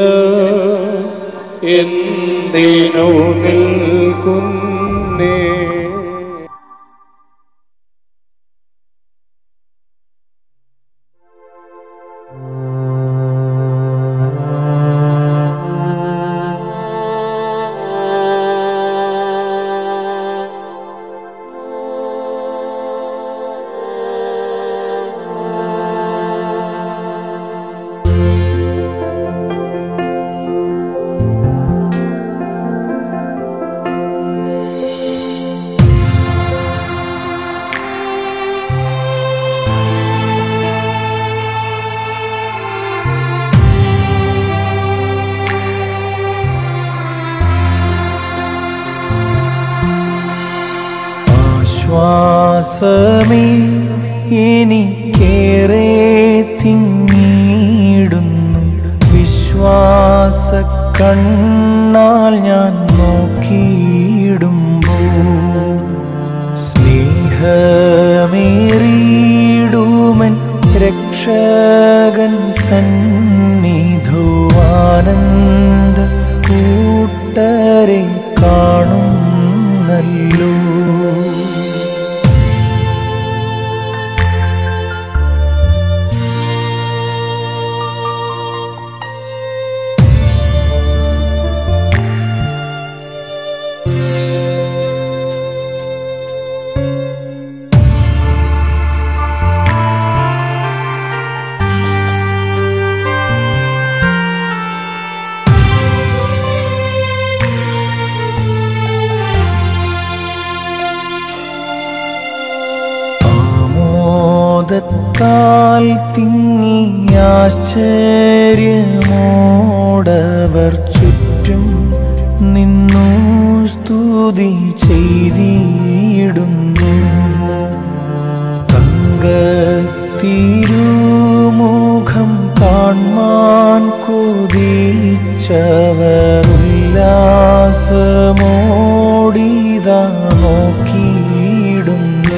എന്തിനു നിൽക്കുന്നേ ആശ്വാസമേ എനിക്കേറെ തിങ്ങിയിടുന്നു വിശ്വാസ കണ്ണാൽ ഞാൻ നോക്കിയിടുമ്പോൾ സ്നേഹമേറിയിടുമൻ രക്ഷകൻ സന്നിധോ ആനന്ദ കൂട്ടരെ കാണുന്നല്ലോ ആമോദത്താൽ തിങ്ങി ആശ്ചര്യമോടവർ ചുറ്റും നിന്നു സ്തുതി ചെയ്തിടുന്നു തങ്കത്തിരുമുഖം കാൺമാൻ കൊതിച്ചവർ ഉല്ലാസമോടിതാ നോക്കിയിടുന്നു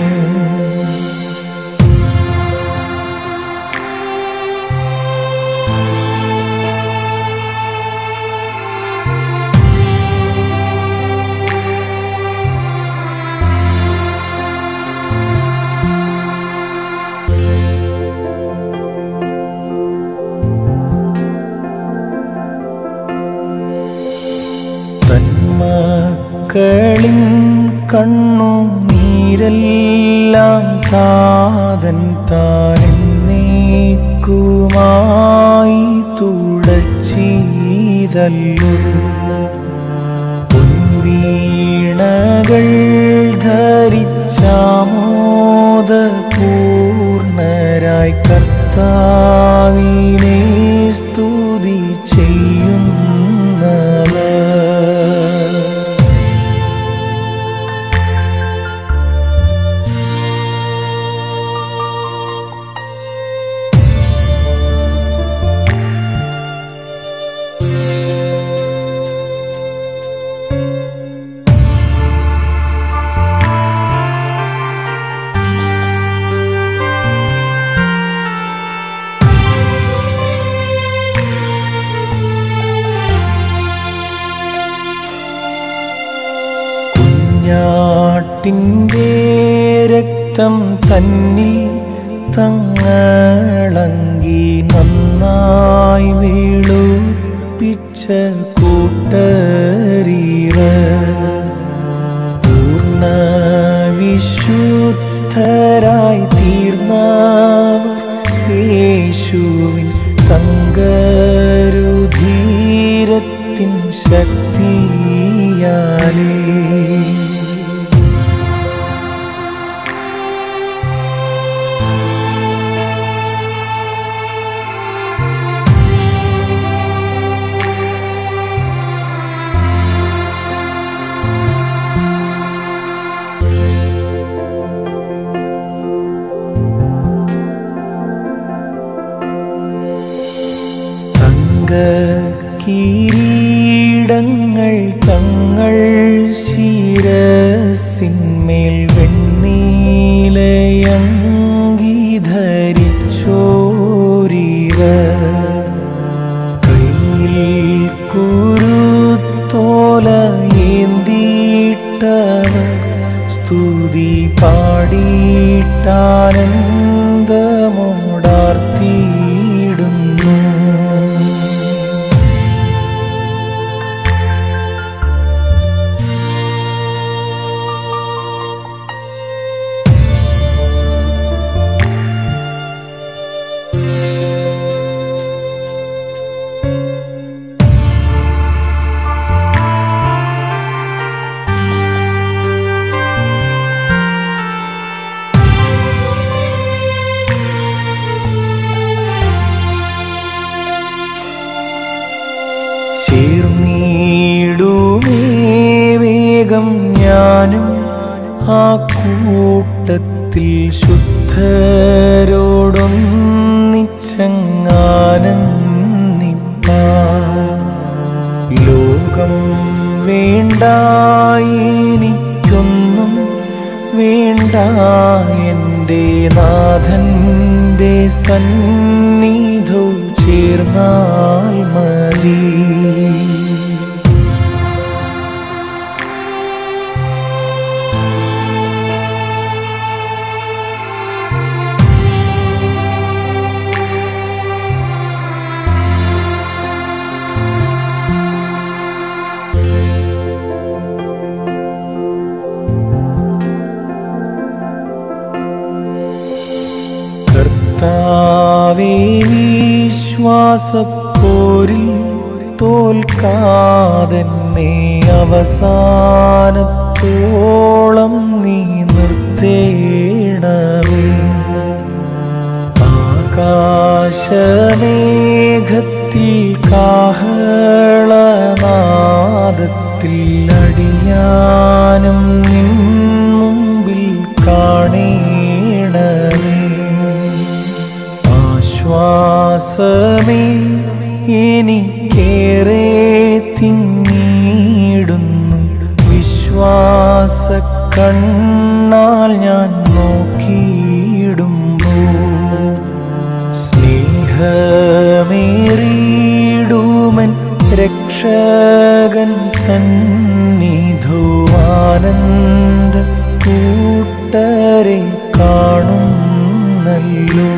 മക്കളിൻ കണ്ണു നീരെല്ലാം താതൻ താനെന്നേക്കുമായി തുടച്ചീതല്ലു പൊൻവീണകൾ ധരിച്ചാമോദ പൂർണരായി കർത്താവിനെ സ്തുതി ചെയ്യുന്നവർ കുഞ്ഞാട്ടിൻ്റെ രക്തം തന്നിൽ തങ്ങളങ്കി നന്നായി വീളുപ്പിച്ച കൂട്ടരീറ പൂർണ്ണ വിശുദ്ധരായി തീർന്നവർ യേശുവിൻ തങ്കരുധീരത്തിൻ ശക്തിയാലേ തങ്ക കിരീടങ്ങൾ തങ്ങൾ ശിരസിന്മേൽ വെണ്ണീലയങ്കി ധരിച്ചോരിവ കയ്യിൽ കുരുത്തോല ഏന്തീട്ടവർ സ്തുതി പാടിയിട്ടാനന്ദമോടാർത്തിയിടുന്നു ചേർന്നിടുമേ വേഗം ഞാനും ആ കൂട്ടത്തിൽ ശുദ്ധരോടൊന്നിച്ചങ്ങാനന്ദിപ്പാ ലോകം വേണ്ട എനിക്കൊന്നും വേണ്ട എൻ്റെ നാഥൻ്റെ സന്നിധോ ചേർന്നാൽ മതി കർത്താവേ വിശ്വാസപ്പോരിൽ തോൽക്കാതെന്നെ അവസാനത്തോളം നീ നിർത്തേണമേ ആകാശമേഘത്തിൽ കാഹളനാദത്തിൽ അടിയാനും നിൻ മുമ്പിൽ കാണേണമേ ആശ്വാസമേ എനിക്കേറെ തിങ്ങിടുന്നു വിശ്വാസ കണ്ണാൽ ഞാൻ നോക്കിയിടുമ്പോൾ സ്നേഹമേറിയിടുമൻ രക്ഷകൻ സന്നിധോ ആനന്ദ കൂട്ടരെ കാണുന്നല്ലോ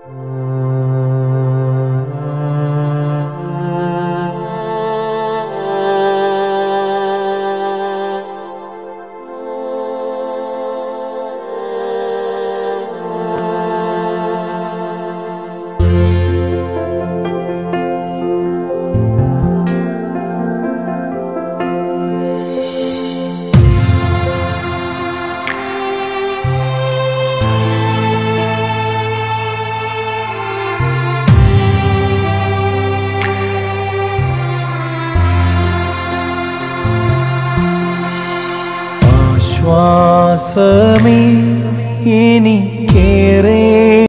ആശ്വാസമേ എനിക്കേറെ